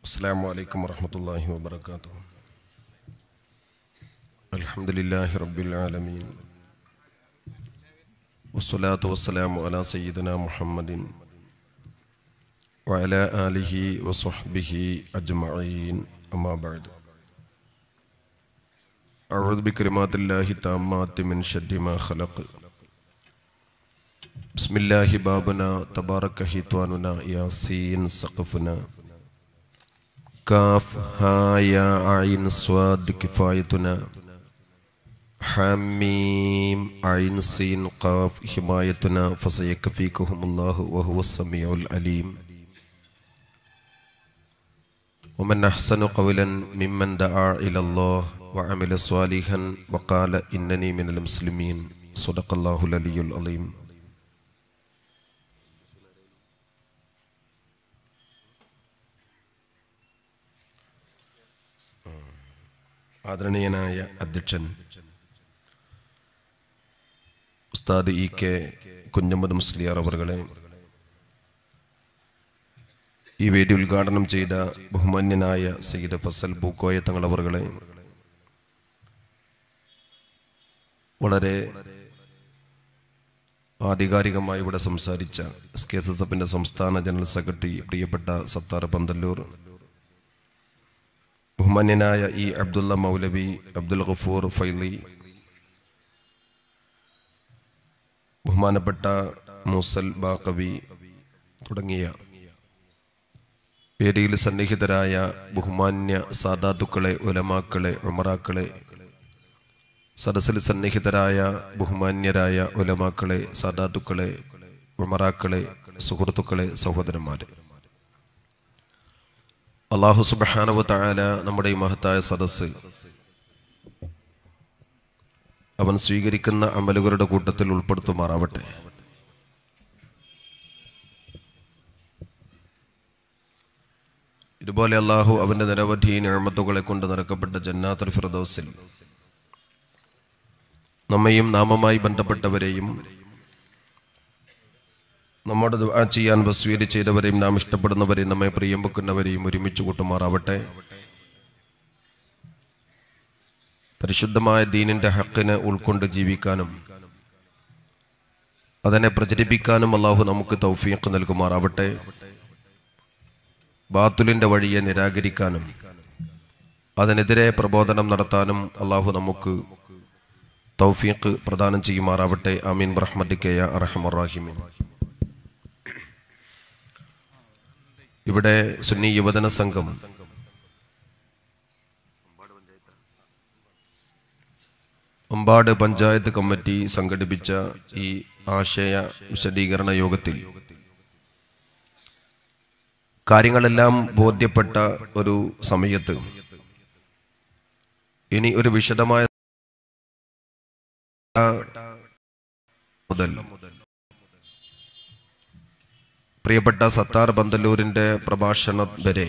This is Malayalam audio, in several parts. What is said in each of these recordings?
السلام عليكم ورحمة الله وبركاته الحمد لله رب العالمين والصلاة والسلام على سيدنا محمد وعلى آله وصحبه أجمعين أما بعد أعوذ بكلمات الله التامات من شر ما خلق بسم الله بابنا تبارك هيتواننا ياسين سقفنا كاف ها يا عين صاد كفايتنا حميم عين سين قاف حمايتنا فسيكفيكهم الله وهو السميع العليم ومن أحسن قولا ممن دعا إلى الله وعمل صالحا وقال إنني من المسلمين صدق الله العلي العظيم ആദരണീയനായ അധ്യക്ഷൻ ഉസ്താദ് ഇ കെ കുഞ്ഞമ്മദ് മുസ്ലിയാർ അവറുകളെ ഈ വേദി ഉദ്ഘാടനം ചെയ്ത ബഹുമാന്യനായ സയ്യിദ് ഫസൽ പൂക്കോയ തങ്ങൾ അവറുകളെ വളരെ ആധികാരികമായി ഇവിടെ സംസാരിച്ച എസ് കെ എസ് എസ് എഫിന്റെ സംസ്ഥാന ജനറൽ സെക്രട്ടറി പ്രിയപ്പെട്ട സത്താർ പന്തല്ലൂർ ബഹുമാന്യനായ ഇ അബ്ദുള്ള മൗലവി അബ്ദുൽ ഗഫൂർ ഫൈലി ബഹുമാനപ്പെട്ട മൂസൽ ബാക്കവി തുടങ്ങിയ വേദിയിൽ സന്നിഹിതരായ ബഹുമാന്യ സാദാത്തുക്കളെ ഉലമാക്കളെ ഉമറാക്കളെ സദസ്സിൽ സന്നിഹിതരായ ബഹുമാന്യരായ ഉലമാക്കളെ സാദാത്തുക്കളെ ഉമറാക്കളെ സുഹൃത്തുക്കളെ സഹോദരന്മാരെ അള്ളാഹു സുബാനവ തായാല നമ്മുടെ ഈ മഹത്തായ സദസ്സ് അവൻ സ്വീകരിക്കുന്ന അമലുകളുടെ കൂട്ടത്തിൽ ഉൾപ്പെടുത്തുമാറാവട്ടെ ഇതുപോലെ അള്ളാഹു അവന്റെ നിരവധി നിഴമത്തുകളെ കൊണ്ട് നിറക്കപ്പെട്ട ജന്നാത്തുൽ ഫിറദോസിൽ നമ്മയും നാമമായി ബന്ധപ്പെട്ടവരെയും നമ്മോട് ദുആ ചെയ്യാൻ വസ്വീര് ചെയ്തവരെയും നാം ഇഷ്ടപ്പെടുന്നവരെയും നമ്മെ പ്രിയം വെക്കുന്നവരെയും ഒരുമിച്ച് കൂട്ടുമാറാവട്ടെ പരിശുദ്ധമായ ദീനിന്റെ ഹക്കിനെ ഉൾക്കൊണ്ട് ജീവിക്കാനും അതിനെ പ്രചരിപ്പിക്കാനും അള്ളാഹു നമുക്ക് തൗഫീഖ് നൽകുമാറാവട്ടെ ബാത്തുലിന്റെ വഴിയെ നിരാകരിക്കാനും അതിനെതിരെ പ്രബോധനം നടത്താനും അള്ളാഹു നമുക്ക് തൗഫീഖ് പ്രദാനം ചെയ്യുമാറാവട്ടെ അമീൻ റഹ്മദിക്കയ അറഹമറാഹിമീൻ ഇവിടെ സുന്നി യുവജന സംഘം അമ്പാട് പഞ്ചായത്ത് കമ്മിറ്റി സംഘടിപ്പിച്ച ഈ ആശയ വിശദീകരണ യോഗത്തിൽ കാര്യങ്ങളെല്ലാം ബോധ്യപ്പെട്ട ഒരു സമയത്ത് ഇനി ഒരു വിശദമായ മുതൽ പ്രിയപ്പെട്ട സത്താർ ബന്തല്ലൂരിന്റെ പ്രഭാഷണം വരെ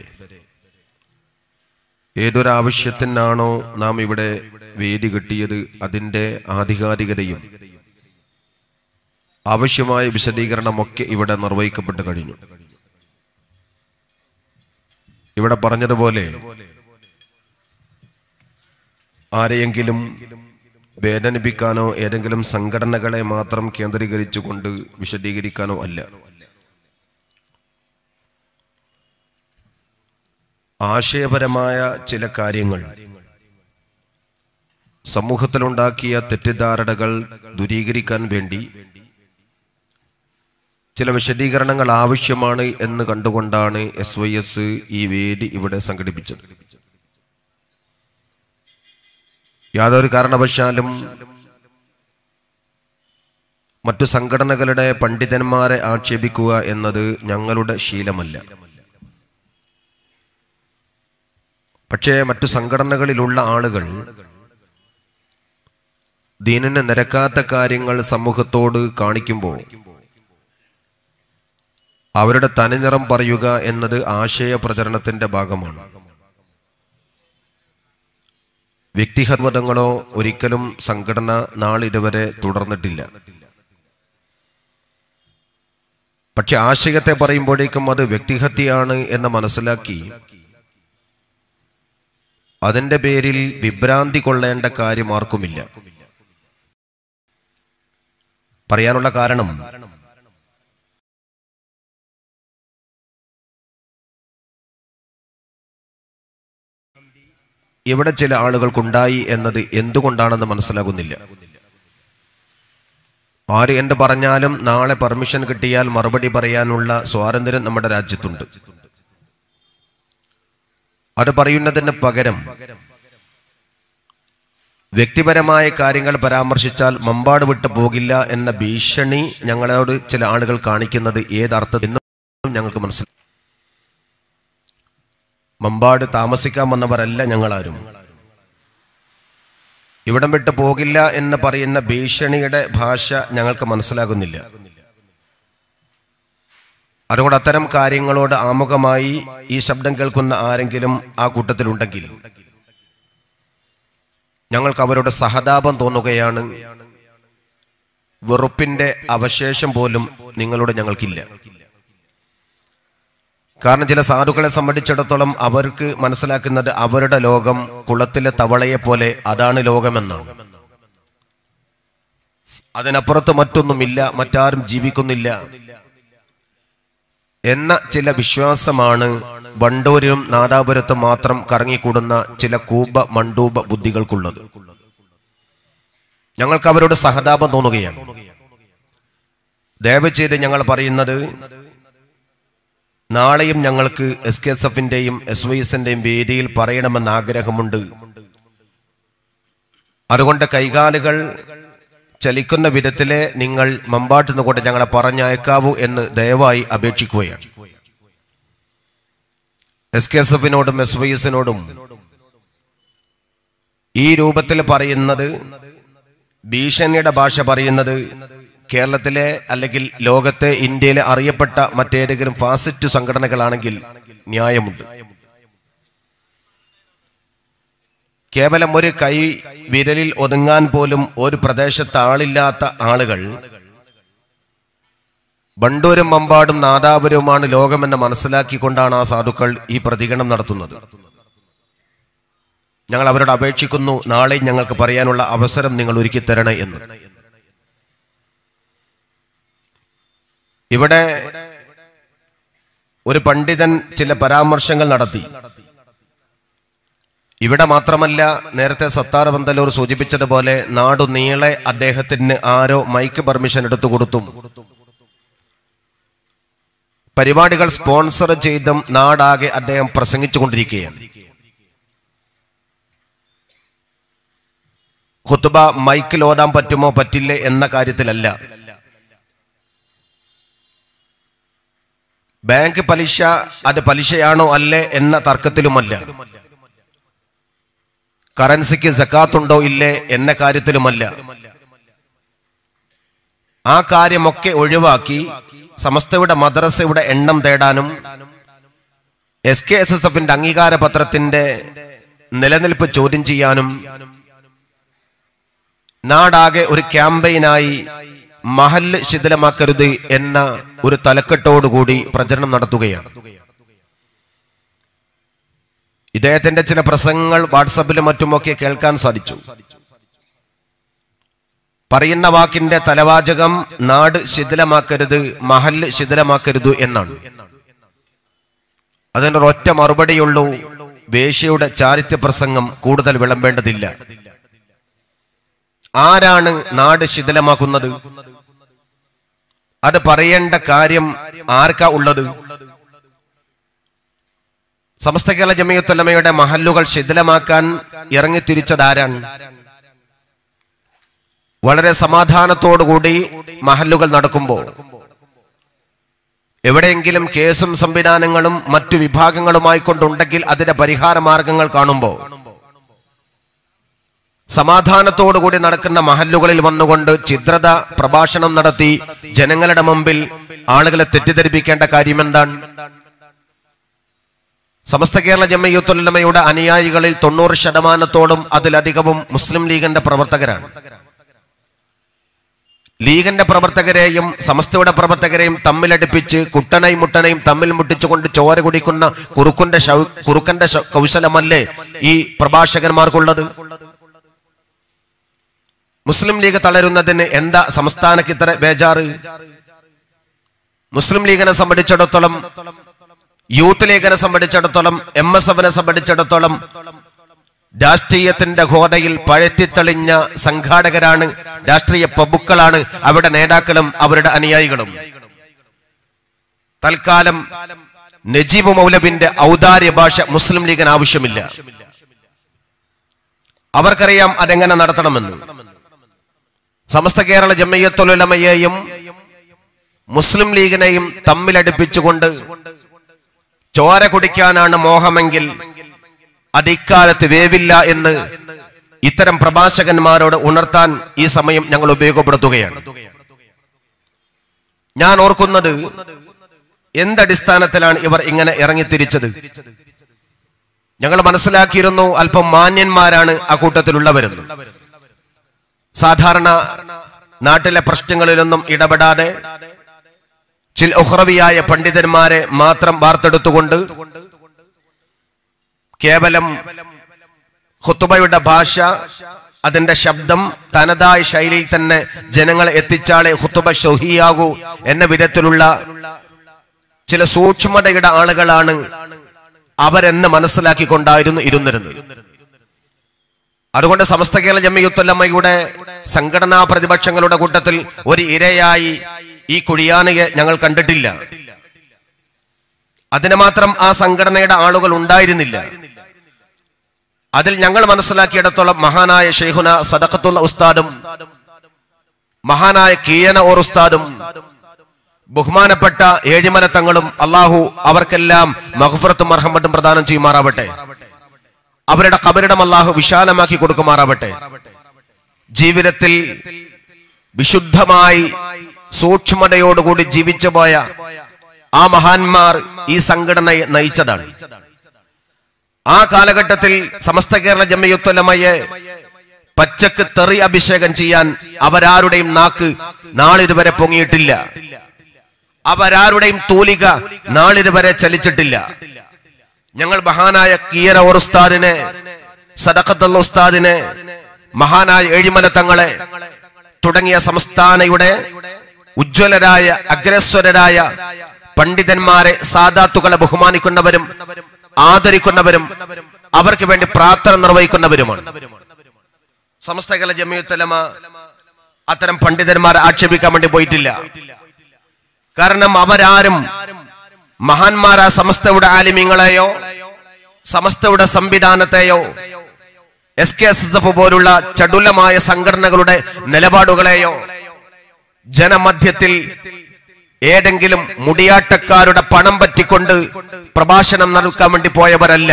ഏതൊരാവശ്യത്തിനാണോ നാം ഇവിടെ വേദി കിട്ടിയത് അതിന്റെ ആധികാരികതയും ആവശ്യമായ വിശദീകരണമൊക്കെ ഇവിടെ നിർവഹിക്കപ്പെട്ട് കഴിഞ്ഞു ഇവിടെ പറഞ്ഞതുപോലെ ആരെയെങ്കിലും വേദനിപ്പിക്കാനോ ഏതെങ്കിലും സംഘടനകളെ മാത്രം കേന്ദ്രീകരിച്ചുകൊണ്ട് വിശദീകരിക്കാനോ അല്ല ആശയപരമായ ചില കാര്യങ്ങൾ സമൂഹത്തിലുണ്ടാക്കിയ തെറ്റിദ്ധാരണകൾ ദൂരീകരിക്കാൻ വേണ്ടി ചില വിശദീകരണങ്ങൾ ആവശ്യമാണ് എന്ന് കണ്ടുകൊണ്ടാണ് എസ് വൈ എസ് ഈ വേദി ഇവിടെ സംഘടിപ്പിച്ചത് യാതൊരു കാരണവശാലും മറ്റു സംഘടനകളുടെ പണ്ഡിതന്മാരെ ആക്ഷേപിക്കുക എന്നത് ഞങ്ങളുടെ ശീലമല്ല പക്ഷേ മറ്റു സംഘടനകളിലുള്ള ആളുകൾ ദീനിന് നിരക്കാത്ത കാര്യങ്ങൾ സമൂഹത്തോട് കാണിക്കുമ്പോൾ അവരുടെ തനിനിറം പറയുക എന്നത് ആശയ പ്രചരണത്തിന്റെ ഭാഗമാണ് വ്യക്തിഹർവതങ്ങളോ ഒരിക്കലും സംഘടന നാളിതുവരെ തുടർന്നിട്ടില്ല പക്ഷെ ആശയത്തെ പറയുമ്പോഴേക്കും അത് വ്യക്തിഹത്യയാണ് എന്ന് മനസ്സിലാക്കി അതിന്റെ പേരിൽ വിഭ്രാന്തി കൊള്ളേണ്ട കാര്യം ആർക്കുമില്ല പറയാനുള്ള കാരണം ഇവിടെ ചില ആളുകൾക്കുണ്ടായി എന്നത് എന്തുകൊണ്ടാണെന്ന് മനസ്സിലാകുന്നില്ല ആര് എന്ത് പറഞ്ഞാലും നാളെ പെർമിഷൻ കിട്ടിയാൽ മറുപടി പറയാനുള്ള സ്വാതന്ത്ര്യം നമ്മുടെ രാജ്യത്തുണ്ട് അത് പറയുന്നതിന് പകരം വ്യക്തിപരമായ കാര്യങ്ങൾ പരാമർശിച്ചാൽ മമ്പാട് വിട്ടു പോകില്ല എന്ന ഭീഷണി ഞങ്ങളോട് ചില ആളുകൾ കാണിക്കുന്നത് ഏതർത്ഥമെന്നും ഞങ്ങൾക്ക് മനസ്സിലായി മമ്പാട് താമസിക്കാൻ വന്നവരല്ല ഞങ്ങളാരും ഇവിടം വിട്ട് പോകില്ല എന്ന് പറയുന്ന ഭീഷണിയുടെ ഭാഷ ഞങ്ങൾക്ക് മനസ്സിലാകുന്നില്ല അതുകൊണ്ട് അത്തരം കാര്യങ്ങളോട് ആമുഖമായി ഈ ശബ്ദം കേൾക്കുന്ന ആരെങ്കിലും ആ കൂട്ടത്തിലുണ്ടെങ്കിൽ ഞങ്ങൾക്ക് അവരുടെ സഹതാപം തോന്നുകയാണ് വെറുപ്പിന്റെ അവശേഷം പോലും നിങ്ങളോട് ഞങ്ങൾക്കില്ല കാരണം ചില സാധുക്കളെ സംബന്ധിച്ചിടത്തോളം അവർക്ക് മനസ്സിലാക്കുന്നത് അവരുടെ ലോകം കുളത്തിലെ തവളയെ പോലെ അതാണ് ലോകമെന്നാണ് അതിനപ്പുറത്ത് മറ്റൊന്നുമില്ല മറ്റാരും ജീവിക്കുന്നില്ല എന്ന ചില വിശ്വാസമാണ് വണ്ടൂരിലും നാദാപുരത്തും മാത്രം കറങ്ങിക്കൂടുന്ന ചില കൂപ മണ്ടൂപ ബുദ്ധികൾക്കുള്ളത് ഞങ്ങൾക്ക് അവരോട് സഹതാപം തോന്നുകയാണ് ദയവ് ചെയ്ത് ഞങ്ങൾ പറയുന്നത് നാളെയും ഞങ്ങൾക്ക് എസ് കെ എസ് എഫിന്റെയും എസ് വൈ എസിന്റെയും വേദിയിൽ പറയണമെന്ന് ആഗ്രഹമുണ്ട് അതുകൊണ്ട് കൈകാലുകൾ ചലിക്കുന്ന വിധത്തിലെ നിങ്ങൾ മമ്പാട്ടുനിന്ന് കൊണ്ട് ഞങ്ങളെ പറഞ്ഞയക്കാവൂ എന്ന് ദയവായി അപേക്ഷിക്കുകയാണ് എസ് കെ എസ് എഫിനോടും എസ് വൈ എസിനോടും ഈ രൂപത്തിൽ പറയുന്നത് ഭീഷണിയുടെ ഭാഷ പറയുന്നത് കേരളത്തിലെ അല്ലെങ്കിൽ ലോകത്തെ ഇന്ത്യയിലെ അറിയപ്പെട്ട മറ്റേതെങ്കിലും ഫാസിസ്റ്റ് സംഘടനകളാണെങ്കിൽ ന്യായമുണ്ട് കേവലം ഒരു കൈ വിരലിൽ ഒതുങ്ങാൻ പോലും ഒരു പ്രദേശത്ത് ആളില്ലാത്ത ആളുകൾ ബണ്ടൂരും മമ്പാടും നാദാപുരവുമാണ് ലോകമെന്ന് മനസ്സിലാക്കിക്കൊണ്ടാണ് ആ സാധുക്കൾ ഈ പ്രതികരണം നടത്തുന്നത് ഞങ്ങൾ അവരോട് അപേക്ഷിക്കുന്നു നാളെ ഞങ്ങൾക്ക് പറയാനുള്ള അവസരം നിങ്ങൾ ഒരുക്കി തരണേ എന്ന് ഇവിടെ ഒരു പണ്ഡിതൻ ചില പരാമർശങ്ങൾ നടത്തി ഇവിടെ മാത്രമല്ല നേരത്തെ സത്താർ പന്തലൂർ സൂചിപ്പിച്ചതുപോലെ നാടു നീളെ അദ്ദേഹത്തിന് ആരോ മൈക്ക് പെർമിഷൻ എടുത്തു കൊടുത്തും പരിപാടികൾ സ്പോൺസർ ചെയ്തും നാടാകെ അദ്ദേഹം പ്രസംഗിച്ചു കൊണ്ടിരിക്കുകയാണ് ഖുത്തുബ മൈക്കിൽ ഓതാൻ പറ്റുമോ പറ്റില്ലേ എന്ന കാര്യത്തിലല്ല ബാങ്ക് പലിശ അത് പലിശയാണോ അല്ലേ എന്ന തർക്കത്തിലുമല്ല കറൻസിക്ക് സക്കാത്തുണ്ടോ ഇല്ലേ എന്ന കാര്യത്തിലുമല്ല ആ കാര്യമൊക്കെ ഒഴിവാക്കി സമസ്തയുടെ മദ്രസയുടെ എണ്ണം തേടാനും എസ് കെ എസ് എസ് എഫിന്റെ അംഗീകാര പത്രത്തിന്റെ നിലനിൽപ്പ് ചോദ്യം ചെയ്യാനും നാടാകെ ഒരു ക്യാമ്പയിനായി മഹല് ശിഥിലമാക്കരുത് എന്ന ഒരു തലക്കെട്ടോടുകൂടി പ്രചരണം നടത്തുകയാണ് ഇദ്ദേഹത്തിന്റെ ചില പ്രസംഗങ്ങൾ വാട്സപ്പിലും മറ്റുമൊക്കെ കേൾക്കാൻ സാധിച്ചു പറയുന്ന വാക്കിന്റെ തലവാചകം നാട് ശിഥിലമാക്കരുത് മഹല് ശിഥിലമാക്കരുത് എന്നാണ് അതിന്റെ ഒറ്റ മറുപടിയുള്ളൂ വേശ്യയുടെ ചാരിത്യ പ്രസംഗം കൂടുതൽ വിളമ്പേണ്ടതില്ല ആരാണ് നാട് ശിഥിലമാക്കുന്നത് അത് പറയേണ്ട കാര്യം ആർക്കാ ഉള്ളത് സമസ്ത കേരള ജമയത്തുല്ലമയുടെ മഹല്ലുകൾ ശിഥിലമാക്കാൻ ഇറങ്ങിത്തിരിച്ചതാരാണ് വളരെ സമാധാനത്തോടുകൂടി മഹല്ലുകൾ നടക്കുമ്പോൾ എവിടെയെങ്കിലും കേസും സംവിധാനങ്ങളും മറ്റു വിഭാഗങ്ങളുമായി കൊണ്ടുണ്ടെങ്കിൽ അതിന്റെ പരിഹാര മാർഗങ്ങൾ കാണുമ്പോൾ സമാധാനത്തോടുകൂടി നടക്കുന്ന മഹല്ലുകളിൽ വന്നുകൊണ്ട് ചിത്രത പ്രഭാഷണം നടത്തി ജനങ്ങളുടെ മുമ്പിൽ ആളുകളെ തെറ്റിദ്ധരിപ്പിക്കേണ്ട കാര്യം എന്താണ് സമസ്ത കേരള ജമ്മയുത്തുല്ലമയുടെ അനുയായികളിൽ തൊണ്ണൂറ് ശതമാനത്തോളം അതിലധികവും മുസ്ലിം ലീഗിന്റെ പ്രവർത്തകരാണ് ലീഗിന്റെ പ്രവർത്തകരെയും സമസ്തയുടെ പ്രവർത്തകരെയും തമ്മിലടിപ്പിച്ച് കുട്ടനെയും മുട്ടനെയും തമ്മിൽ മുട്ടിച്ചുകൊണ്ട് ചോര കുടിക്കുന്ന കുറുക്കന്റെ ശൗ- കുറുക്കന്റെ ശ- കൗശലമല്ലേ ഈ പ്രഭാഷകന്മാർക്കുള്ളത് മുസ്ലിം ലീഗ് തളരുന്നതിന് എന്താ സംസ്ഥാനക്ക് ഇത്ര ബേജാറ് മുസ്ലിം ലീഗിനെ സംബന്ധിച്ചിടത്തോളം യൂത്ത് ലീഗിനെ സംബന്ധിച്ചിടത്തോളം എം എസ് എഫിനെ സംബന്ധിച്ചിടത്തോളം രാഷ്ട്രീയത്തിന്റെ ഘോതയിൽ പഴത്തിത്തെളിഞ്ഞ സംഘാടകരാണ് രാഷ്ട്രീയ പ്രഭുക്കളാണ് അവരുടെ നേതാക്കളും അവരുടെ അനുയായികളും തൽക്കാലം നജീബ് മൗലബിന്റെ ഔദാര്യ ഭാഷ മുസ്ലിം ലീഗിന് ആവശ്യമില്ല അവർക്കറിയാം അതെങ്ങനെ നടത്തണമെന്ന് സമസ്ത കേരള ജമ്മയ്യത്തുലമയെയും മുസ്ലിം ലീഗിനെയും തമ്മിലടുപ്പിച്ചുകൊണ്ട് ചോര കുടിക്കാനാണ് മോഹമെങ്കിൽ അത് ഇക്കാലത്ത് വേവില്ല എന്ന് ഇത്തരം പ്രഭാഷകന്മാരോട് ഉണർത്താൻ ഈ സമയം ഞങ്ങൾ ഉപയോഗപ്പെടുത്തുകയാണ് ഞാൻ ഓർക്കുന്നത് എന്തടിസ്ഥാനത്തിലാണ് ഇവർ ഇങ്ങനെ ഇറങ്ങിത്തിരിച്ചത് ഞങ്ങൾ മനസ്സിലാക്കിയിരുന്നു അല്പം മാന്യന്മാരാണ് ആ കൂട്ടത്തിലുള്ളവരെന്ന് സാധാരണ നാട്ടിലെ പ്രശ്നങ്ങളിലൊന്നും ഇടപെടാതെ ചില ഉഹ്റവിയായ പണ്ഡിതന്മാരെ മാത്രം വാർത്തെടുത്തുകൊണ്ട് കേവലം ഖുത്തുബയുടെ ഭാഷ അതിന്റെ ശബ്ദം തനതായ ശൈലിയിൽ തന്നെ ജനങ്ങളെ എത്തിച്ചാളെ ഖുത്തുബ ഷൊഹിയാകൂ എന്ന വിധത്തിലുള്ള ചില സൂക്ഷ്മതയുടെ ആളുകളാണ് അവരെന്ന് മനസ്സിലാക്കിക്കൊണ്ടായിരുന്നു ഇരുന്നിരുന്നത് അതുകൊണ്ട് സമസ്ത കേരള ജമ്മിയുത്തല്ലമ്മയുടെ സംഘടനാ പ്രതിപക്ഷങ്ങളുടെ കൂട്ടത്തിൽ ഒരു ഇരയായി ഈ കുഴിയാനയെ ഞങ്ങൾ കണ്ടിട്ടില്ല അതിന് മാത്രം ആ സംഘടനയുടെ ആളുകൾ ഉണ്ടായിരുന്നില്ല അതിൽ ഞങ്ങൾ മനസ്സിലാക്കിയിടത്തോളം മഹാനായ ഷെയ്ഖുന സദഖത്തുള്ള ഉസ്താദും മഹാനായ കീയന ഓർ ഉസ്താദും ബഹുമാനപ്പെട്ട ഏഴിമല തങ്ങളും അള്ളാഹു അവർക്കെല്ലാം മഹഫറത്തും മർഹമ്മത്തും പ്രദാനം ചെയ്യുമാറാവട്ടെ അവരുടെ കബരിടം അള്ളാഹു വിശാലമാക്കി കൊടുക്കുമാറാവട്ടെ ജീവിതത്തിൽ വിശുദ്ധമായി സൂക്ഷ്മതയോടുകൂടി ജീവിച്ചു പോയ ആ മഹാന്മാർ ഈ സംഘടനയെ നയിച്ചതാണ് ആ കാലഘട്ടത്തിൽ സമസ്ത കേരള ജമ്മയുത്തലമയെ പച്ചക്ക് തെറി അഭിഷേകം ചെയ്യാൻ അവരാരുടെയും നാക്ക് നാളിതുവരെ പൊങ്ങിയിട്ടില്ല അവരാരുടെയും തൂലിക നാളിതുവരെ ചലിച്ചിട്ടില്ല ഞങ്ങൾ മഹാനായ കീയര ഓർ ഉസ്താദിനെ സദഖത്തുള്ള ഉസ്താദിനെ മഹാനായ ഏഴിമല തങ്ങളെ തുടങ്ങിയ സംസ്ഥാനയുടെ ഉജ്ജ്വലരായ അഗ്രസ്വരരായ പണ്ഡിതന്മാരെ സാദാത്തുകളെ ബഹുമാനിക്കുന്നവരും ആദരിക്കുന്നവരും അവർക്ക് വേണ്ടി പ്രാർത്ഥന നിർവഹിക്കുന്നവരുമാണ് സമസ്തകല ജമിയുത്തലമ അത്തരം പണ്ഡിതന്മാരെ ആക്ഷേപിക്കാൻ വേണ്ടി പോയിട്ടില്ല കാരണം അവരാരും മഹാന്മാരാ സമസ്തയുടെ ആലിമ്യങ്ങളെയോ സമസ്തയുടെ സംവിധാനത്തെയോ S K S S F പോലുള്ള ചടുലമായ സംഘടനകളുടെ നിലപാടുകളെയോ ജനമധ്യത്തിൽ ഏതെങ്കിലും മുടിയാട്ടക്കാരുടെ പണം പറ്റിക്കൊണ്ട് പ്രഭാഷണം നടക്കാൻ വേണ്ടി പോയവരല്ല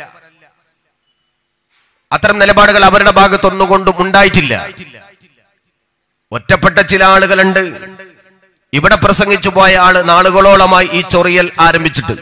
അത്തരം നിലപാടുകൾ അവരുടെ ഭാഗത്തൊന്നുകൊണ്ടും ഉണ്ടായിട്ടില്ല ഒറ്റപ്പെട്ട ചില ആളുകളുണ്ട് ഇവിടെ പ്രസംഗിച്ചു പോയ ആള് നാളുകളോളമായി ഈ ചൊറിയൽ ആരംഭിച്ചിട്ട്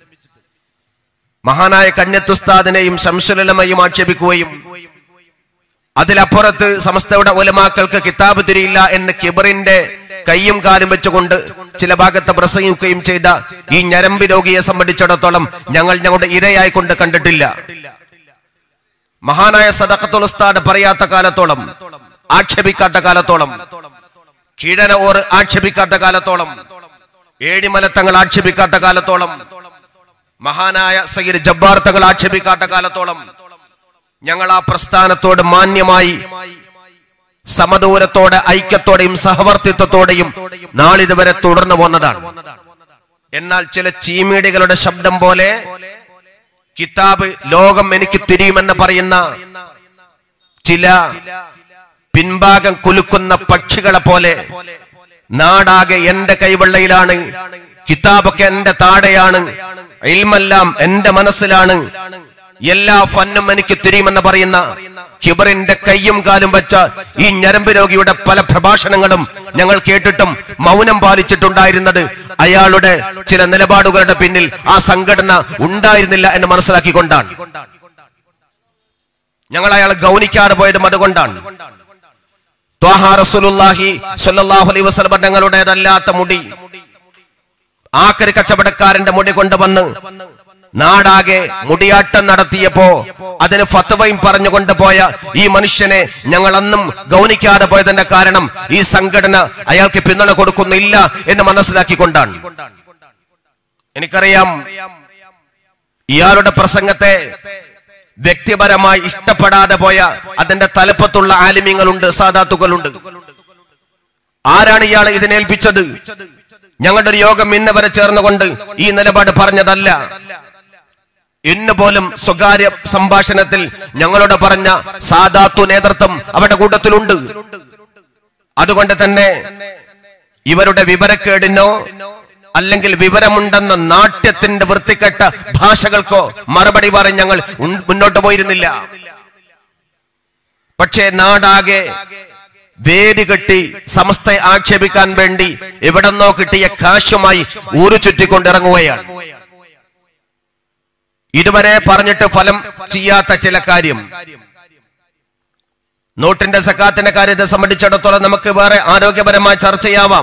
മഹാനായ കന്യത്തുസ്താദിനെയും ശംസുലമയും ആക്ഷേപിക്കുകയും അതിലപ്പുറത്ത് സമസ്തയുടെ ഒലമാക്കൾക്ക് കിതാബ് തിരിയില്ല എന്ന് കിബറിന്റെ കയ്യും കാലും വെച്ചുകൊണ്ട് ചില ഭാഗത്ത് പ്രസംഗിക്കുകയും ചെയ്ത ഈ ഞരമ്പ് രോഗിയെ സംബന്ധിച്ചിടത്തോളം ഞങ്ങൾ ഞങ്ങളുടെ ഇരയായി കൊണ്ട് കണ്ടിട്ടില്ല മഹാനായ സദഖത്തുൽ ഉസ്താദ് പറയാത്ത കാലത്തോളം ആക്ഷേപിക്കാത്ത കാലത്തോളം കീഴന ഓർ ആക്ഷേപിക്കാത്ത കാലത്തോളം ഏഴിമലത്തങ്ങൾ ആക്ഷേപിക്കാത്ത കാലത്തോളം മഹാനായ സയ്യിദ് ജബ്ബാർ തങ്ങൾ ആക്ഷേപിക്കാത്ത കാലത്തോളം ഞങ്ങൾ ആ പ്രസ്ഥാനത്തോട് മാന്യമായി സമദൂരത്തോടെ ഐക്യത്തോടെയും സഹവർത്തിത്വത്തോടെയും നാളിതുവരെ തുടർന്നു പോന്നതാണ് എന്നാൽ ചില ചീമീടികളുടെ ശബ്ദം പോലെ കിതാബ് ലോകം എനിക്ക് തിരിയുമെന്ന് പറയുന്ന ചില പിൻഭാഗം കുലുക്കുന്ന പക്ഷികളെ പോലെ നാടാകെ എന്റെ കൈവെള്ളയിലാണ് കിതാബൊക്കെ എന്റെ താടെയാണ് ഇൽമെല്ലാം എന്റെ മനസ്സിലാണ് എല്ലാ ഫന്നും എനിക്ക് തിരിയുമെന്ന് പറയുന്ന കിബറിന്റെ കയ്യും കാലും വെച്ച ഈ ഞരമ്പ് രോഗിയുടെ പല പ്രഭാഷണങ്ങളും ഞങ്ങൾ കേട്ടിട്ടും മൗനം പാലിച്ചിട്ടുണ്ടായിരുന്നത് അയാളുടെ ചില നിലപാടുകളുടെ പിന്നിൽ ആ സംഘടന ഉണ്ടായിരുന്നില്ല എന്ന് മനസ്സിലാക്കിക്കൊണ്ടാണ് ഞങ്ങൾ അയാളെ ഗൗനിക്കാതെ പോയതും അതുകൊണ്ടാണ് ത്വാഹ റസൂലുള്ളാഹി സ്വല്ലല്ലാഹു അലൈഹി വസല്ലം തങ്ങളുടേതല്ലാത്ത മുടി ആക്കരി കച്ചവടക്കാരന്റെ മുടി കൊണ്ടുവന്ന് നാടാകെ മുടിയാട്ടം നടത്തിയപ്പോ അതിന് ഫത്വയും പറഞ്ഞുകൊണ്ട് പോയ ഈ മനുഷ്യനെ ഞങ്ങൾ അന്നും ഗൗനിക്കാതെ പോയതിന്റെ കാരണം ഈ സംഘടന അയാൾക്ക് പിന്തുണ കൊടുക്കുന്നില്ല എന്ന് മനസ്സിലാക്കിക്കൊണ്ടാണ് എനിക്കറിയാം ഇയാളുടെ പ്രസംഗത്തെ വ്യക്തിപരമായി ഇഷ്ടപ്പെടാതെ പോയ അതിന്റെ തലപ്പത്തുള്ള ആലിമ്യങ്ങളുണ്ട് സാധാത്തുക്കളുണ്ട് ആരാണ് ഇയാൾ ഇതിനേൽപ്പിച്ചത് ഞങ്ങളുടെ ഒരു യോഗം ഇന്ന് വരെ ചേർന്നുകൊണ്ട് ഈ നിലപാട് പറഞ്ഞതല്ല ഇന്ന് പോലും സ്വകാര്യ സംഭാഷണത്തിൽ ഞങ്ങളോട് പറഞ്ഞ സാധാത്തു നേതൃത്വം അവരുടെ കൂട്ടത്തിലുണ്ട് അതുകൊണ്ട് തന്നെ ഇവരുടെ വിവരക്കേടിനോ അല്ലെങ്കിൽ വിവരമുണ്ടെന്ന നാട്യത്തിന്റെ വൃത്തികെട്ട ഭാഷകൾക്കോ മറുപടി പറഞ്ഞ് ഞങ്ങൾ ഉൻ- മുന്നോട്ട് പോയിരുന്നില്ല പക്ഷേ നാടാകെ വേദി കെട്ടി സമസ്തയെ ആക്ഷേപിക്കാൻ വേണ്ടി എവിടെന്നോ കിട്ടിയ കാശുമായി ഊരു ചുറ്റിക്കൊണ്ടിറങ്ങുകയാണ് ഇതുവരെ പറഞ്ഞിട്ട് ഫലം ചെയ്യാത്ത ചില കാര്യം നോട്ടിന്റെ സക്കാത്തിന്റെ കാര്യത്തെ സംബന്ധിച്ചിടത്തോളം നമുക്ക് വേറെ ആരോഗ്യപരമായ ചർച്ചയാവാം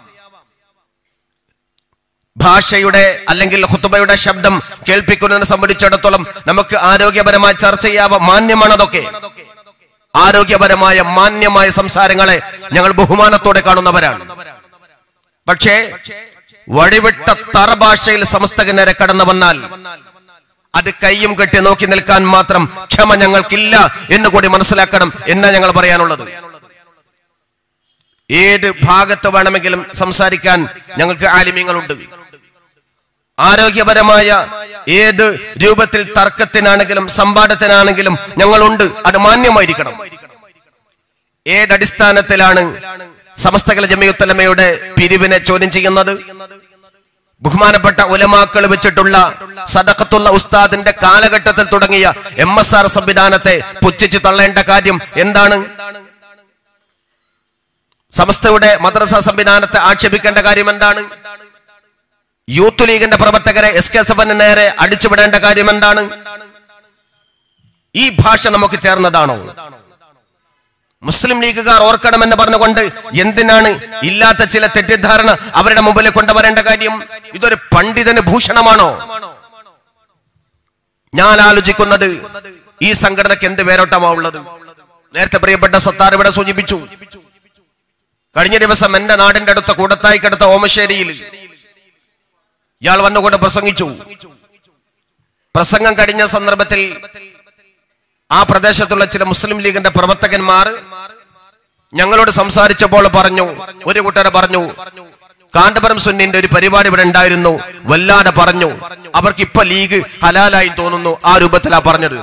ഭാഷയുടെ അല്ലെങ്കിൽ ഹുത്തുബയുടെ ശബ്ദം കേൾപ്പിക്കുന്നതിനെ സംബന്ധിച്ചിടത്തോളം നമുക്ക് ആരോഗ്യപരമായ ചർച്ചയാവാം മാന്യമാണ് അതൊക്കെ ആരോഗ്യപരമായ മാന്യമായ സംസാരങ്ങളെ ഞങ്ങൾ ബഹുമാനത്തോടെ കാണുന്നവരാണ് പക്ഷേ വഴിവിട്ട തറ ഭാഷയിൽ സമസ്തകനരെ കടന്നു വന്നാൽ അത് കയ്യും കെട്ടി നോക്കി നിൽക്കാൻ മാത്രം ക്ഷമ ഞങ്ങൾക്കില്ല എന്ന് കൂടി മനസ്സിലാക്കണം എന്നാ ഞങ്ങൾ പറയാനുള്ളത് ഏത് ഭാഗത്ത് വേണമെങ്കിലും സംസാരിക്കാൻ ഞങ്ങൾക്ക് ആലിമ്യങ്ങളുണ്ട് ആരോഗ്യപരമായ ഏത് രൂപത്തിൽ തർക്കത്തിനാണെങ്കിലും സംവാദത്തിനാണെങ്കിലും ഞങ്ങളുണ്ട് അത് മാന്യമായിരിക്കണം ഏതടിസ്ഥാനത്തിലാണ് സമസ്തകല ജമിയുത്തലമയുടെ പിരിവിനെ ചോദ്യം ചെയ്യുന്നത് ബഹുമാനപ്പെട്ട ഉലമാക്കൾ വെച്ചിട്ടുള്ള സദക്കത്തുള്ള ഉസ്താദിന്റെ കാലഘട്ടത്തിൽ തുടങ്ങിയ എം എസ് ആർ സംവിധാനത്തെ പുച്ഛിച്ച് തള്ളേണ്ട കാര്യം എന്താണ് സമസ്തയുടെ മദ്രസ സംവിധാനത്തെ ആക്ഷേപിക്കേണ്ട കാര്യം എന്താണ് യൂത്ത് ലീഗിന്റെ പ്രവർത്തകരെ എസ് കെ എസ് എഫിന് നേരെ അടിച്ചുവിടേണ്ട കാര്യം എന്താണ് ഈ ഭാഷ നമുക്ക് ചേർന്നതാണോ മുസ്ലിം ലീഗുകാർ ഓർക്കണമെന്ന് പറഞ്ഞുകൊണ്ട് എന്തിനാണ് ഇല്ലാത്ത ചില തെറ്റിദ്ധാരണ അവരുടെ മുമ്പിൽ കൊണ്ടുവരേണ്ട കാര്യം ഇതൊരു പണ്ഡിതന് ഭൂഷണമാണോ ഞാൻ ആലോചിക്കുന്നത് ഈ സംഘടനയ്ക്ക് എന്ത് വേരോട്ടമാ ഉള്ളത് നേരത്തെ പ്രിയപ്പെട്ട സത്താർ ഇവിടെ സൂചിപ്പിച്ചു കഴിഞ്ഞ ദിവസം എന്റെ നാടിന്റെ അടുത്ത കൂടത്തായിക്കടുത്ത ഓമശ്ശേരിയിൽ ഇയാൾ വന്നുകൊണ്ട് പ്രസംഗിച്ചു പ്രസംഗം കഴിഞ്ഞ സന്ദർഭത്തിൽ ആ പ്രദേശത്തുള്ള ചില മുസ്ലിം ലീഗിന്റെ പ്രവർത്തകന്മാർ ഞങ്ങളോട് സംസാരിച്ചപ്പോൾ പറഞ്ഞു ഒരു കൂട്ടരെ പറഞ്ഞു കാന്തപുരം സുന്നിന്റെ ഒരു പരിപാടി ഇവിടെ ഉണ്ടായിരുന്നു വല്ലാതെ പറഞ്ഞു അവർക്ക് ഇപ്പൊ ലീഗ് ഹലാലായി തോന്നുന്നു ആ രൂപത്തിലാ പറഞ്ഞത്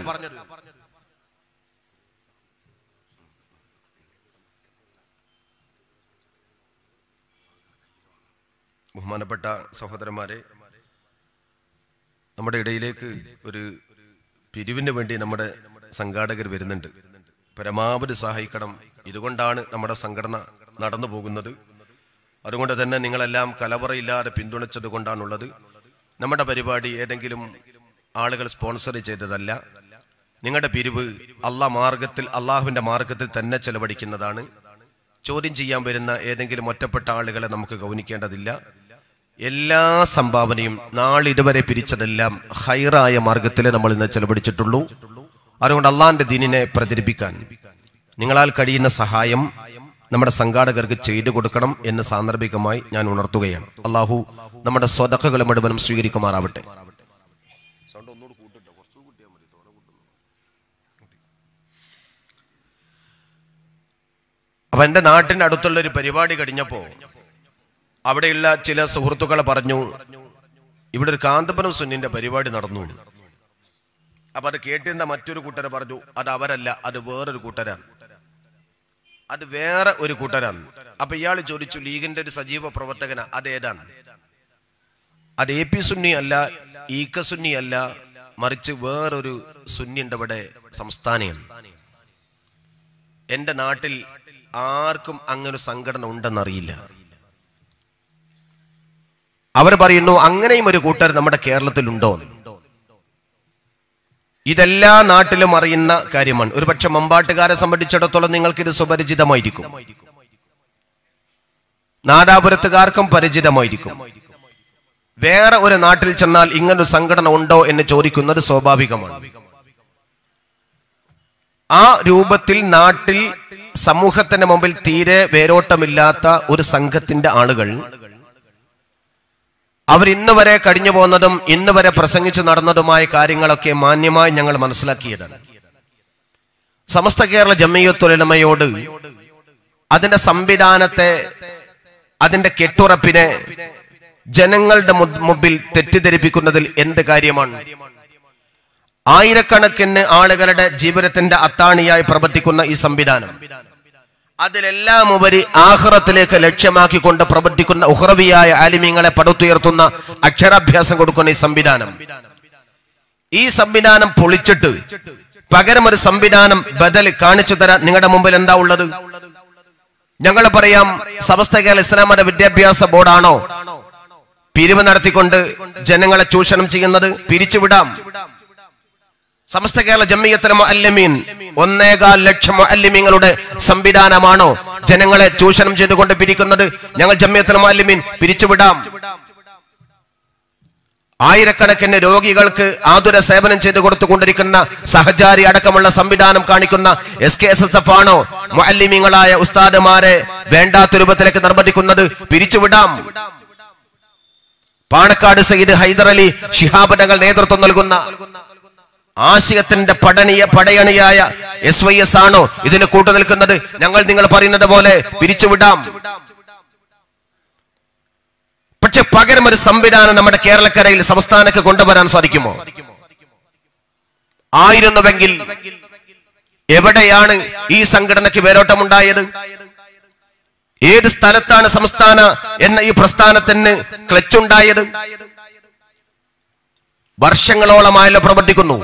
ബഹുമാനപ്പെട്ട സഹോദരന്മാരെ നമ്മുടെ ഇടയിലേക്ക് ഒരു പിരിവിന് വേണ്ടി നമ്മുടെ സംഘാടകർ വരുന്നുണ്ട് പരമാവധി സഹായിക്കണം ഇതുകൊണ്ടാണ് നമ്മുടെ സംഘടന നടന്നു പോകുന്നത് അതുകൊണ്ട് തന്നെ നിങ്ങളെല്ലാം കലവറയില്ലാതെ പിന്തുണച്ചത് കൊണ്ടാണുള്ളത് നമ്മുടെ പരിപാടി ഏതെങ്കിലും ആളുകൾ സ്പോൺസർ ചെയ്തതല്ല നിങ്ങളുടെ പിരിവ് അള്ളാ മാർഗത്തിൽ അള്ളാഹുവിന്റെ മാർഗത്തിൽ തന്നെ ചെലവഴിക്കുന്നതാണ് ചോദ്യം ചെയ്യാൻ വരുന്ന ഏതെങ്കിലും ഒറ്റപ്പെട്ട ആളുകളെ നമുക്ക് ഗൗനിക്കേണ്ടതില്ല എല്ലാ സംഭാവനയും നാളിതുവരെ പിരിച്ചതെല്ലാം ഹൈറായ മാർഗത്തിലെ നമ്മൾ ഇന്ന് ചെലവഴിച്ചിട്ടുള്ളൂ അതുകൊണ്ട് അള്ളാന്റെ ദീനിനെ പ്രചരിപ്പിക്കാൻ നിങ്ങളാൽ കഴിയുന്ന സഹായം നമ്മുടെ സംഘാടകർക്ക് ചെയ്തു കൊടുക്കണം എന്ന് സാന്ദർഭികമായി ഞാൻ ഉണർത്തുകയാണ് അള്ളാഹു നമ്മുടെ സ്വതക്കകൾ മുഴുവനും സ്വീകരിക്കുമാറാവട്ടെ അപ്പൊ എന്റെ നാട്ടിന്റെ അടുത്തുള്ള ഒരു പരിപാടി കഴിഞ്ഞപ്പോ അവിടെയുള്ള ചില സുഹൃത്തുക്കൾ പറഞ്ഞു ഇവിടെ ഒരു കാന്തപുരം സുന്നിന്റെ പരിപാടി നടന്നു അപ്പൊ അത് കേട്ടിരുന്ന മറ്റൊരു കൂട്ടരെ പറഞ്ഞു അത് അവരല്ല അത് വേറൊരു കൂട്ടരാണ് അത് വേറെ ഒരു കൂട്ടരാണ് അപ്പൊ ഇയാൾ ചോദിച്ചു ലീഗിന്റെ ഒരു സജീവ പ്രവർത്തകന അത് ഏതാണ് അത് എ പി സുന്നി അല്ല ഈക്ക സുന്നി അല്ല മറിച്ച് വേറൊരു സുന്നി ഉണ്ട് ഇവിടെ സംസ്ഥാനയാണ് എന്റെ നാട്ടിൽ ആർക്കും അങ്ങനെ ഒരു സംഘടന ഉണ്ടെന്നറിയില്ല അവർ പറയുന്നു അങ്ങനെയും ഒരു കൂട്ടർ നമ്മുടെ കേരളത്തിലുണ്ടോ ഇതെല്ലാ നാട്ടിലും അറിയുന്ന കാര്യമാണ് ഒരുപക്ഷെ മമ്പാട്ടുകാരെ സംബന്ധിച്ചിടത്തോളം നിങ്ങൾക്ക് ഇത് സുപരിചിതമായിരിക്കും നാദാപുരത്തുകാർക്കും പരിചിതമായിരിക്കും വേറെ ഒരു നാട്ടിൽ ചെന്നാൽ ഇങ്ങനൊരു സംഘടന ഉണ്ടോ എന്ന് ചോദിക്കുന്നത് സ്വാഭാവികമാണ് ആ രൂപത്തിൽ നാട്ടിൽ സമൂഹത്തിന്റെ മുമ്പിൽ തീരെ വേരോട്ടമില്ലാത്ത ഒരു സംഘത്തിന്റെ ആളുകൾ അവർ ഇന്ന് വരെ കഴിഞ്ഞു പോകുന്നതും ഇന്ന് വരെ പ്രസംഗിച്ചു നടന്നതുമായ കാര്യങ്ങളൊക്കെ മാന്യമായി ഞങ്ങൾ മനസ്സിലാക്കിയതാണ് സമസ്ത കേരള ജമ്മയ്യത്തൊലിമയോട് അതിന്റെ സംവിധാനത്തെ അതിന്റെ കെട്ടുറപ്പിനെ ജനങ്ങളുടെ മു- മുമ്പിൽ തെറ്റിദ്ധരിപ്പിക്കുന്നതിൽ എന്ത് കാര്യമാണ് ആയിരക്കണക്കിന് ആളുകളുടെ ജീവിതത്തിന്റെ അത്താണിയായി പ്രവർത്തിക്കുന്ന ഈ സംവിധാനം അതിലെല്ലാം ഉപരി ആഹ്റത്തിലേക്ക് ലക്ഷ്യമാക്കിക്കൊണ്ട് പ്രവർത്തിക്കുന്ന ഉഹ്റവിയായ ആലിമ്യങ്ങളെ പടുത്തുയർത്തുന്ന അക്ഷരാഭ്യാസം കൊടുക്കുന്ന ഈ സംവിധാനം ഈ സംവിധാനം പൊളിച്ചിട്ട് പകരം ഒരു സംവിധാനം ബദൽ കാണിച്ചു തരാൻ നിങ്ങളുടെ മുമ്പിൽ എന്താ ഉള്ളത് ഞങ്ങൾ പറയാം സമസ്ത കേരള ഇസ്ലാം മത വിദ്യാഭ്യാസ ബോർഡാണോ പിരിവ് നടത്തിക്കൊണ്ട് ജനങ്ങളെ ചൂഷണം ചെയ്യുന്നത് പിരിച്ചുവിടാം സമസ്ത കേരള ജമ്മിയത്തിന് മുഅല്ലിമീൻ ഒന്നേകാൽ ലക്ഷം മുഅല്ലിമീങ്ങളുടെ സംവിധാനമാണോ ജനങ്ങളെ ചൂഷണം ചെയ്തുകൊണ്ട് പിരിക്കുന്നത് ഞങ്ങൾ ജമ്മിയത്തിന് മുഅല്ലിമീൻ പിരിച്ചുവിടാം ആയിരക്കണക്കിന് രോഗികൾക്ക് ആതുര സേവനം ചെയ്തു കൊടുത്തുകൊണ്ടിരിക്കുന്ന സഹചാരി അടക്കമുള്ള സംവിധാനം കാണിക്കുന്ന S K S S F ആണോ മുഅല്ലിമീങ്ങളായ ഉസ്താദുമാരെ വേണ്ടാത്ത രൂപത്തിലേക്ക് നിർബന്ധിക്കുന്നത് പിരിച്ചുവിടാം പാണക്കാട് സയ്യിദ് ഹൈദർ അലി ശിഹാബ് തങ്ങൾ നേതൃത്വം നൽകുന്ന ആശയത്തിന്റെ പടനിയ പടയണിയായ എസ് വൈ എസ് ആണോ ഇതിന് കൂട്ടു നിൽക്കുന്നത് ഞങ്ങൾ നിങ്ങൾ പറയുന്നത് പോലെ പിരിച്ചുവിടാം പക്ഷെ പകരം ഒരു സംവിധാനം നമ്മുടെ കേരളക്കരയിൽ സംസ്ഥാനക്ക് കൊണ്ടുവരാൻ സാധിക്കുമോ ആയിരുന്നുവെങ്കിൽ എവിടെയാണ് ഈ സംഘടനയ്ക്ക് വേരോട്ടമുണ്ടായത് ഏത് സ്ഥലത്താണ് സംസ്ഥാന എന്ന ഈ പ്രസ്ഥാനത്തിന് ക്ലച്ചുണ്ടായത് വർഷങ്ങളോളമായല്ലോ പ്രവർത്തിക്കുന്നു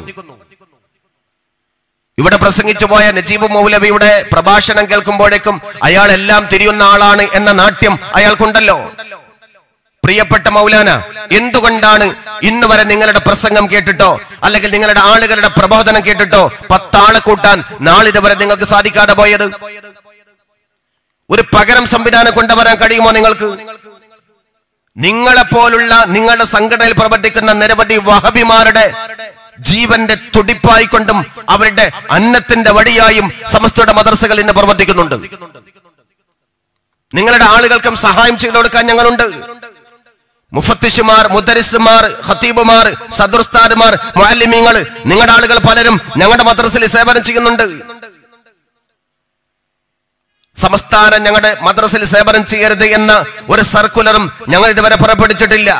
ഇവിടെ പ്രസംഗിച്ചു പോയ നജീബ് മൗലവിയുടെ പ്രഭാഷണം കേൾക്കുമ്പോഴേക്കും അയാൾ എല്ലാം തിരിയുന്ന ആളാണ് എന്ന നാട്യം അയാൾക്കുണ്ടല്ലോ പ്രിയപ്പെട്ട മൗലാന എന്തുകൊണ്ടാണ് ഇന്ന് വരെ നിങ്ങളുടെ പ്രസംഗം കേട്ടിട്ടോ അല്ലെങ്കിൽ നിങ്ങളുടെ ആളുകളുടെ പ്രബോധനം കേട്ടിട്ടോ പത്താളെ കൂട്ടാൻ നാളിതുവരെ നിങ്ങൾക്ക് സാധിക്കാതെ പോയത് ഒരു പകരം സംവിധാനം കൊണ്ടുവരാൻ കഴിയുമോ നിങ്ങൾക്ക് നിങ്ങളെപ്പോലുള്ള നിങ്ങളുടെ സംഘടനയിൽ പ്രവർത്തിക്കുന്ന നിരവധി വഹബിമാരുടെ ജീവന്റെ തുടിപ്പായിക്കൊണ്ടും അവരുടെ അന്നത്തിന്റെ വടിയായും സമസ്തയുടെ മദർസകൾ ഇന്ന് പ്രവർത്തിക്കുന്നുണ്ട് നിങ്ങളുടെ ആളുകൾക്കും സഹായം ചെയ്തു കൊടുക്കാൻ ഞങ്ങളുണ്ട് മുഫത്തിഷുമാർ മുദരിസുമാർ ഖത്തീബുമാർ സദുർസ്ഥാദുമാർ മുഅല്ലിമീങ്ങൾ നിങ്ങളുടെ ആളുകൾ പലരും ഞങ്ങളുടെ മദ്രസയിൽ സേവനം ചെയ്യുന്നുണ്ട് സംസ്ഥാനം ഞങ്ങളുടെ മദ്രസയിൽ സേവനം ചെയ്യരുത് എന്ന ഒരു സർക്കുലറും ഞങ്ങൾ ഇതുവരെ പുറപ്പെടുവിച്ചിട്ടില്ല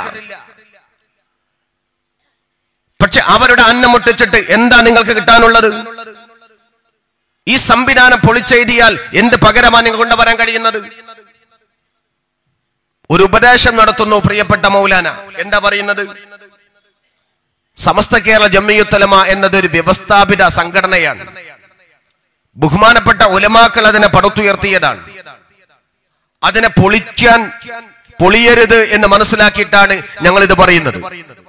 പക്ഷെ അവരുടെ അന്നം മുട്ടിച്ചിട്ട് എന്താ നിങ്ങൾക്ക് കിട്ടാനുള്ളത് ഈ സംവിധാനം പൊളിച്ചെഴുതിയാൽ എന്ത് പകരമാണ് നിങ്ങൾ കൊണ്ടുവരാൻ കഴിയുന്നത് ഒരു ഉപദേശം നടത്തുന്നു പ്രിയപ്പെട്ട മൗലാന എന്താ പറയുന്നത് സമസ്ത കേരള ജമ്മിയുത്തലമ എന്നത് ഒരു വ്യവസ്ഥാപിത സംഘടനയാണ് ബഹുമാനപ്പെട്ട ഉലമാക്കൾ അതിനെ പടുത്തുയർത്തിയതാണ് അതിനെ പൊളിക്കാൻ പൊളിയരുത് എന്ന് മനസ്സിലാക്കിയിട്ടാണ് ഞങ്ങൾ ഇത് പറയുന്നത്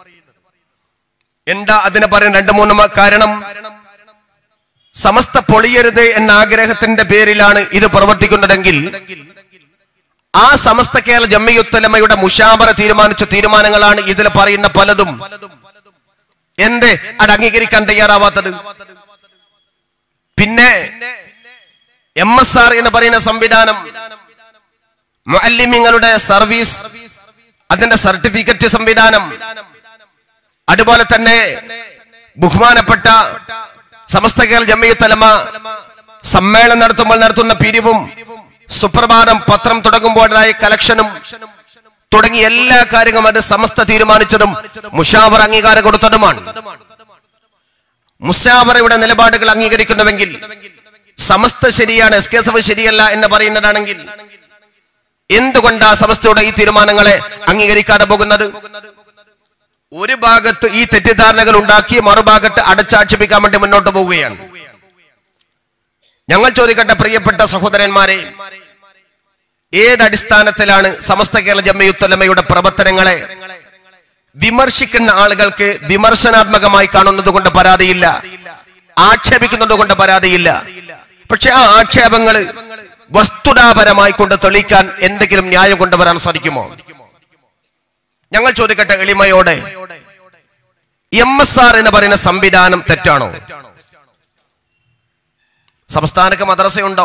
എന്താ അതിനെ പറയാൻ രണ്ടു മൂന്ന് മ- കാരണം സമസ്ത പൊളിയരുത് എന്ന ആഗ്രഹത്തിന്റെ പേരിലാണ് ഇത് പ്രവർത്തിക്കുന്നതെങ്കിൽ ആ സമസ്ത കേരള ജമ്മിയുത്തലമയുടെ മുഷാമറ തീരുമാനിച്ച തീരുമാനങ്ങളാണ് ഇതിൽ പറയുന്ന പലതും എന്തേ അത് അംഗീകരിക്കാൻ തയ്യാറാവാത്തത് പിന്നെ എം എസ് ആർ എന്ന് പറയുന്ന സംവിധാനം മുഅല്ലിമീങ്ങളുടെ സർവീസ് അതിന്റെ സർട്ടിഫിക്കറ്റ് സംവിധാനം അതുപോലെ തന്നെ ബഹുമാനപ്പെട്ട സമസ്ത കേരള ജമ്മിയത്തലമ സമ്മേളനം നടത്തുമ്പോൾ നടത്തുന്ന പിരിവും സുപ്രഭാതം പത്രം തുടങ്ങുമ്പോഴായ കലക്ഷനും തുടങ്ങിയ എല്ലാ കാര്യങ്ങളും അത് സമസ്ത തീരുമാനിച്ചതും മുഷാവർ അംഗീകാരം കൊടുത്തതുമാണ് മുഷാവറയുടെ നിലപാടുകൾ അംഗീകരിക്കുന്നുവെങ്കിൽ സമസ്ത ശരിയാണ് എസ് കെ സഭ ശരിയല്ല എന്ന് പറയുന്നതാണെങ്കിൽ എന്തുകൊണ്ടാ സമസ്തയുടെ ഈ തീരുമാനങ്ങളെ അംഗീകരിക്കാതെ പോകുന്നത് ഒരു ഭാഗത്ത് ഈ തെറ്റിദ്ധാരണകൾ ഉണ്ടാക്കി മറുഭാഗത്ത് അടച്ചാക്ഷേപിക്കാൻ വേണ്ടി മുന്നോട്ട് പോവുകയാണ് ഞങ്ങൾ ചോദിക്കട്ടെ പ്രിയപ്പെട്ട സഹോദരന്മാരെ ഏതടിസ്ഥാനത്തിലാണ് സമസ്ത കേരള ജമ്മയുത്തലമയുടെ പ്രവർത്തനങ്ങളെ വിമർശിക്കുന്ന ആളുകൾക്ക് വിമർശനാത്മകമായി കാണുന്നത് കൊണ്ട് പരാതിയില്ല ആക്ഷേപിക്കുന്നത് കൊണ്ട് പരാതിയില്ല പക്ഷെ ആ ആക്ഷേപങ്ങൾ വസ്തുതാപരമായി കൊണ്ട് തെളിയിക്കാൻ എന്തെങ്കിലും ന്യായം കൊണ്ടുവരാൻ സാധിക്കുമോ ഞങ്ങൾ ചോദിക്കട്ടെ എളിമയോടെ എം എസ് ആർ എന്ന് പറയുന്ന സംവിധാനം തെറ്റാണോ സംസ്ഥാനക്ക് മദ്രസയുണ്ടോ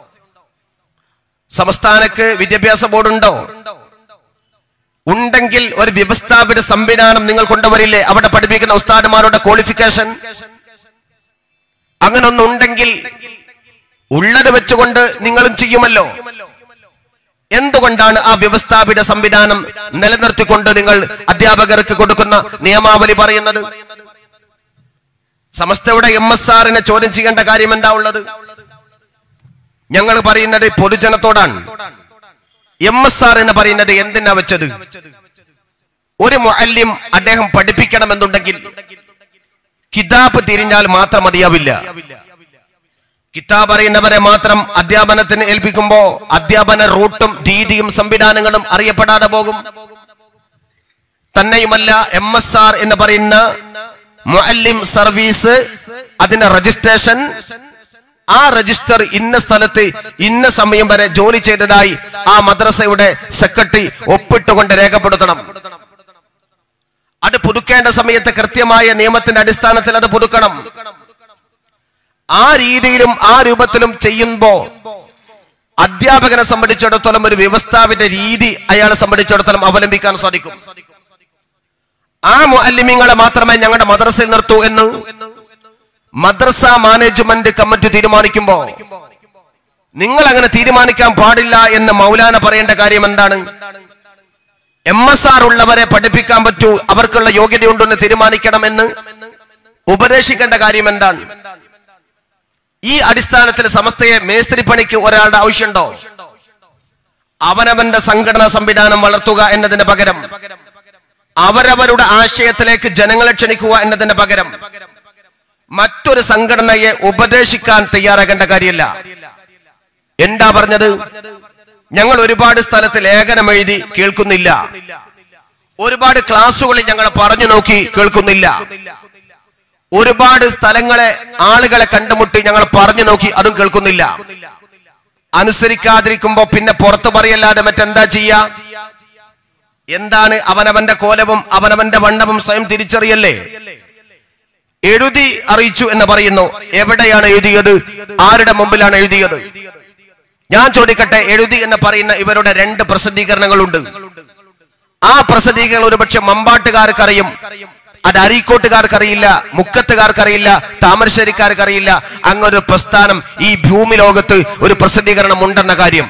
സംസ്ഥാനക്ക് വിദ്യാഭ്യാസ ബോർഡുണ്ടോ ഉണ്ടെങ്കിൽ ഒരു വ്യവസ്ഥാപിത സംവിധാനം നിങ്ങൾ കൊണ്ടുവരില്ലേ അവിടെ പഠിപ്പിക്കുന്ന ഉസ്താദുമാരുടെ ക്വാളിഫിക്കേഷൻ അങ്ങനെ ഒന്നുണ്ടെങ്കിൽ ഉള്ളത് വെച്ചുകൊണ്ട് നിങ്ങളും ചെയ്യുമല്ലോ എന്തുകൊണ്ടാണ് ആ വ്യവസ്ഥാപിത സംവിധാനം നിലനിർത്തിക്കൊണ്ട് നിങ്ങൾ അധ്യാപകർക്ക് കൊടുക്കുന്ന നിയമാവലി പറയുന്നത് സമസ്തയുടെ എം എസ് ആറിനെ ചോദ്യം ചെയ്യേണ്ട കാര്യം എന്താ ഉള്ളത് ഞങ്ങൾ പറയുന്നത് പൊതുജനത്തോടാണ് എം എസ് ആർ എന്ന് പറയുന്നത് എന്തിനാ വെച്ചത് ഒരു മുഅല്ലിം അദ്ദേഹം പഠിപ്പിക്കണമെന്നുണ്ടെങ്കിൽ കിതാബ് തിരിഞ്ഞാൽ മാത്രം മതിയാവില്ല കിതാബ് അറിയുന്നവരെ മാത്രം അധ്യാപനത്തിന് ഏൽപ്പിക്കുമ്പോ അധ്യാപന റൂട്ടും രീതിയും സംവിധാനങ്ങളും അറിയപ്പെടാതെ പോകും തന്നെയുമല്ല എം എസ് ആർ എന്ന് പറയുന്ന മുഅല്ലിം സർവീസ് അതിന്റെ രജിസ്ട്രേഷൻ ആ രജിസ്റ്റർ ഇന്ന സ്ഥലത്ത് ഇന്ന സമയം വരെ ജോലി ചെയ്തതായി ആ മദ്രസയുടെ സെക്രട്ടറി ഒപ്പിട്ടുകൊണ്ട് രേഖപ്പെടുത്തണം അത് പുതുക്കേണ്ട സമയത്ത് കൃത്യമായ നിയമത്തിന്റെ അടിസ്ഥാനത്തിൽ അത് പുതുക്കണം ആ രീതിയിലും ആ രൂപത്തിലും ചെയ്യുമ്പോ അധ്യാപകനെ സംബന്ധിച്ചിടത്തോളം ഒരു വ്യവസ്ഥാപിത രീതി അയാളെ സംബന്ധിച്ചിടത്തോളം അവലംബിക്കാൻ സാധിക്കും ആ മുഅല്ലിമീങ്ങളെ മാത്രമേ ഞങ്ങളുടെ മദ്രസയിൽ നിർത്തൂ എന്ന് മദ്രസ മാനേജ്മെന്റ് കമ്മിറ്റി തീരുമാനിക്കുമ്പോ നിങ്ങൾ അങ്ങനെ തീരുമാനിക്കാൻ പാടില്ല എന്ന് മൗലാന പറയേണ്ട കാര്യം എന്താണ് എം എസ് ആർ ഉള്ളവരെ പഠിപ്പിക്കാൻ പറ്റൂ അവർക്കുള്ള യോഗ്യതയുണ്ടെന്ന് തീരുമാനിക്കണമെന്ന് ഉപദേശിക്കേണ്ട കാര്യം എന്താണ് ഈ അടിസ്ഥാനത്തിൽ സമസ്തയെ മേസ്ത്രി പണിക്ക് ഒരാളുടെ ആവശ്യമുണ്ടോ അവനവന്റെ സംഘടനാ സംവിധാനം വളർത്തുക എന്നതിന് പകരം അവരവരുടെ ആശയത്തിലേക്ക് ജനങ്ങളെ ക്ഷണിക്കുക എന്നതിന് പകരം മറ്റൊരു സംഘടനയെ ഉപദേശിക്കാൻ തയ്യാറാകേണ്ട കാര്യമില്ല എന്താ പറഞ്ഞത് ഞങ്ങൾ ഒരുപാട് സ്ഥലത്ത് ലേഖനം എഴുതി കേൾക്കുന്നില്ല ഒരുപാട് ക്ലാസ്സുകളിൽ ഞങ്ങൾ പറഞ്ഞു നോക്കി കേൾക്കുന്നില്ല ഒരുപാട് സ്ഥലങ്ങളെ ആളുകളെ കണ്ടുമുട്ടി ഞങ്ങൾ പറഞ്ഞു നോക്കി അതും കേൾക്കുന്നില്ല അനുസരിക്കാതിരിക്കുമ്പോ പിന്നെ പുറത്തു പറയല്ലാതെ മറ്റെന്താ ചെയ്യാ എന്താണ് അവനവന്റെ കോലവും അവനവന്റെ വണ്ണവും സ്വയം തിരിച്ചറിയല്ലേ എഴുതി അറിയിച്ചു എന്ന് പറയുന്നു എവിടെയാണ് എഴുതിയത് ആരുടെ മുമ്പിലാണ് എഴുതിയത് ഞാൻ ചോദിക്കട്ടെ എഴുതി എന്ന് പറയുന്ന ഇവരുടെ രണ്ട് പ്രസിദ്ധീകരണങ്ങളുണ്ട് ആ പ്രസിദ്ധീകരണം ഒരുപക്ഷെ മമ്പാട്ടുകാർക്കറിയും അത് അരീക്കോട്ടുകാർക്കറിയില്ല മുക്കത്തുകാർക്കറിയില്ല താമരശ്ശേരിക്കാർക്കറിയില്ല അങ്ങൊരു പ്രസ്ഥാനം ഈ ഭൂമി ലോകത്ത് ഒരു പ്രസിദ്ധീകരണം ഉണ്ടെന്ന കാര്യം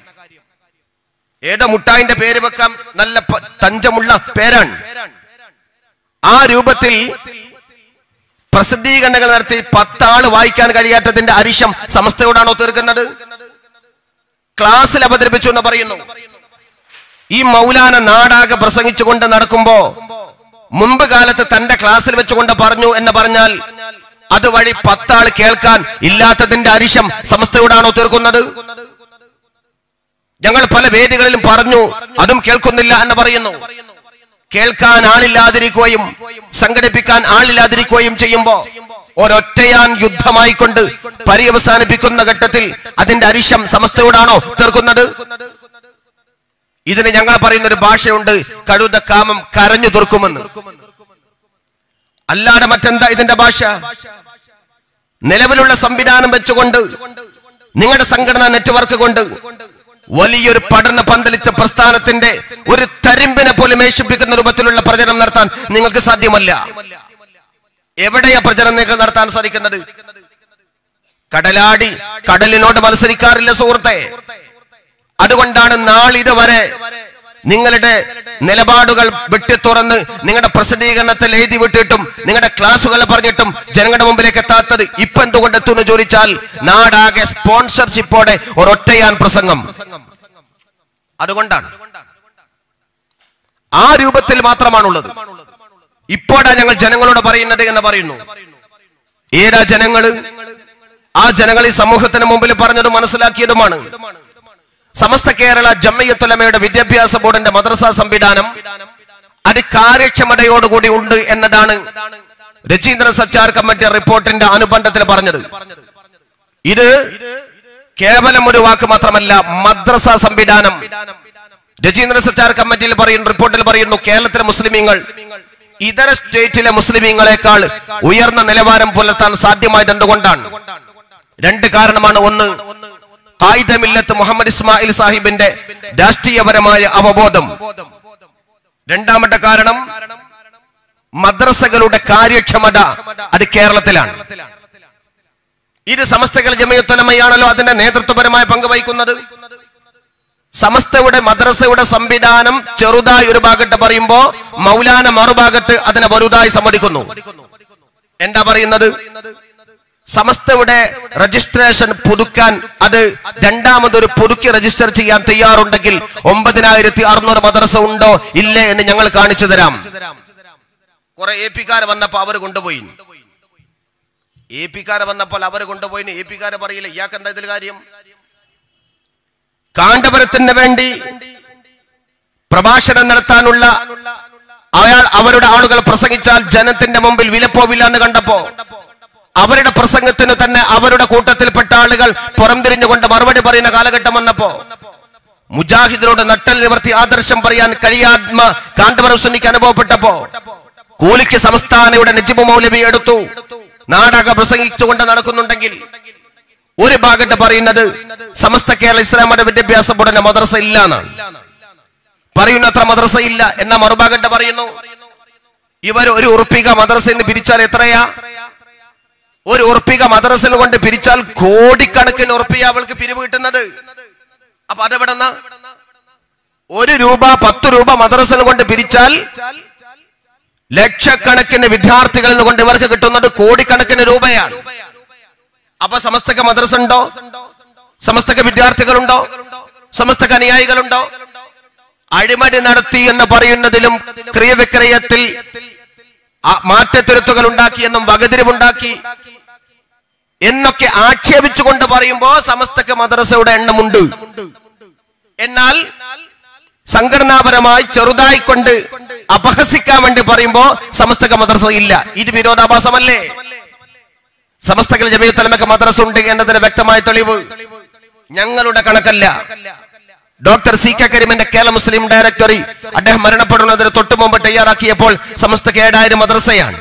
ഏതോ മുട്ടായിന്റെ പേര് വെക്കാം നല്ല പ- തഞ്ചമുള്ള പേരാണ് ആ രൂപത്തിൽ പ്രസിദ്ധീകരണങ്ങൾ നടത്തി പത്താള് വായിക്കാൻ കഴിയാത്തതിന്റെ അരിശം സമസ്തയോടാണോ തീർക്കുന്നത് ക്ലാസ്സിൽ അവതരിപ്പിച്ചു എന്ന് പറയുന്നു ഈ മൗലാന നാടാകെ പ്രസംഗിച്ചുകൊണ്ട് നടക്കുമ്പോ മുമ്പ് കാലത്ത് തന്റെ ക്ലാസ്സിൽ വെച്ചുകൊണ്ട് പറഞ്ഞു എന്ന് പറഞ്ഞാൽ അതുവഴി പത്താൾ കേൾക്കാൻ ഇല്ലാത്തതിന്റെ അരിശം സമസ്തയോടാണോ തീർക്കുന്നത് ഞങ്ങൾ പല വേദികളിലും പറഞ്ഞു അതും കേൾക്കുന്നില്ല എന്ന് പറയുന്നു കേൾക്കാൻ ആളില്ലാതിരിക്കുകയും സംഘടിപ്പിക്കാൻ ആളില്ലാതിരിക്കുകയും ചെയ്യുമ്പോ ഒരൊറ്റയാൻ യുദ്ധമായിക്കൊണ്ട് പര്യവസാനിപ്പിക്കുന്ന ഘട്ടത്തിൽ അതിന്റെ അരിശം സമസ്തയോടാണോ തീർക്കുന്നത് ഇതിന് ഞങ്ങൾ പറയുന്ന ഒരു ഭാഷയുണ്ട് കഴുത കാമം കരഞ്ഞു തീർക്കുമെന്ന് അല്ലാതെ മറ്റെന്താ ഇതിന്റെ ഭാഷ നിലവിലുള്ള സംവിധാനം വെച്ചുകൊണ്ട് നിങ്ങളുടെ സംഘടനാ നെറ്റ്വർക്ക് കൊണ്ട് വലിയൊരു പഠന പന്തലിച്ച പ്രസ്ഥാനത്തിന്റെ ഒരു തരിമ്പിനെ പോലും മേശിപ്പിക്കുന്ന രൂപത്തിലുള്ള പ്രചരണം നടത്താൻ നിങ്ങൾക്ക് സാധ്യമല്ല എവിടെയാ പ്രചരണം നിങ്ങൾ നടത്താൻ സാധിക്കുന്നത് കടലാടി കടലിനോട് മത്സരിക്കാറില്ല സുഹൃത്തെ അതുകൊണ്ടാണ് നാളിതുവരെ നിങ്ങളുടെ നിലപാടുകൾ വെട്ടി തുറന്ന് നിങ്ങളുടെ പ്രസിദ്ധീകരണത്തിൽ എഴുതി വിട്ടിട്ടും നിങ്ങളുടെ ക്ലാസ്സുകൾ പറഞ്ഞിട്ടും ജനങ്ങളുടെ മുമ്പിലേക്ക് എത്താത്തത് ഇപ്പൊ എന്തുകൊണ്ട് എത്തുന്നു ചോദിച്ചാൽ നാടാകെ സ്പോൺസർഷിപ്പോടെ ഒരൊറ്റയാൻ പ്രസംഗം അതുകൊണ്ടാണ് ആ രൂപത്തിൽ മാത്രമാണുള്ളത് ഇപ്പോഴാ ഞങ്ങൾ ജനങ്ങളോട് പറയുന്നത് എന്ന് പറയുന്നു ഏതാ ജനങ്ങള് ആ ജനങ്ങൾ ഈ സമൂഹത്തിന് മുമ്പിൽ പറഞ്ഞതും മനസ്സിലാക്കിയതുമാണ് സമസ്ത കേരള ജമ്മയത്തുലമയുടെ വിദ്യാഭ്യാസ ബോർഡിന്റെ മദ്രസ സംവിധാനം അത് കാര്യക്ഷമതയോടുകൂടി ഉണ്ട് എന്നതാണ് രചീന്ദ്ര സച്ചാർ കമ്മിറ്റി റിപ്പോർട്ടിന്റെ അനുബന്ധത്തിൽ പറഞ്ഞത് ഇത് കേവലം ഒരു വാക്ക് മാത്രമല്ല മദ്രസ സംവിധാനം രജീന്ദ്ര സച്ചാർ കമ്മിറ്റിയിൽ പറയുന്നു റിപ്പോർട്ടിൽ പറയുന്നു കേരളത്തിലെ മുസ്ലിമീങ്ങൾ ഇതര സ്റ്റേറ്റിലെ മുസ്ലിമീങ്ങളെക്കാൾ ഉയർന്ന നിലവാരം പുലർത്താൻ സാധ്യമായത് എന്തുകൊണ്ടാണ് രണ്ട് കാരണമാണ് ഒന്ന് കായിദമില്ലത്ത് മുഹമ്മദ് ഇസ്മായിൽ സാഹിബിന്റെ രാഷ്ട്രീയപരമായ അവബോധം രണ്ടാമത്തെ കാരണം മദ്രസകളുടെ കാര്യക്ഷമത അത് കേരളത്തിലാണ് ഇത് സമസ്തകൾ ജമയത്തുലമയാണല്ലോ അതിന്റെ നേതൃത്വപരമായ പങ്ക് വഹിക്കുന്നത് സമസ്തയുടെ മദ്രസയുടെ സംവിധാനം ചെറുതായി ഒരു ഭാഗത്ത് പറയുമ്പോ മൗലാന മറുഭാഗത്ത് അതിനെ വലുതായി സമ്മതിക്കുന്നു എന്താ പറയുന്നത് സമസ്തയുടെ രജിസ്ട്രേഷൻ പുതുക്കാൻ അത് രണ്ടാമതൊരു പുതുക്കി രജിസ്റ്റർ ചെയ്യാൻ തയ്യാറുണ്ടെങ്കിൽ ഒമ്പതിനായിരത്തി അറുന്നൂറ് മദ്രസ ഉണ്ടോ ഇല്ലേ എന്ന് ഞങ്ങൾ കാണിച്ചു തരാം കുറെ എ പിക്കാരെ വന്നപ്പോ അവർ കൊണ്ടുപോയി എ പിക്കാരെ വന്നപ്പോൾ അവർ കൊണ്ടുപോയി എ പിക്കാരെ പറയില്ല ഇയാൾക്ക് എന്താ ഇതിൽ കാര്യം കാണ്ടപുരത്തിന് വേണ്ടി പ്രഭാഷണം നടത്താനുള്ള അയാൾ അവരുടെ ആളുകൾ പ്രസംഗിച്ചാൽ ജനത്തിന്റെ മുമ്പിൽ വിലപ്പോവില്ല എന്ന് കണ്ടപ്പോ അവരുടെ പ്രസംഗത്തിന് തന്നെ അവരുടെ കൂട്ടത്തിൽപ്പെട്ട ആളുകൾ പുറംതിരിഞ്ഞുകൊണ്ട് മറുപടി പറയുന്ന കാലഘട്ടം വന്നപ്പോ മുജാഹിദിനോട് നട്ടൽ നിവർത്തി ആദർശം പറയാൻ കഴിയാത്മ കാന്തപുരം സുന്നിക്ക് അനുഭവപ്പെട്ടപ്പോ കൂലിക്ക് സംസ്ഥാനയുടെ നജിബ് മൗലവി എടുത്തു നാടക പ്രസംഗിച്ചുകൊണ്ട് നടക്കുന്നുണ്ടെങ്കിൽ ഒരു ഭാഗത്ത് പറയുന്നത് സമസ്ത കേരള ഇസ്ലാം മത വിദ്യാഭ്യാസ ബോർഡിന്റെ മദ്രസ ഇല്ല എന്നാണ് പറയുന്നത്ര മദ്രസ ഇല്ല എന്ന മറുഭാഗത്ത് പറയുന്നു ഇവർ ഒരു ഉറപ്പിക മദ്രസയിൽ നിന്ന് പിരിച്ചാൽ എത്രയാ ഒരു ഉറപ്പിക മദ്രസയിൽ കൊണ്ട് പിരിച്ചാൽ കോടിക്കണക്കിന് ഉറപ്പിക അവൾക്ക് പിരിവ് കിട്ടുന്നത് അപ്പൊ അതെവിടെന്ന ഒരു രൂപ പത്ത് രൂപ മദ്രസയിൽ കൊണ്ട് പിരിച്ചാൽ ലക്ഷക്കണക്കിന് വിദ്യാർത്ഥികളിൽ നിന്ന് കൊണ്ട് ഇവർക്ക് കിട്ടുന്നത് കോടിക്കണക്കിന് രൂപയാണ് അപ്പൊ സമസ്തക മദ്രസ ഉണ്ടോ സമസ്തക വിദ്യാർത്ഥികളുണ്ടോ സമസ്തക അനുയായികളുണ്ടോ അഴിമതി നടത്തി എന്ന് പറയുന്നതിലും ക്രിയവിക്രയത്തിൽ ആ മാറ്റത്തിരുത്തുകൾ ഉണ്ടാക്കി എന്നും വകതിരിവുണ്ടാക്കി എന്നൊക്കെ ആക്ഷേപിച്ചുകൊണ്ട് പറയുമ്പോ സമസ്തക മദ്രസയുടെ എണ്ണമുണ്ട് എന്നാൽ സംഘടനാപരമായി ചെറുതായി കൊണ്ട് അപഹസിക്കാൻ വേണ്ടി പറയുമ്പോ സമസ്തക മദ്രസ ഇല്ല ഇത് വിരോധാഭാസമല്ലേ സമസ്തകൾ ജമീയത്തലമക്ക് മദ്രസ ഉണ്ട് എന്നതിന് വ്യക്തമായ തെളിവ് ഞങ്ങളുടെ കണക്കല്ല ഡോക്ടർ സി കെ കരീമിന്റെ കേരള മുസ്ലിം ഡയറക്ടറി അദ്ദേഹം മരണപ്പെടുന്നതിന് തൊട്ടു മുമ്പ് തയ്യാറാക്കിയപ്പോൾ സമസ്ത ഏഴായിരം മദ്രസയാണ്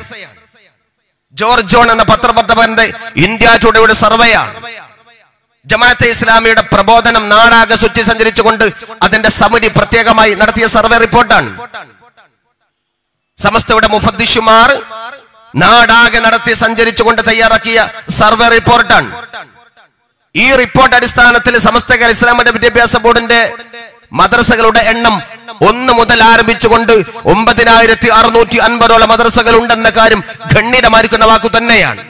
ജോർജ് ജോൺ എന്ന പത്രപത്രപരന്റെ ഇന്ത്യ ടുഡേയുടെ സർവേയാണ് ജമാഅത്തെ ഇസ്ലാമിയുടെ പ്രബോധനം നാടാകെ ചുറ്റി സഞ്ചരിച്ചുകൊണ്ട് അതിന്റെ സമിതി പ്രത്യേകമായി നടത്തിയ സർവേ റിപ്പോർട്ടാണ് സമസ്തയുടെ മുഫദ്ദിഷുമാർ നാടാകെ നടത്തി സഞ്ചരിച്ചുകൊണ്ട് തയ്യാറാക്കിയ സർവേ റിപ്പോർട്ടാണ് ഈ റിപ്പോർട്ട് അടിസ്ഥാനത്തിൽ സമസ്ത കേരള ഇസ്ലാമിന്റെ വിദ്യാഭ്യാസ ബോർഡിന്റെ മദ്രസകളുടെ എണ്ണം ഒന്ന് മുതൽ ആരംഭിച്ചുകൊണ്ട് ഒമ്പതിനായിരത്തി അറുന്നൂറ്റി അൻപതോളം മദ്രസകൾ ഉണ്ടെന്ന കാര്യം ഗണ്യമായിരിക്കുന്ന വാക്കു തന്നെയാണ്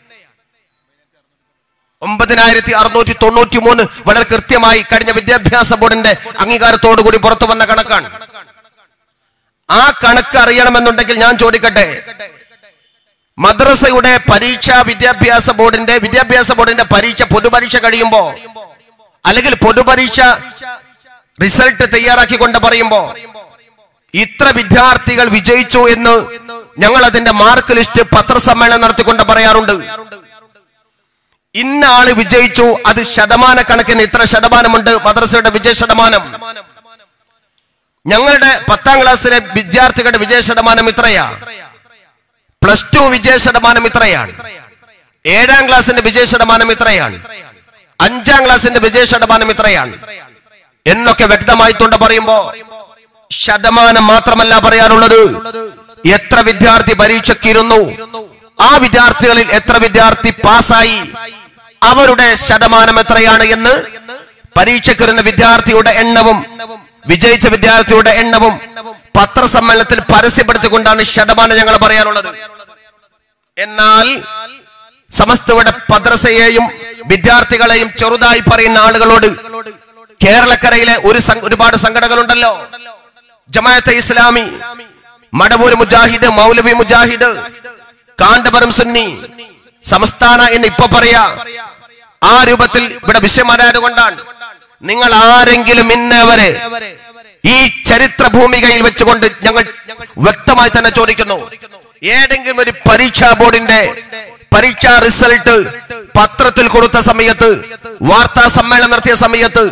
ഒമ്പതിനായിരത്തി അറുന്നൂറ്റി തൊണ്ണൂറ്റി മൂന്ന് വളരെ കൃത്യമായി കഴിഞ്ഞ വിദ്യാഭ്യാസ ബോർഡിന്റെ അംഗീകാരത്തോടു കൂടി പുറത്തു വന്ന കണക്കാണ് ആ കണക്ക് അറിയണമെന്നുണ്ടെങ്കിൽ ഞാൻ ചോദിക്കട്ടെ മദ്രസയുടെ പരീക്ഷ വിദ്യാഭ്യാസ ബോർഡിന്റെ വിദ്യാഭ്യാസ ബോർഡിന്റെ പരീക്ഷ പൊതുപരീക്ഷ കഴിയുമ്പോ അല്ലെങ്കിൽ പൊതുപരീക്ഷ റിസൾട്ട് തയ്യാറാക്കിക്കൊണ്ട് പറയുമ്പോ ഇത്ര വിദ്യാർത്ഥികൾ വിജയിച്ചു എന്ന് ഞങ്ങൾ അതിന്റെ മാർക്ക് ലിസ്റ്റ് പത്രസമ്മേളനം നടത്തിക്കൊണ്ട് പറയാറുണ്ട് ഇന്ന ആള് വിജയിച്ചു അത് ശതമാന കണക്കിന് ഇത്ര ശതമാനമുണ്ട് മദ്രസയുടെ വിജയ ശതമാനം ഞങ്ങളുടെ പത്താം ക്ലാസ്സിലെ വിദ്യാർത്ഥികളുടെ വിജയ ശതമാനം ഇത്രയാ പ്ലസ് ടു വിജയ ശതമാനം ഇത്രയാണ് ഏഴാം ക്ലാസ്സിന്റെ വിജയ ശതമാനം ഇത്രയാണ് അഞ്ചാം ക്ലാസ്സിന്റെ വിജയ ശതമാനം ഇത്രയാണ് എന്നൊക്കെ വ്യക്തമായിട്ടുണ്ട് പറയുമ്പോ ശതമാനം മാത്രമല്ല പറയാനുള്ളത് എത്ര വിദ്യാർത്ഥി പരീക്ഷയ്ക്കിരുന്നു ആ വിദ്യാർത്ഥികളിൽ എത്ര വിദ്യാർത്ഥി പാസ്സായി അവരുടെ ശതമാനം എത്രയാണ് എന്ന് പരീക്ഷയ്ക്കിരുന്ന വിദ്യാർത്ഥിയുടെ എണ്ണവും വിജയിച്ച വിദ്യാർത്ഥിയുടെ എണ്ണവും പത്രസമ്മേളനത്തിൽ പരസ്യപ്പെടുത്തിക്കൊണ്ടാണ് ശതമാനം ഞങ്ങൾ പറയാനുള്ളത് എന്നാൽ സമസ്തയുടെ മദ്രസയെയും വിദ്യാർത്ഥികളെയും ചെറുതായി പറയുന്ന ആളുകളോട് കേരളക്കരയിലെ ഒരു സം- ഒരുപാട് സംഘടനകളുണ്ടല്ലോ ജമാഅത്തെ ഇസ്ലാമി മടവൂര് മുജാഹിദ് മൗലവി മുജാഹിദ് കാന്തപുരം സുന്നി സംസ്ഥാന എന്ന് ഇപ്പൊ പറയാ ആ രൂപത്തിൽ ഇവിടെ വിഷയമാരായത് കൊണ്ടാണ് നിങ്ങൾ ആരെങ്കിലും ഇന്നവരെ ഈ ചരിത്ര ഭൂമികയിൽ വെച്ചുകൊണ്ട് ഞങ്ങൾ വ്യക്തമായി തന്നെ ചോദിക്കുന്നു ഏതെങ്കിലും ഒരു പരീക്ഷാ ബോർഡിന്റെ പരീക്ഷാ റിസൾട്ട് പത്രത്തിൽ കൊടുത്ത സമയത്ത് വാർത്താ സമ്മേളനം നടത്തിയ സമയത്ത്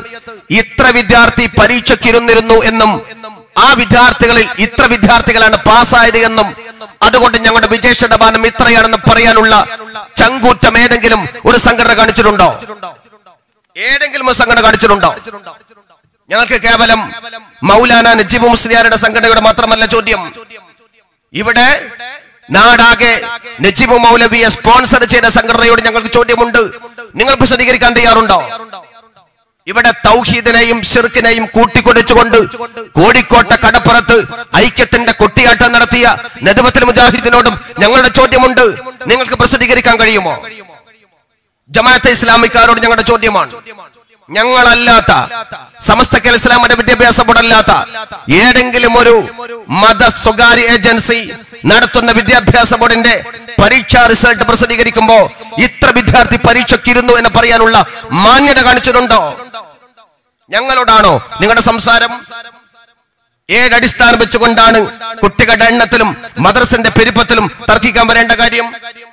ഇത്ര വിദ്യാർത്ഥി പരീക്ഷയ്ക്കിരുന്നിരുന്നു എന്നും ആ വിദ്യാർത്ഥികളിൽ ഇത്ര വിദ്യാർത്ഥികളാണ് പാസ്സായത് എന്നും അതുകൊണ്ട് ഞങ്ങളുടെ വിജയ ശതമാനം ഇത്രയാണെന്ന് പറയാനുള്ള ചങ്കൂറ്റം ഏതെങ്കിലും ഒരു സംഘടന കാണിച്ചിട്ടുണ്ടോ ഏതെങ്കിലും ഒരു സംഘടന കാണിച്ചിട്ടുണ്ടോ ഞങ്ങൾക്ക് കേവലം മൗലാന നജീബ് മുസ്ലിയാരുടെ സംഘടനയുടെ മാത്രമല്ല ചോദ്യം ഇവിടെ നാടാകെ നജീബ് മൗലവിയെ സ്പോൺസർ ചെയ്ത സംഘടനയോട് ഞങ്ങൾക്ക് ചോദ്യമുണ്ട് നിങ്ങൾ വിശദീകരിക്കാൻ തയ്യാറുണ്ടോ ഇവിടെ തൗഹീദിനെയും ഷിർക്കിനെയും കൂട്ടിക്കൊടിച്ചുകൊണ്ട് കോഴിക്കോട്ടെ കടപ്പുറത്ത് ഐക്യത്തിന്റെ കൊട്ടിയാട്ടം നടത്തിയ നദുവത്തിൽ മുജാഹിദിനോടും ഞങ്ങളുടെ ചോദ്യമുണ്ട് നിങ്ങൾക്ക് പ്രസിദ്ധീകരിക്കാൻ കഴിയുമോ ജമാഅത്തെ ഇസ്ലാമിക്കാരോട് ഞങ്ങളുടെ ചോദ്യമാണ് ഞങ്ങളല്ലാത്ത സമസ്ത കേരള ഇസ്ലാമിന്റെ വിദ്യാഭ്യാസ ബോർഡല്ലാത്ത ഏതെങ്കിലും ഒരു മത സ്വകാര്യ ഏജൻസി നടത്തുന്ന വിദ്യാഭ്യാസ ബോർഡിന്റെ പരീക്ഷാ റിസൾട്ട് പ്രസിദ്ധീകരിക്കുമ്പോ ഇത്ര വിദ്യാർത്ഥി പരീക്ഷയ്ക്കിരുന്നു എന്ന് പറയാനുള്ള മാന്യത കാണിച്ചിട്ടുണ്ടോ ഞങ്ങളോടാണോ നിങ്ങളുടെ സംസാരം ഏഴടിസ്ഥാനം വെച്ചുകൊണ്ടാണ് കുട്ടികളുടെ എണ്ണത്തിലും മദ്രസിന്റെ പെരുപ്പത്തിലും തർക്കിക്കാൻ വരേണ്ട കാര്യം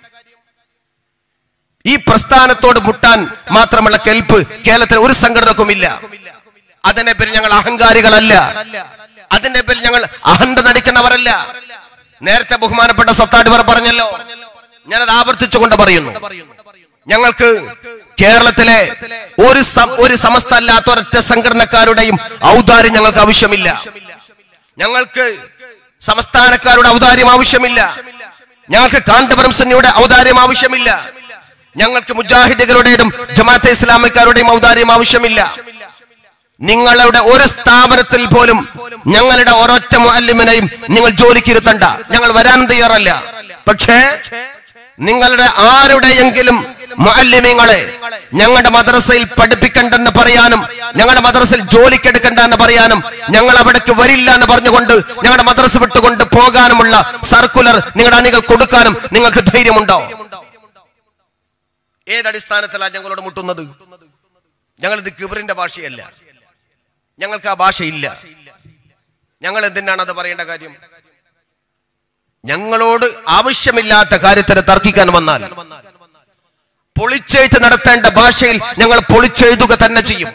ഈ പ്രസ്ഥാനത്തോട് മുട്ടാൻ മാത്രമുള്ള കെൽപ്പ് കേരളത്തിൽ ഒരു സംഘടനക്കുമില്ല അതിന്റെ പേരിൽ ഞങ്ങൾ അഹങ്കാരികളല്ല അതിന്റെ പേരിൽ ഞങ്ങൾ അഹന്ത നടിക്കുന്നവരല്ല നേരത്തെ ബഹുമാനപ്പെട്ട സത്താടിവർ പറഞ്ഞല്ലോ ഞാനത് ആവർത്തിച്ചുകൊണ്ട് പറയുന്നു ഞങ്ങൾക്ക് കേരളത്തിലെ ഒരു സം- ഒരു സമസ്ത അല്ലാത്ത ഒരൊറ്റ സംഘടനക്കാരുടെയും ഔദാര്യം ഞങ്ങൾക്ക് ആവശ്യമില്ല ഞങ്ങൾക്ക് സംസ്ഥാനക്കാരുടെ ഔദാര്യം ആവശ്യമില്ല ഞങ്ങൾക്ക് കാന്തപുരം സുന്നിയുടെ ഔദാര്യം ആവശ്യമില്ല ഞങ്ങൾക്ക് മുജാഹിദുകളുടെയും ജമാഅത്തെ ഇസ്ലാമിക്കാരുടെയും ഔദാര്യം ആവശ്യമില്ല നിങ്ങളുടെ ഒരു സ്ഥാപനത്തിൽ പോലും ഞങ്ങളുടെ ഒരൊറ്റ മുഅല്ലിമിനെയും നിങ്ങൾ ജോലിക്ക് ഇരുത്തണ്ട ഞങ്ങൾ വരാൻ തയ്യാറല്ല പക്ഷേ നിങ്ങളുടെ ആരുടെയെങ്കിലും മുഅല്ലിമീങ്ങളെ ഞങ്ങളുടെ മദ്രസയിൽ പഠിപ്പിക്കണ്ടെന്ന് പറയാനും ഞങ്ങളുടെ മദ്രസയിൽ ജോലിക്കെടുക്കണ്ട എന്ന് പറയാനും ഞങ്ങൾ അവിടേക്ക് വരില്ല എന്ന് പറഞ്ഞുകൊണ്ട് ഞങ്ങളുടെ മദ്രസ വിട്ടുകൊണ്ട് പോകാനുമുള്ള സർക്കുലർ നിങ്ങളുടെ അണികൾ കൊടുക്കാനും നിങ്ങൾക്ക് ധൈര്യമുണ്ടോ ഏതടിസ്ഥാനത്തിലാണ് ഞങ്ങളോട് മുട്ടുന്നത് ഞങ്ങളിത് കിബറിന്റെ ഭാഷയല്ല ഞങ്ങൾക്ക് ആ ഭാഷയില്ല ഞങ്ങൾ എന്തിനാണ് അത് പറയേണ്ട കാര്യം ഞങ്ങളോട് ആവശ്യമില്ലാത്ത കാര്യത്തിന് തർക്കിക്കാൻ വന്നാൽ പൊളിച്ചെഴുത്ത് നടത്തേണ്ട ഭാഷയിൽ ഞങ്ങൾ പൊളിച്ചെഴുതുക തന്നെ ചെയ്യും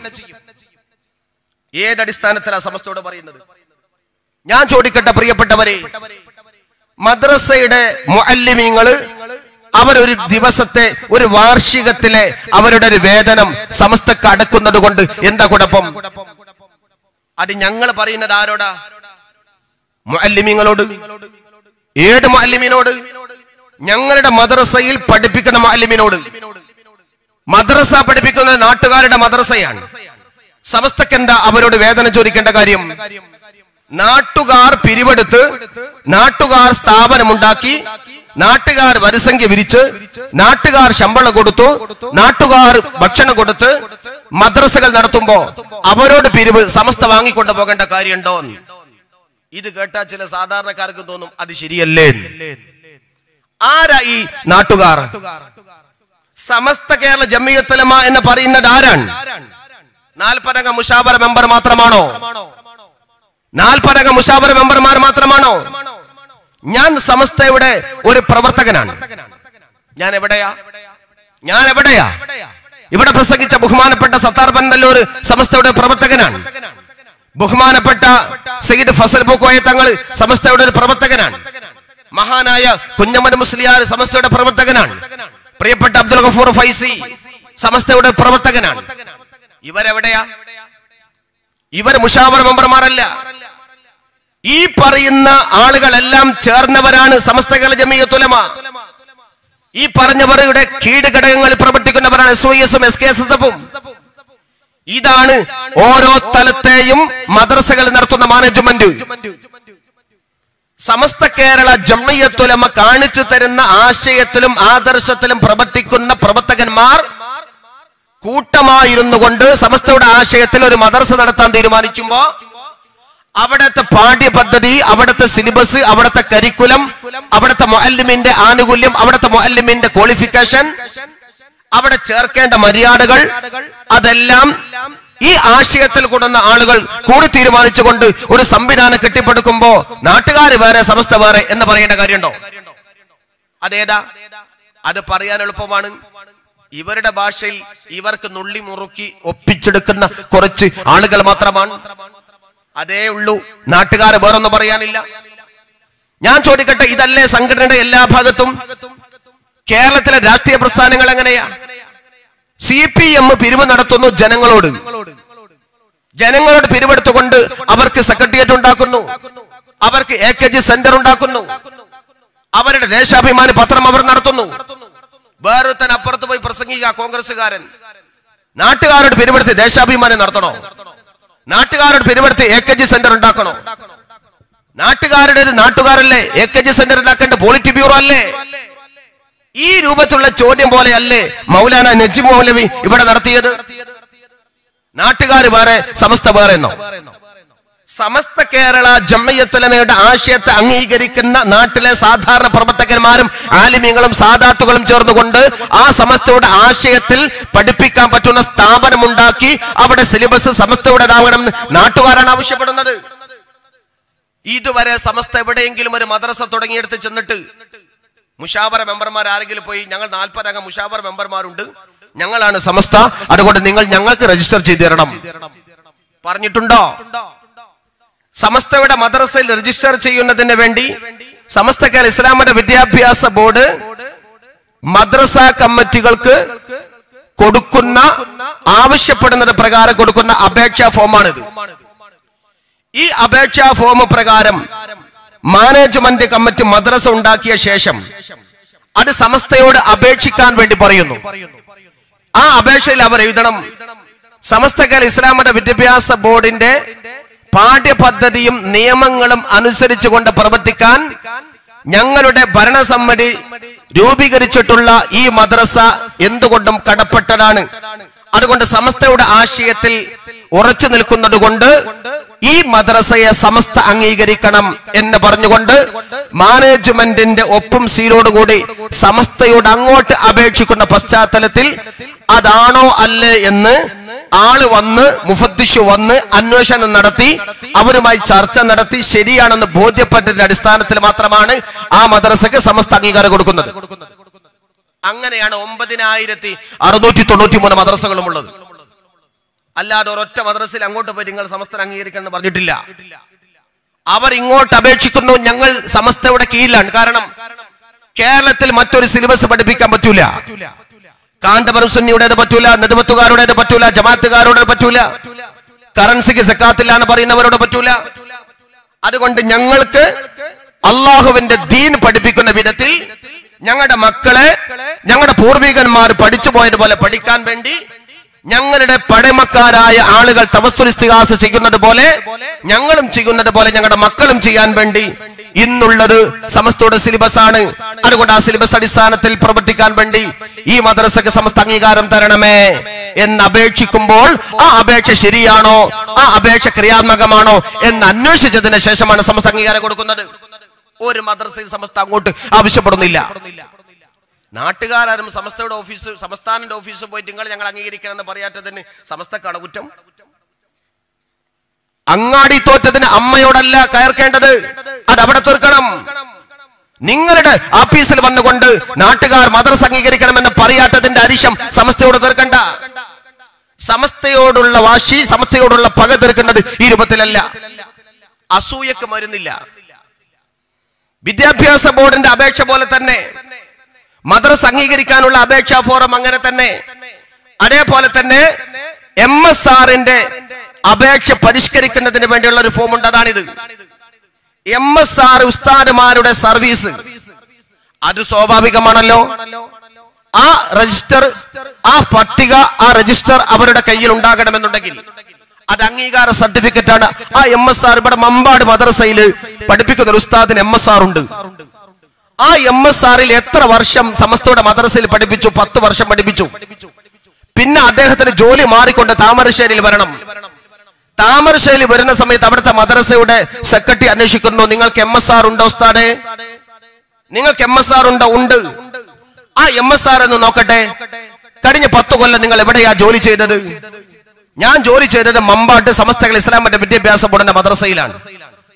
ഏതടിസ്ഥാനത്തിലാണ് സമസ്തയോട് പറയുന്നത് ഞാൻ ചോദിക്കട്ടെ പ്രിയപ്പെട്ടവരെ മദ്രസയുടെ മുഅല്ലിമീങ്ങള് അവരൊരു ദിവസത്തെ ഒരു വാർഷികത്തിലെ അവരുടെ ഒരു വേതനം സമസ്തക്ക് അടക്കുന്നത് കൊണ്ട് എന്താ കുഴപ്പം അത് ഞങ്ങൾ പറയുന്നത് ആരോടാ മുഅല്ലിമീങ്ങളോട് ഏത് മുഅല്ലിമീനോട് ഞങ്ങളുടെ മദ്രസയിൽ പഠിപ്പിക്കുന്ന മുഅല്ലിമീനോട് മദ്രസ പഠിപ്പിക്കുന്നത് നാട്ടുകാരുടെ മദ്രസയാണ് സമസ്തക്ക് എന്താ അവരോട് വേതനം ചോദിക്കേണ്ട കാര്യം നാട്ടുകാർ പിരിവെടുത്ത് നാട്ടുകാർ സ്ഥാപനമുണ്ടാക്കി നാട്ടുകാർ വരിസംഖ്യ വിരിച്ച് നാട്ടുകാർ ശമ്പളം കൊടുത്തു നാട്ടുകാർ ഭക്ഷണം കൊടുത്ത് മദ്രസകൾ നടത്തുമ്പോ അവരോട് പിരിവ് സമസ്ത വാങ്ങിക്കൊണ്ടു പോകേണ്ട കാര്യമുണ്ടോ ഇത് കേട്ടാൽ ചില സാധാരണക്കാർക്ക് തോന്നും അത് ശരിയല്ലേ എന്ന്. ആരാ ഈ നാട്ടുകാർ സമസ്ത കേരള ജമിയത്തലമ എന്ന് പറയുന്നത് ആരാണ് നാൽപ്പതംഗ മുഷാബറ മെമ്പർ മാത്രമാണോ നാൽപ്പതംഗ മുഷാബറ മെമ്പർമാർ മാത്രമാണോ ഞാൻ സമസ്തയുടെ ഒരു പ്രവർത്തകനാണ് ഞാൻ എവിടെയാ ഞാൻ എവിടെയാ ഇവിടെ പ്രസംഗിച്ച ബഹുമാനപ്പെട്ട സത്താർ പന്നല്ലൂർ സമസ്തയുടെ പ്രവർത്തകനാണ് ബഹുമാനപ്പെട്ട സയ്യിദ് ഫസൽ പൂക്കോയ തങ്ങൾ സമസ്തയുടെ ഒരു പ്രവർത്തകനാണ് മഹാനായ കുഞ്ഞമ്മദ് മുസ്ലിയാർ സമസ്തയുടെ പ്രവർത്തകനാണ് പ്രിയപ്പെട്ട അബ്ദുൽ ഗഫൂർ ഫൈസി സമസ്തയുടെ പ്രവർത്തകനാണ് ഇവരെവിടെയാ ഇവർ മുഷാവർ മെമ്പർമാരല്ല ഈ പറയുന്ന ആളുകളെല്ലാം ചേർന്നവരാണ് സമസ്ത കേരള ജമീയത്തുലമ ഈ പറഞ്ഞവരുടെ കീഴ്ഘടകങ്ങളിൽ പ്രവർത്തിക്കുന്നവരാണ് എസ് ഐ എസും എസ് കെ എസ് എസ് എഫും ഇതാണ് ഓരോ തലത്തെയും മദ്രസകൾ നടത്തുന്ന മാനേജ്മെന്റ് സമസ്ത കേരള ജമ്മയ്യത്തുലമ കാണിച്ചു തരുന്ന ആശയത്തിലും ആദർശത്തിലും പ്രവർത്തിക്കുന്ന പ്രവർത്തകന്മാർ കൂട്ടമായിരുന്നു കൊണ്ട് സമസ്തയുടെ ആശയത്തിൽ ഒരു മദർസ നടത്താൻ തീരുമാനിക്കുമ്പോ അവിടുത്തെ പാഠ്യപദ്ധതി അവിടുത്തെ സിലബസ് അവിടുത്തെ കരിക്കുലം അവിടുത്തെ മൊഅല്ലിമിന്റെ ആനുകൂല്യം അവിടുത്തെ മൊഅല്ലിമിന്റെ ക്വാളിഫിക്കേഷൻ അവിടെ ചേർക്കേണ്ട മര്യാദകൾ അതെല്ലാം ഈ ആശയത്തിൽ കൂടുന്ന ആളുകൾ കൂടി തീരുമാനിച്ചുകൊണ്ട് ഒരു സംവിധാനം കെട്ടിപ്പടുക്കുമ്പോ നാട്ടുകാർ വേറെ സമസ്ത വേറെ എന്ന് പറയേണ്ട കാര്യമുണ്ടോ അതേതാ അത് പറയാൻ എളുപ്പമാണ് ഇവരുടെ ഭാഷയിൽ ഇവർക്ക് നുള്ളി മുറുക്കി ഒപ്പിച്ചെടുക്കുന്ന കുറച്ച് ആളുകൾ മാത്രമാണ് അതേ ഉള്ളൂ നാട്ടുകാരെ വേറൊന്നും പറയാനില്ല ഞാൻ ചോദിക്കട്ടെ ഇതല്ലേ സംഘടനയുടെ എല്ലാ ഭാഗത്തും കേരളത്തിലെ രാഷ്ട്രീയ പ്രസ്ഥാനങ്ങൾ എങ്ങനെയാ സി പി എം പിരിവ് നടത്തുന്നു ജനങ്ങളോട് ജനങ്ങളോട് പിരിവെടുത്തുകൊണ്ട് അവർക്ക് സെക്രട്ടേറിയറ്റ് ഉണ്ടാക്കുന്നു അവർക്ക് എ കെ ജി സെന്റർ ഉണ്ടാക്കുന്നു അവരുടെ ദേശാഭിമാനി പത്രം അവർ നടത്തുന്നു വേറൊരുത്തൻ അപ്പുറത്ത് പോയി പ്രസംഗിക്കുക കോൺഗ്രസ്സുകാരൻ നാട്ടുകാരോട് പിരിവെടുത്ത് ദേശാഭിമാനി നടത്തണോ നാട്ടുകാരോട് പിരിവെടുത്ത് എ കെ ജി സെന്റർ ഉണ്ടാക്കണോ നാട്ടുകാരുടേത് നാട്ടുകാരല്ലേ എ കെ ജി സെന്റർ ഉണ്ടാക്കേണ്ട പോളിറ്റി ബ്യൂറോ അല്ലേ ഈ രൂപത്തിലുള്ള ചോദ്യം പോലെയല്ലേ മൗലാന നജീബ് മൗലവി ഇവിടെ നടത്തിയത് നാട്ടുകാർ വേറെ സമസ്ത വേറെ എന്നോ സമസ്ത കേരള ജമ്മയത്തുലമയുടെ ആശയത്തെ അംഗീകരിക്കുന്ന നാട്ടിലെ സാധാരണ പ്രവർത്തകന്മാരും ആലിമ്യങ്ങളും സാദാത്തുകളും ചേർന്നുകൊണ്ട് ആ സമസ്തയുടെ ആശയത്തിൽ പഠിപ്പിക്കാൻ പറ്റുന്ന സ്ഥാപനം ഉണ്ടാക്കി അവിടെ സിലബസ് സമസ്തയുടേതാവണം എന്ന് നാട്ടുകാരാണ് ആവശ്യപ്പെടുന്നത് ഇതുവരെ സമസ്ത എവിടെയെങ്കിലും ഒരു മദ്രസ തുടങ്ങിയെടുത്ത് ചെന്നിട്ട് മുഷാവറ മെമ്പർമാർ ആരെങ്കിലും പോയി ഞങ്ങൾ നാൽപ്പതംഗം മുഷാവറ മെമ്പർമാരുണ്ട് ഞങ്ങളാണ് സമസ്ത അതുകൊണ്ട് നിങ്ങൾ ഞങ്ങൾക്ക് രജിസ്റ്റർ ചെയ്തു തരണം പറഞ്ഞിട്ടുണ്ടോ സമസ്തയുടെ മദ്രസയിൽ രജിസ്റ്റർ ചെയ്യുന്നതിന് വേണ്ടി സമസ്ത കേരള ഇസ്ലാമിന്റെ വിദ്യാഭ്യാസ ബോർഡ് മദ്രസ കമ്മിറ്റികൾക്ക് കൊടുക്കുന്ന ആവശ്യപ്പെടുന്നത് പ്രകാരം കൊടുക്കുന്ന അപേക്ഷാ ഫോമാണിത് ഈ അപേക്ഷാ ഫോം പ്രകാരം മാനേജ്മെന്റ് കമ്മിറ്റി മദ്രസ ഉണ്ടാക്കിയ ശേഷം അത് സമസ്തയോട് അപേക്ഷിക്കാൻ വേണ്ടി പറയുന്നു ആ അപേക്ഷയിൽ അവർ എഴുതണം സമസ്ത കേരള ഇസ്ലാമിന്റെ വിദ്യാഭ്യാസ ബോർഡിന്റെ പാഠ്യപദ്ധതിയും നിയമങ്ങളും അനുസരിച്ചുകൊണ്ട് പ്രവർത്തിക്കാൻ ഞങ്ങളുടെ ഭരണസമിതി രൂപീകരിച്ചിട്ടുള്ള ഈ മദ്രസ എന്തുകൊണ്ടും കടപ്പെട്ടതാണ് അതുകൊണ്ട് സമസ്തയുടെ ആശയത്തിൽ ഉറച്ചു നിൽക്കുന്നത് കൊണ്ട് ഈ മദ്രസയെ സമസ്ത അംഗീകരിക്കണം എന്ന് പറഞ്ഞുകൊണ്ട് മാനേജ്മെന്റിന്റെ ഒപ്പം സീലോടുകൂടി സമസ്തയോട് അങ്ങോട്ട് അപേക്ഷിക്കുന്ന പശ്ചാത്തലത്തിൽ അതാണോ അല്ലേ എന്ന് ആള് വന്ന് മുഫദ്ദിഷു വന്ന് അന്വേഷണം നടത്തി അവരുമായി ചർച്ച നടത്തി ശരിയാണെന്ന് ബോധ്യപ്പെട്ടതിന്റെ അടിസ്ഥാനത്തിൽ മാത്രമാണ് ആ മദ്രസക്ക് സമസ്ത അംഗീകാരം കൊടുക്കുന്നത് അങ്ങനെയാണ് ഒമ്പതിനായിരത്തി അറുന്നൂറ്റി തൊണ്ണൂറ്റി മൂന്ന് മദ്രസകളും ഉള്ളത് അല്ലാതെ ഒരൊറ്റ മദ്രസയിൽ അങ്ങോട്ട് പോയി നിങ്ങൾ സമസ്തനെ അംഗീകരിക്കണം എന്ന് പറഞ്ഞിട്ടില്ല അവർ ഇങ്ങോട്ട് അപേക്ഷിക്കുന്നു ഞങ്ങൾ സമസ്തയുടെ കീഴിലാണ് കാരണം കേരളത്തിൽ മറ്റൊരു സിലബസ് പഠിപ്പിക്കാൻ പറ്റൂല കാന്തപുരം സുന്നിയുടേത് പറ്റൂല നെടുമത്തുകാരുടേത് പറ്റൂല ജമാഅത്തുകാരുടേത് പറ്റൂല കറൻസിക്ക് സക്കാത്തില്ല എന്ന് പറയുന്നവരോട് പറ്റൂല അതുകൊണ്ട് ഞങ്ങൾക്ക് അള്ളാഹുവിന്റെ ദീൻ പഠിപ്പിക്കുന്ന വിധത്തിൽ ഞങ്ങളുടെ മക്കളെ ഞങ്ങളുടെ പൂർവികന്മാർ പഠിച്ചു പോയതുപോലെ പഠിക്കാൻ വേണ്ടി ഞങ്ങളുടെ പഴമക്കാരായ ആളുകൾ തവസ്സുലിസ്തിഹാസ ചെയ്യുന്നത് പോലെ ഞങ്ങളും ചെയ്യുന്നത് പോലെ ഞങ്ങളുടെ മക്കളും ചെയ്യാൻ വേണ്ടി ഇന്നുള്ളത് സമസ്തയുടെ സിലബസ് ആണ് അതുകൊണ്ട് ആ സിലബസ് അടിസ്ഥാനത്തിൽ പ്രവർത്തിക്കാൻ വേണ്ടി ഈ മദ്രസക്ക് സമസ്ത അംഗീകാരം തരണമേ എന്ന് അപേക്ഷിക്കുമ്പോൾ ആ അപേക്ഷ ശരിയാണോ ആ അപേക്ഷ ക്രിയാത്മകമാണോ എന്ന് അന്വേഷിച്ചതിന് ശേഷമാണ് സമസ്ത അംഗീകാരം കൊടുക്കുന്നത് ഒരു മദ്രസയിൽ സമസ്ത അങ്ങോട്ട് ആവശ്യപ്പെടുന്നില്ല നാട്ടുകാരും സമസ്തയുടെ ഓഫീസ് സംസ്ഥാനന്റെ ഓഫീസിൽ പോയിട്ട് നിങ്ങൾ ഞങ്ങൾ അംഗീകരിക്കണം എന്ന് പറയാത്തതിന് സമസ്തക്കാണ് കുറ്റം അങ്ങാടി തോറ്റതിന് അമ്മയോടല്ല കയർക്കേണ്ടത് അത് അവിടെ തീർക്കണം നിങ്ങളുടെ ഓഫീസിൽ വന്നുകൊണ്ട് നാട്ടുകാർ മദ്രസ അംഗീകരിക്കണമെന്ന് പറയാത്തതിന്റെ അരിശം സമസ്തയോട് തീർക്കണ്ട സമസ്തയോടുള്ള വാശി സമസ്തയോടുള്ള പക തീർക്കുന്നത് ഈ രൂപത്തിലല്ല അസൂയക്ക് മരുന്നില്ല വിദ്യാഭ്യാസ ബോർഡിന്റെ അപേക്ഷ പോലെ തന്നെ മദ്രസ അംഗീകരിക്കാനുള്ള അപേക്ഷാ ഫോറം അങ്ങനെ തന്നെ അതേപോലെ തന്നെ എം എസ് ആറിന്റെ അപേക്ഷ പരിഷ്കരിക്കുന്നതിന് വേണ്ടിയുള്ള ഒരു ഫോം ഉണ്ട് അതാണിത് എം എസ് ആർ ഉസ്താദുമാരുടെ സർവീസ് അത് സ്വാഭാവികമാണല്ലോ ആ രജിസ്റ്റർ ആ പട്ടിക ആ രജിസ്റ്റർ അവരുടെ കയ്യിൽ ഉണ്ടാകണമെന്നുണ്ടെങ്കിൽ അത് അംഗീകാര സർട്ടിഫിക്കറ്റ് ആണ് ആ എം എസ് ആർ ഇവിടെ മമ്പാട് മദ്രസയിൽ പഠിപ്പിക്കുന്ന ഒരു ഉസ്താദിന് എം എസ് ആർ ഉണ്ട് ആ എം എസ് ആറിൽ എത്ര വർഷം സമസ്തയുടെ മദ്രസയിൽ പഠിപ്പിച്ചു പത്ത് വർഷം പഠിപ്പിച്ചു പിന്നെ അദ്ദേഹത്തിന് ജോലി മാറിക്കൊണ്ട് താമരശ്ശേരിയിൽ വരണം താമരശ്ശേരി വരുന്ന സമയത്ത് അവിടുത്തെ മദ്രസയുടെ സെക്രട്ടറി അന്വേഷിക്കുന്നു നിങ്ങൾക്ക് എം എസ് ആർ ഉണ്ടോ ഉസ്താദെ നിങ്ങൾക്ക് എം എസ് ആർ ഉണ്ടോ ഉണ്ട് ആ എം എസ് ആർ എന്ന് നോക്കട്ടെ കഴിഞ്ഞ പത്ത് കൊല്ലം നിങ്ങൾ എവിടെയാ ജോലി ചെയ്തത് ഞാൻ ജോലി ചെയ്തത് മമ്പാട്ട് സമസ്തകൾ ഇസ്ലാമിന്റെ വിദ്യാഭ്യാസ ബോർഡിന്റെ മദ്രസയിലാണ്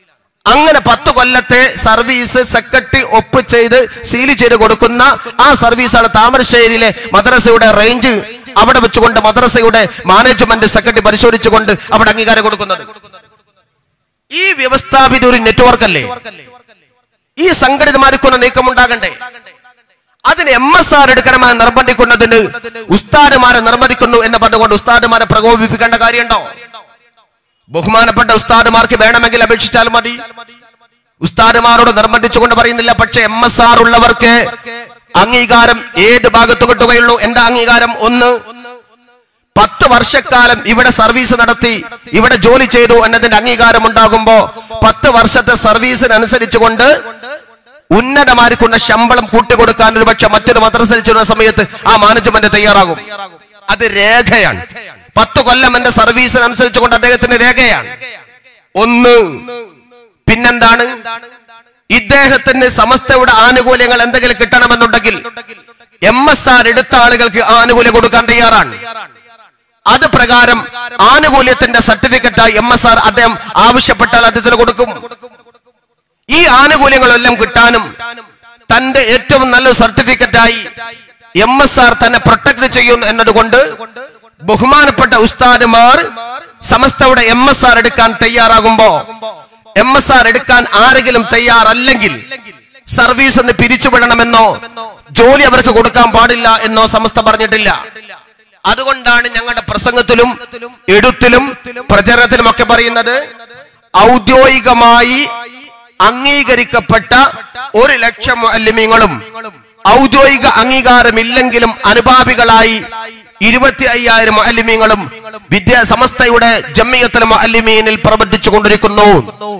അങ്ങനെ പത്ത് കൊല്ലത്തെ സർവീസ് സെക്രട്ടറി ഒപ്പ് ചെയ്ത് സീൽ ചെയ്ത് കൊടുക്കുന്ന ആ സർവീസാണ് താമരശ്ശേരിയിലെ മദ്രസയുടെ റേഞ്ച് അവിടെ വെച്ചുകൊണ്ട് മദ്രസയുടെ മാനേജ്മെന്റ് സെക്രട്ടറി പരിശോധിച്ചുകൊണ്ട് അവിടെ അംഗീകാരം കൊടുക്കുന്നത് ഈ വ്യവസ്ഥാപിത ഒരു നെറ്റ്വർക്ക് അല്ലേ ഈ സംഘടിതമാർക്കൊന്ന് നീക്കമുണ്ടാകണ്ടേ അതിന് എം എസ് ആർ എടുക്കണമെന്ന് നിർബന്ധിക്കുന്നതിന് ഉസ്താദുമാരെ നിർബന്ധിക്കുന്നു എന്ന് പറഞ്ഞുകൊണ്ട് ഉസ്താദുമാരെ പ്രകോപിപ്പിക്കേണ്ട കാര്യമുണ്ടോ ബഹുമാനപ്പെട്ട ഉസ്താദുമാർക്ക് വേണമെങ്കിൽ അപേക്ഷിച്ചാൽ മതി ഉസ്താദുമാരോട് നിർബന്ധിച്ചുകൊണ്ട് പറയുന്നില്ല പക്ഷെ എം എസ് ആർ ഉള്ളവർക്ക് അംഗീകാരം ഏത് ഭാഗത്ത് കിട്ടുകയുള്ളൂ എന്റെ അംഗീകാരം ഒന്ന് പത്ത് വർഷക്കാലം ഇവിടെ സർവീസ് നടത്തി ഇവിടെ ജോലി ചെയ്തു എന്നതിന്റെ അംഗീകാരം ഉണ്ടാകുമ്പോ പത്ത് വർഷത്തെ സർവീസിനനുസരിച്ചുകൊണ്ട് ഉന്നതമാർക്കുള്ള ശമ്പളം കൂട്ടിക്കൊടുക്കാൻ ഒരു പക്ഷെ മറ്റൊരു മദ്രസരിച്ചിരുന്ന സമയത്ത് ആ മാനേജ്മെന്റ് തയ്യാറാകും അത് രേഖയാണ് പത്ത് കൊല്ലം എന്റെ സർവീസിനനുസരിച്ചുകൊണ്ട് അദ്ദേഹത്തിന്റെ രേഖയാണ് ഒന്ന് പിന്നെന്താണ് ഇദ്ദേഹത്തിന് സമസ്തയുടെ ആനുകൂല്യങ്ങൾ എന്തെങ്കിലും കിട്ടണമെന്നുണ്ടെങ്കിൽ എം എസ് ആർ എടുത്ത ആളുകൾക്ക് ആനുകൂല്യം കൊടുക്കാൻ തയ്യാറാണ് അത് പ്രകാരം ആനുകൂല്യത്തിന്റെ സർട്ടിഫിക്കറ്റായി എം എസ് ആർ അദ്ദേഹം ആവശ്യപ്പെട്ടാൽ അദ്ദേഹത്തിന് കൊടുക്കും ഈ ആനുകൂല്യങ്ങളെല്ലാം കിട്ടാനും തന്റെ ഏറ്റവും നല്ല സർട്ടിഫിക്കറ്റായി എം എസ് ആർ തന്നെ പ്രൊട്ടക്ട് ചെയ്യുന്നു എന്നതുകൊണ്ട് ബഹുമാനപ്പെട്ട ഉസ്താദുമാർ സമസ്തയുടെ എം എസ് ആർ എടുക്കാൻ തയ്യാറാകുമ്പോ എം എസ് ആർ എടുക്കാൻ ആരെങ്കിലും തയ്യാറല്ലെങ്കിൽ സർവീസ് എന്ന് പിരിച്ചുവിടണമെന്നോ ജോലി അവർക്ക് കൊടുക്കാൻ പാടില്ല എന്നോ സമസ്ത പറഞ്ഞിട്ടില്ല അതുകൊണ്ടാണ് ഞങ്ങളുടെ പ്രസംഗത്തിലും എഴുത്തിലും പ്രചരണത്തിലും ഒക്കെ പറയുന്നത് ഔദ്യോഗികമായി അംഗീകരിക്കപ്പെട്ട ഒരു ലക്ഷം അല്ലിമീങ്ങളും ഔദ്യോഗിക അംഗീകാരമില്ലെങ്കിലും അനുഭാവികളായി ഇരുപത്തി അയ്യായിരം അല്ലിമീങ്ങളും വിദ്യാ സമസ്തയുടെ ജമ്മിയത്തിൽ അല്ലിമീനിൽ പ്രവർത്തിച്ചു കൊണ്ടിരിക്കുന്നു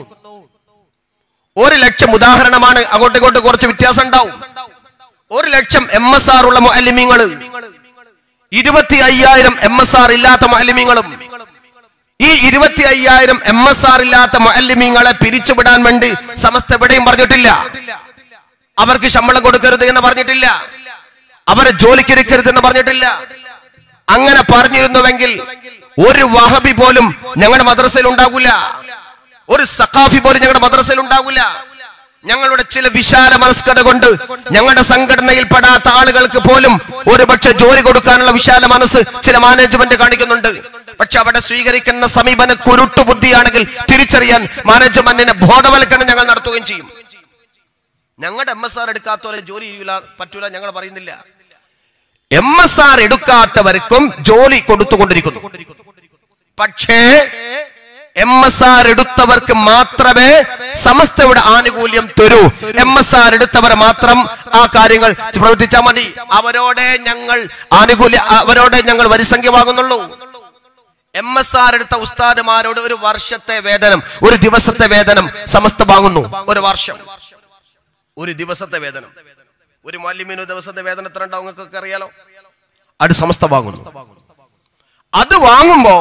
ഒരു ലക്ഷം ഉദാഹരണമാണ് അങ്ങോട്ടും ഇങ്ങോട്ടും കുറച്ച് വ്യത്യാസം ഉണ്ടാവും ഒരു ലക്ഷം എം എസ് ആർ ഉള്ള അല്ലിമീങ്ങൾ ഇരുപത്തി അയ്യായിരം എം എസ് ആർ ഇല്ലാത്ത മഅല്ലിമീങ്ങളും ഈ ഇരുപത്തി അയ്യായിരം എം എസ് ആർ ഇല്ലാത്ത മഅല്ലിമീങ്ങളെ പിരിച്ചുവിടാൻ വേണ്ടി സമസ്ത എവിടെയും പറഞ്ഞിട്ടില്ല അവർക്ക് ശമ്പളം കൊടുക്കരുത് എന്ന് പറഞ്ഞിട്ടില്ല അവരെ ജോലിക്കെടുക്കരുത് എന്ന് പറഞ്ഞിട്ടില്ല അങ്ങനെ പറഞ്ഞിരുന്നുവെങ്കിൽ ഒരു വഹബി പോലും ഞങ്ങളുടെ മദ്രസയിൽ ഉണ്ടാകില്ല ഒരു സഖാഫി പോലും ഞങ്ങളുടെ മദ്രസയിൽ ഉണ്ടാകില്ല ഞങ്ങളുടെ ചില വിശാല മനസ്കത കൊണ്ട് ഞങ്ങളുടെ സംഘടനയിൽ പെടാത്ത ആളുകൾക്ക് പോലും ഒരു പക്ഷെ ജോലി കൊടുക്കാനുള്ള വിശാല മനസ്സ് ചില മാനേജ്മെന്റ് കാണിക്കുന്നുണ്ട് പക്ഷെ അവിടെ സ്വീകരിക്കുന്ന സമീപന കുരുട്ടു ബുദ്ധിയാണെങ്കിൽ തിരിച്ചറിയാൻ മാനേജ്മെന്റിനെ ബോധവൽക്കരണം ഞങ്ങൾ നടത്തുകയും ചെയ്യും ഞങ്ങളുടെ എം എസ് ആർ എടുക്കാത്തവരെ ജോലി ചെയ്യൂല പറ്റൂല ഞങ്ങൾ പറയുന്നില്ല എം എസ് ആർ എടുക്കാത്തവർക്കും ജോലി കൊടുത്തുകൊണ്ടിരിക്കുന്നു പക്ഷേ എം എസ് ആർ എടുത്തവർക്ക് മാത്രമേ സമസ്തയുടെ ആനുകൂല്യം തരൂ എം എസ് ആർ എടുത്തവരെ മാത്രം ആ കാര്യങ്ങൾ പ്രവർത്തിച്ചാൽ മതി അവരോടെ ഞങ്ങൾ ആനുകൂല്യ അവരോടെ ഞങ്ങൾ വരിസംഖ്യ വാങ്ങുന്നുള്ളൂ എം എസ് ആർ എടുത്ത ഉസ്താദുമാരോട് ഒരു വർഷത്തെ വേതനം ഒരു ദിവസത്തെ വേതനം സമസ്ത വാങ്ങുന്നു ഒരു വർഷം ഒരു ദിവസത്തെ വേതനം ഒരു മല്ലിമീനു ദിവസത്തെ വേതനം എത്ര ഉണ്ടാവും നിങ്ങൾക്കൊക്കെ അറിയാലോ അത് സമസ്ത വാങ്ങുന്നു അത് വാങ്ങുമ്പോ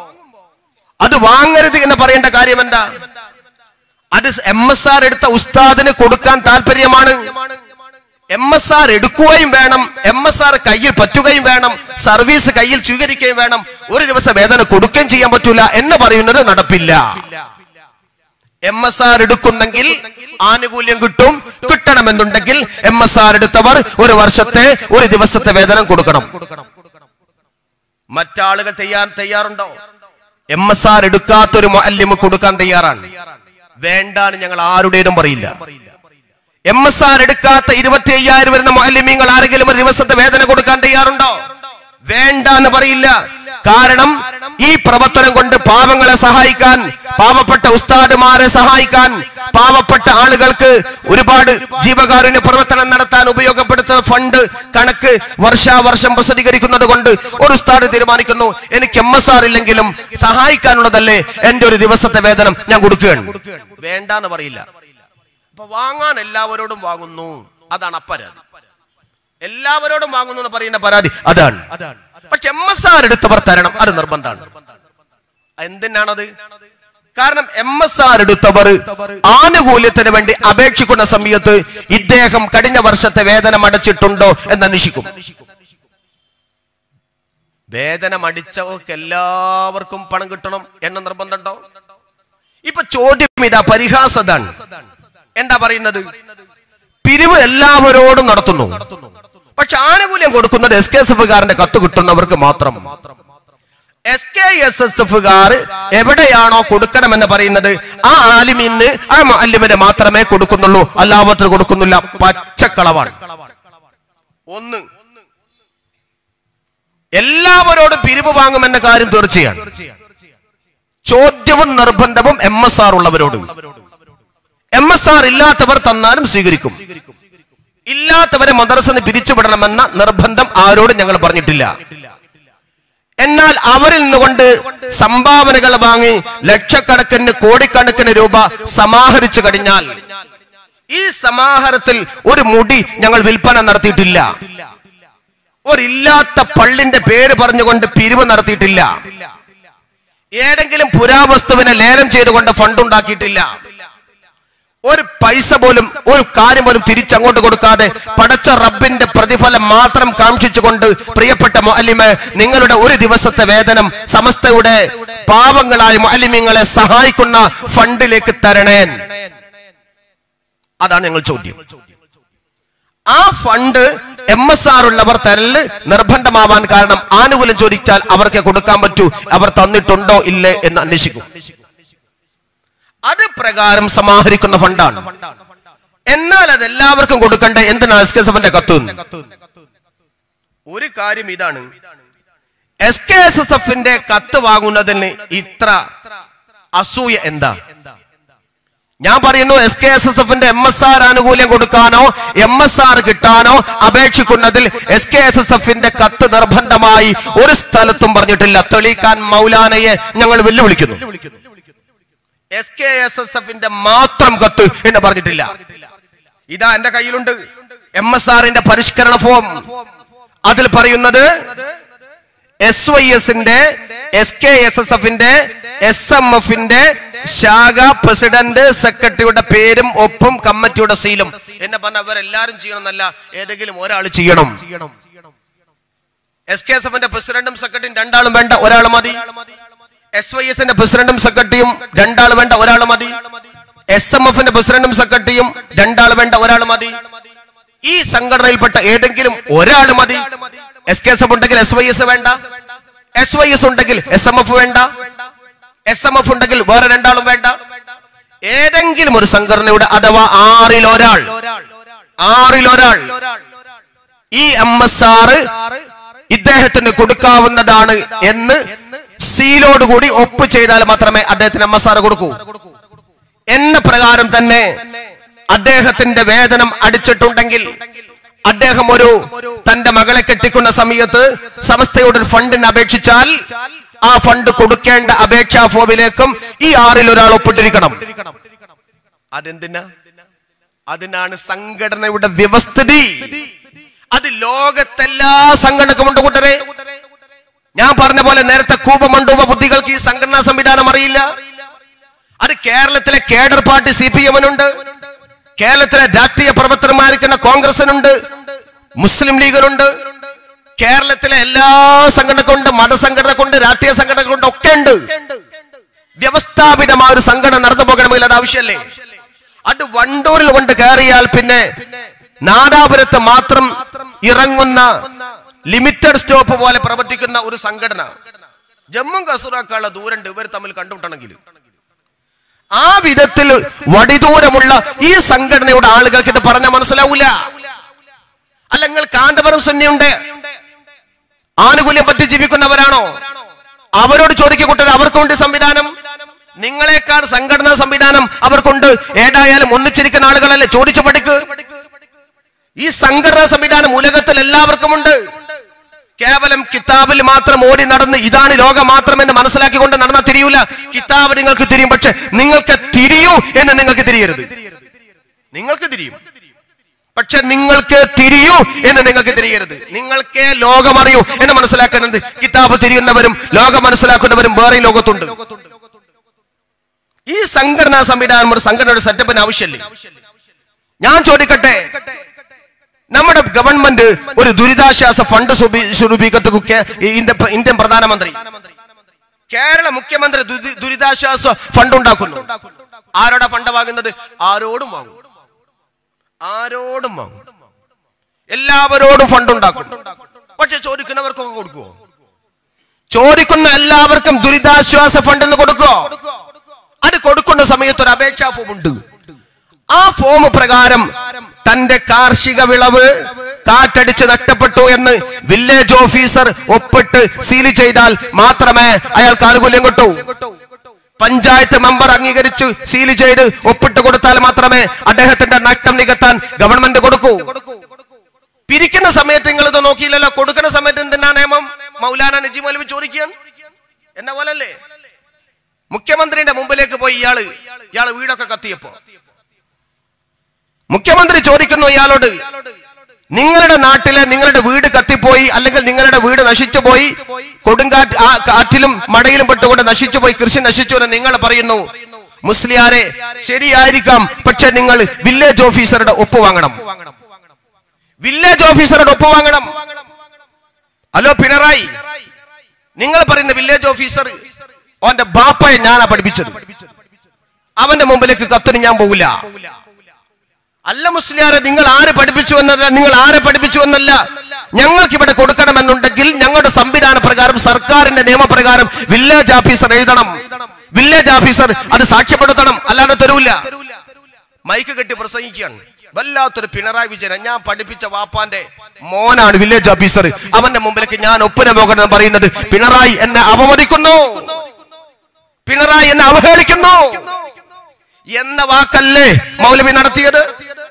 അത് വാങ്ങരുത് എന്ന് പറയേണ്ട കാര്യം എന്താ അത് എം എസ് ആർ എടുത്ത ഉസ്താദിന് കൊടുക്കാൻ താല്പര്യമാണ് എം എസ് ആർ എടുക്കുകയും വേണം എം എസ് ആർ കയ്യിൽ പറ്റുകയും വേണം സർവീസ് കയ്യിൽ സ്വീകരിക്കുകയും വേണം ഒരു ദിവസം വേതന കൊടുക്കുകയും ചെയ്യാൻ പറ്റൂല എന്ന് പറയുന്നത് നടപ്പില്ല എം എസ് ആർ എടുക്കുന്നെങ്കിൽ ആനുകൂല്യം കിട്ടും കിട്ടണമെന്നുണ്ടെങ്കിൽ എം എസ് ആർ എടുത്തവർ ഒരു വർഷത്തെ ഒരു ദിവസത്തെ വേതനം കൊടുക്കണം മറ്റാളുകൾ തയ്യാർ തയ്യാറുണ്ടോ എം എസ് ആർ എടുക്കാത്തൊരു മല്യം കൊടുക്കാൻ തയ്യാറാണ് വേണ്ടാന്ന് ഞങ്ങൾ ആരുടേതും പറയില്ല എം എസ് ആർ എടുക്കാത്ത ഇരുപത്തി അയ്യായിരം വരുന്ന മല്യമീങ്ങൾ ആരെങ്കിലും ഒരു ദിവസത്തെ വേതന കൊടുക്കാൻ തയ്യാറുണ്ടോ വേണ്ട എന്ന് പറയില്ല കാരണം ഈ പ്രവർത്തനം കൊണ്ട് പാവങ്ങളെ സഹായിക്കാൻ പാവപ്പെട്ട ഉസ്താദുമാരെ സഹായിക്കാൻ പാവപ്പെട്ട ആളുകൾക്ക് ഒരുപാട് ജീവകാരുണ്യ പ്രവർത്തനം നടത്താൻ ഉപയോഗപ്പെടുത്തുന്ന ഫണ്ട് കണക്ക് വർഷാവർഷം പ്രസിദ്ധീകരിക്കുന്നത് കൊണ്ട് ഒരു ഉസ്താദ് തീരുമാനിക്കുന്നു എനിക്ക് എം എസ് ആർ ഇല്ലെങ്കിലും സഹായിക്കാനുള്ളതല്ലേ എന്റെ ഒരു ദിവസത്തെ വേതനം ഞാൻ കൊടുക്കുകയാണ് വേണ്ട എന്ന് പറയില്ല അപ്പൊ വാങ്ങാൻ എല്ലാവരോടും വാങ്ങുന്നു അതാണ് അപ്പരാധി എല്ലാവരോടും വാങ്ങുന്നു എന്ന് പറയുന്ന പരാതി അതാണ് പക്ഷെ എം എസ് ആർ എടുത്തവർ തരണം അത് നിർബന്ധമാണ് എന്തിനാണത് കാരണം എം എസ് ആർ എടുത്തവർ ആനുകൂല്യത്തിന് വേണ്ടി അപേക്ഷിക്കുന്ന സമയത്ത് ഇദ്ദേഹം കഴിഞ്ഞ വർഷത്തെ വേതനം അടച്ചിട്ടുണ്ടോ എന്ന് അന്വേഷിക്കും വേതനം അടിച്ചവർക്ക് എല്ലാവർക്കും പണം കിട്ടണം എന്ന നിർബന്ധമുണ്ടോ ഇപ്പൊ ചോദ്യം ഇതാ പരിഹാസതാണ് എന്താ പറയുന്നത് പിരിവ് എല്ലാവരോടും നടത്തുന്നു പക്ഷെ ആനുകൂല്യം കൊടുക്കുന്നത് എസ് കെ എസ് എഫുകാരന്റെ കത്ത് കിട്ടുന്നവർക്ക് മാത്രം എസ് കെ എസ് എസ് എഫുകാർ എവിടെയാണോ കൊടുക്കണമെന്ന് പറയുന്നത് ആ ആലിമിന് ആ അല്ലിമിന് മാത്രമേ കൊടുക്കുന്നുള്ളൂ അല്ലാവത്തിന് കൊടുക്കുന്നില്ല പച്ചക്കളവാണ് ഒന്ന് എല്ലാവരോടും പിരിവ് വാങ്ങുമെന്ന കാര്യം തീർച്ചയാണ് ചോദ്യവും നിർബന്ധവും എം എസ് ആർ ഉള്ളവരോട് എം എസ് ആർ ഇല്ലാത്തവർ തന്നാലും സ്വീകരിക്കും ഇല്ലാത്തവരെ മദ്രസന് പിരിച്ചുവിടണമെന്ന നിർബന്ധം ആരോടും ഞങ്ങൾ പറഞ്ഞിട്ടില്ല എന്നാൽ അവരിൽ നിന്നുകൊണ്ട് സംഭാവനകൾ വാങ്ങി ലക്ഷക്കണക്കിന് കോടിക്കണക്കിന് രൂപ സമാഹരിച്ചു കഴിഞ്ഞാൽ ഈ സമാഹാരത്തിൽ ഒരു മുടി ഞങ്ങൾ വിൽപ്പന നടത്തിയിട്ടില്ല ഒരില്ലാത്ത പള്ളിന്റെ പേര് പറഞ്ഞുകൊണ്ട് പിരിവ് നടത്തിയിട്ടില്ല ഏതെങ്കിലും പുരാവസ്തുവിനെ ലേലം ചെയ്തുകൊണ്ട് ഫണ്ട് ഉണ്ടാക്കിയിട്ടില്ല ഒരു പൈസ പോലും ഒരു കാര്യം പോലും തിരിച്ചങ്ങോട്ട് കൊടുക്കാതെ പടച്ച റബ്ബിന്റെ പ്രതിഫലം മാത്രം കാക്ഷിച്ചുകൊണ്ട് പ്രിയപ്പെട്ട മൊഅലിമ് നിങ്ങളുടെ ഒരു ദിവസത്തെ വേതനം സമസ്തയുടെ പാവങ്ങളായ മൊഅലിമിങ്ങളെ സഹായിക്കുന്ന ഫണ്ടിലേക്ക് തരണേ അതാണ് ഞങ്ങൾ ചോദ്യം ആ ഫണ്ട് എം എസ് ആർ ഉള്ളവർ തരല് നിർബന്ധമാവാൻ കാരണം ആനുകൂല്യം ചോദിച്ചാൽ അവർക്ക് കൊടുക്കാൻ പറ്റൂ അവർ തന്നിട്ടുണ്ടോ ഇല്ലേ എന്ന് അന്വേഷിക്കും അത് പ്രകാരം സമാഹരിക്കുന്ന ഫണ്ടാണ് എന്നാൽ അത് എല്ലാവർക്കും കൊടുക്കണ്ടേ എന്തിനാണ് എസ് കെ എസ് എഫിന്റെ കത്ത് ഒരു കാര്യം ഇതാണ് എസ് കെ എസ് എസ് എഫിന്റെ കത്ത് വാങ്ങുന്നതിന് ഇത്ര അസൂയ എന്താ ഞാൻ പറയുന്നു എസ് കെ എസ് എസ് എഫിന്റെ എം എസ് ആർ ആനുകൂല്യം കൊടുക്കാനോ എം എസ് ആർ കിട്ടാനോ അപേക്ഷിക്കുന്നതിൽ എസ് കെ എസ് എസ് എഫിന്റെ കത്ത് നിർബന്ധമായി ഒരു സ്ഥലത്തും പറഞ്ഞിട്ടില്ല തെളിയിക്കാൻ മൗലാനയെ ഞങ്ങൾ വെല്ലുവിളിക്കുന്നു എസ് കെ എസ് എസ് എഫിന്റെ മാത്രം കത്ത് എന്ന് പറഞ്ഞിട്ടില്ല ഇതാ എന്റെ കയ്യിലുണ്ട് എം എസ് ആറിന്റെ പരിഷ്കരണ ഫോം അതിൽ പറയുന്നത് എസ് വൈ എസിന്റെ എസ് കെ എസ് എസ് എഫിന്റെ എസ് എം എഫിന്റെ ശാഖ പ്രസിഡന്റ് സെക്രട്ടറിയുടെ പേരും ഒപ്പും കമ്മിറ്റിയുടെ സീലും എന്നെ പറഞ്ഞ അവരെല്ലാരും ചെയ്യണമെന്നല്ല ഏതെങ്കിലും ഒരാൾ ചെയ്യണം എസ് കെ എസ് എഫിന്റെ പ്രസിഡന്റും സെക്രട്ടറിയും രണ്ടാളും വേണ്ട ഒരാൾ മതി എസ് വൈ എസിന്റെ പ്രസിഡന്റും സെക്രട്ടറിയും രണ്ടാൾ വേണ്ട ഒരാൾ മതി എസ് എം എഫിന്റെ പ്രസിഡന്റും സെക്രട്ടറിയും രണ്ടാൾ വേണ്ട ഒരാൾ മതി ഈ സംഘടനയിൽപ്പെട്ട ഏതെങ്കിലും ഒരാൾ മതി എസ് കെ എസ് എഫ് ഉണ്ടെങ്കിൽ എസ് വൈ എസ് വേണ്ട എസ് വൈ എസ് ഉണ്ടെങ്കിൽ എസ് എം എഫ് വേണ്ട എസ് എം എഫ് ഉണ്ടെങ്കിൽ വേറെ രണ്ടാളും വേണ്ട ഏതെങ്കിലും ഒരു സംഘടനയുടെ അഥവാ ആറിൽ ഒരാൾ ആറിൽ ഒരാൾ ഈ എം എസ് ആറ് ഇദ്ദേഹത്തിന് കൊടുക്കാവുന്നതാണ് എന്ന് സീലോടുകൂടി ഒപ്പ് ചെയ്താൽ മാത്രമേ അദ്ദേഹത്തിന് എം എസ് ആർ കൊടുക്കൂ എന്ന പ്രകാരം തന്നെ അദ്ദേഹത്തിന്റെ വേതനം അടിച്ചിട്ടുണ്ടെങ്കിൽ അദ്ദേഹം ഒരു തന്റെ മകളെ കെട്ടിക്കുന്ന സമയത്ത് സമസ്തയുടെ ഒരു ഫണ്ടിന് അപേക്ഷിച്ചാൽ ആ ഫണ്ട് കൊടുക്കേണ്ട അപേക്ഷാ ഫോമിലേക്കും ഈ ആറിൽ ഒരാൾ ഒപ്പിട്ടിരിക്കണം അതെന്തിനാ അതിനാണ് സംഘടനയുടെ വ്യവസ്ഥിതി അത് ലോകത്തെല്ലാ സംഘടനക്കുമുണ്ട് കൂട്ടരെ ഞാൻ പറഞ്ഞ പോലെ നേരത്തെ കൂപമണ്ഡൂപ ബുദ്ധികൾക്ക് ഈ സംഘടനാ സംവിധാനം അറിയില്ല അത് കേരളത്തിലെ കേഡർ പാർട്ടി സി പി എമ്മിനുണ്ട് കേരളത്തിലെ രാഷ്ട്രീയ പ്രവർത്തകന്മാർക്കുന്ന കോൺഗ്രസിനുണ്ട് മുസ്ലിം ലീഗിനുണ്ട് കേരളത്തിലെ എല്ലാ സംഘടനക്കുണ്ട് മതസംഘടനക്കുണ്ട് രാഷ്ട്രീയ സംഘടനക്കുണ്ട് ഒക്കെ ഉണ്ട് വ്യവസ്ഥാപിതമായ ഒരു സംഘടന നടന്നു പോകണമെങ്കിൽ അത് ആവശ്യമല്ലേ അത് വണ്ടൂരിൽ കൊണ്ട് കയറിയാൽ പിന്നെ നാദാപുരത്ത് മാത്രം ഇറങ്ങുന്ന ലിമിറ്റഡ് സ്റ്റോപ്പ് പോലെ പ്രവർത്തിക്കുന്ന ഒരു സംഘടന ജമ്മു കസൂറാക്കാനുള്ള ദൂരണ്ട് ഇവർ തമ്മിൽ കണ്ടുമുട്ടണമെങ്കിൽ ആ വിധത്തിൽ വടിദൂരമുള്ള ഈ സംഘടനയുടെ ആളുകൾക്ക് ഇത് പറഞ്ഞാൽ മനസ്സിലാവൂല അല്ല നിങ്ങൾ കാന്തപുരം സുന്നിയുണ്ട് ആനുകൂല്യം പറ്റി ജീവിക്കുന്നവരാണോ അവരോട് ചോദിക്കൂട്ടത് അവർക്കുണ്ട് സംവിധാനം നിങ്ങളെക്കാൾ സംഘടനാ സംവിധാനം അവർക്കുണ്ട് ഏതായാലും ഒന്നിച്ചിരിക്കുന്ന ആളുകളല്ലേ ചോദിച്ചു പഠിക്ക് ഈ സംഘടനാ സംവിധാനം ഉലകത്തിൽ എല്ലാവർക്കും ഉണ്ട് കേവലം കിതാബിൽ മാത്രം ഓടി നടന്ന് ഇതാണ് ലോകം മാത്രം എന്ന് മനസ്സിലാക്കിക്കൊണ്ട് നടന്നാൽ തിരിയൂല കിതാബ് നിങ്ങൾക്ക് തിരിയും പക്ഷെ നിങ്ങൾക്ക് തിരിയൂ എന്ന് നിങ്ങൾക്ക് തിരിയരുത് നിങ്ങൾക്ക് തിരിയും പക്ഷെ നിങ്ങൾക്ക് തിരിയൂ എന്ന് നിങ്ങൾക്ക് തിരിയരുത് നിങ്ങൾക്ക് ലോകം അറിയൂ എന്ന് മനസ്സിലാക്കുന്നത് കിതാബ് തിരിയുന്നവരും ലോകം മനസ്സിലാക്കുന്നവരും വേറെ ലോകത്തുണ്ട് ഈ സംഘടനാ സംവിധാനം ഒരു സംഘടനയുടെ സെറ്റപ്പിന് ആവശ്യമില്ല ഞാൻ ചോദിക്കട്ടെ നമ്മുടെ ഗവൺമെന്റ് ഒരു ദുരിതാശ്വാസ ഫണ്ട് സ്വരൂപീകൃത ഇന്ത്യൻ പ്രധാനമന്ത്രി കേരള മുഖ്യമന്ത്രി ദുരി- ദുരിതാശ്വാസ ഫണ്ട് ഉണ്ടാക്കുന്നു ആരോടാ ഫണ്ട് വാങ്ങുന്നത് ആരോടും വാങ്ങും ആരോടും വാങ്ങും എല്ലാവരോടും ഫണ്ട് ഉണ്ടാക്കും പക്ഷെ ചോദിക്കുന്നവർക്കൊക്കെ കൊടുക്കുവോ ചോദിക്കുന്ന എല്ലാവർക്കും ദുരിതാശ്വാസ ഫണ്ട് എന്ന് കൊടുക്കുവോ അത് കൊടുക്കുന്ന സമയത്ത് ഒരു അപേക്ഷാ ഫോം ഉണ്ട് ആ ഫോം പ്രകാരം തന്റെ കാർഷിക വിളവ് കാറ്റടിച്ച് നഷ്ടപ്പെട്ടു എന്ന് വില്ലേജ് ഓഫീസർ ഒപ്പിട്ട് സീൽ ചെയ്താൽ മാത്രമേ അയാൾക്ക് ആനുകൂല്യം കിട്ടൂ പഞ്ചായത്ത് മെമ്പർ അംഗീകരിച്ച് സീൽ ചെയ്ത് ഒപ്പിട്ട് കൊടുത്താൽ മാത്രമേ അദ്ദേഹത്തിന്റെ നഷ്ടം നികത്താൻ ഗവൺമെന്റ് കൊടുക്കൂ പിരിക്കുന്ന സമയത്ത് നിങ്ങൾ ഇത് നോക്കിയില്ലല്ലോ കൊടുക്കുന്ന സമയത്ത് എന്തിനാ നിയമം മൗലാന നജീബ് മൗലവി ചോദിക്കുകയാണ് എന്നെ പോലല്ലേ മുഖ്യമന്ത്രിയുടെ മുമ്പിലേക്ക് പോയി ഇയാള് ഇയാള് വീടൊക്കെ കത്തിയപ്പോ മുഖ്യമന്ത്രി ചോദിക്കുന്നു ഇയാളോട് നിങ്ങളുടെ നാട്ടിലെ നിങ്ങളുടെ വീട് കത്തിപ്പോയി അല്ലെങ്കിൽ നിങ്ങളുടെ വീട് നശിച്ചു പോയി കൊടുങ്കാറ്റ് ആ കാറ്റിലും മഴയിലും പെട്ടുകൊണ്ട് നശിച്ചു പോയി കൃഷി നശിച്ചു എന്ന് നിങ്ങൾ പറയുന്നു മുസ്ലിയാരെ ശരിയായിരിക്കാം പക്ഷെ നിങ്ങൾ വില്ലേജ് ഓഫീസറുടെ ഒപ്പ് വാങ്ങണം വില്ലേജ് ഓഫീസറുടെ ഒപ്പ് വാങ്ങണം ഹലോ പിണറായി നിങ്ങൾ പറയുന്ന വില്ലേജ് ഓഫീസർ അവന്റെ ബാപ്പയെ ഞാനാ പഠിപ്പിച്ചത് അവന്റെ മുമ്പിലേക്ക് കത്തിന് ഞാൻ പോകില്ല അല്ല മുസ്ലിയാരെ നിങ്ങൾ ആര് പഠിപ്പിച്ചു എന്നല്ല നിങ്ങൾ ആരെ പഠിപ്പിച്ചു എന്നല്ല ഞങ്ങൾക്ക് ഇവിടെ കൊടുക്കണമെന്നുണ്ടെങ്കിൽ ഞങ്ങളുടെ സംവിധാന പ്രകാരം സർക്കാരിന്റെ നിയമപ്രകാരം വില്ലേജ് ഓഫീസർ എഴുതണം വില്ലേജ് ഓഫീസർ അത് സാക്ഷ്യപ്പെടുത്തണം അല്ലാതെ തരൂല മൈക്ക് കെട്ടി പ്രസംഗിക്കുകയാണ് വല്ലാത്തൊരു പിണറായി വിജയൻ ഞാൻ പഠിപ്പിച്ച വാപ്പാന്റെ മോനാണ് വില്ലേജ് ഓഫീസർ അവന്റെ മുമ്പിലേക്ക് ഞാൻ ഒപ്പിന പോകണം എന്ന് പറയുന്നത് പിണറായി എന്നെ അവമതിക്കുന്നു പിണറായി എന്നെ അവഹേളിക്കുന്നു എന്ന വാക്കല്ലേ മൗലവി നടത്തിയത്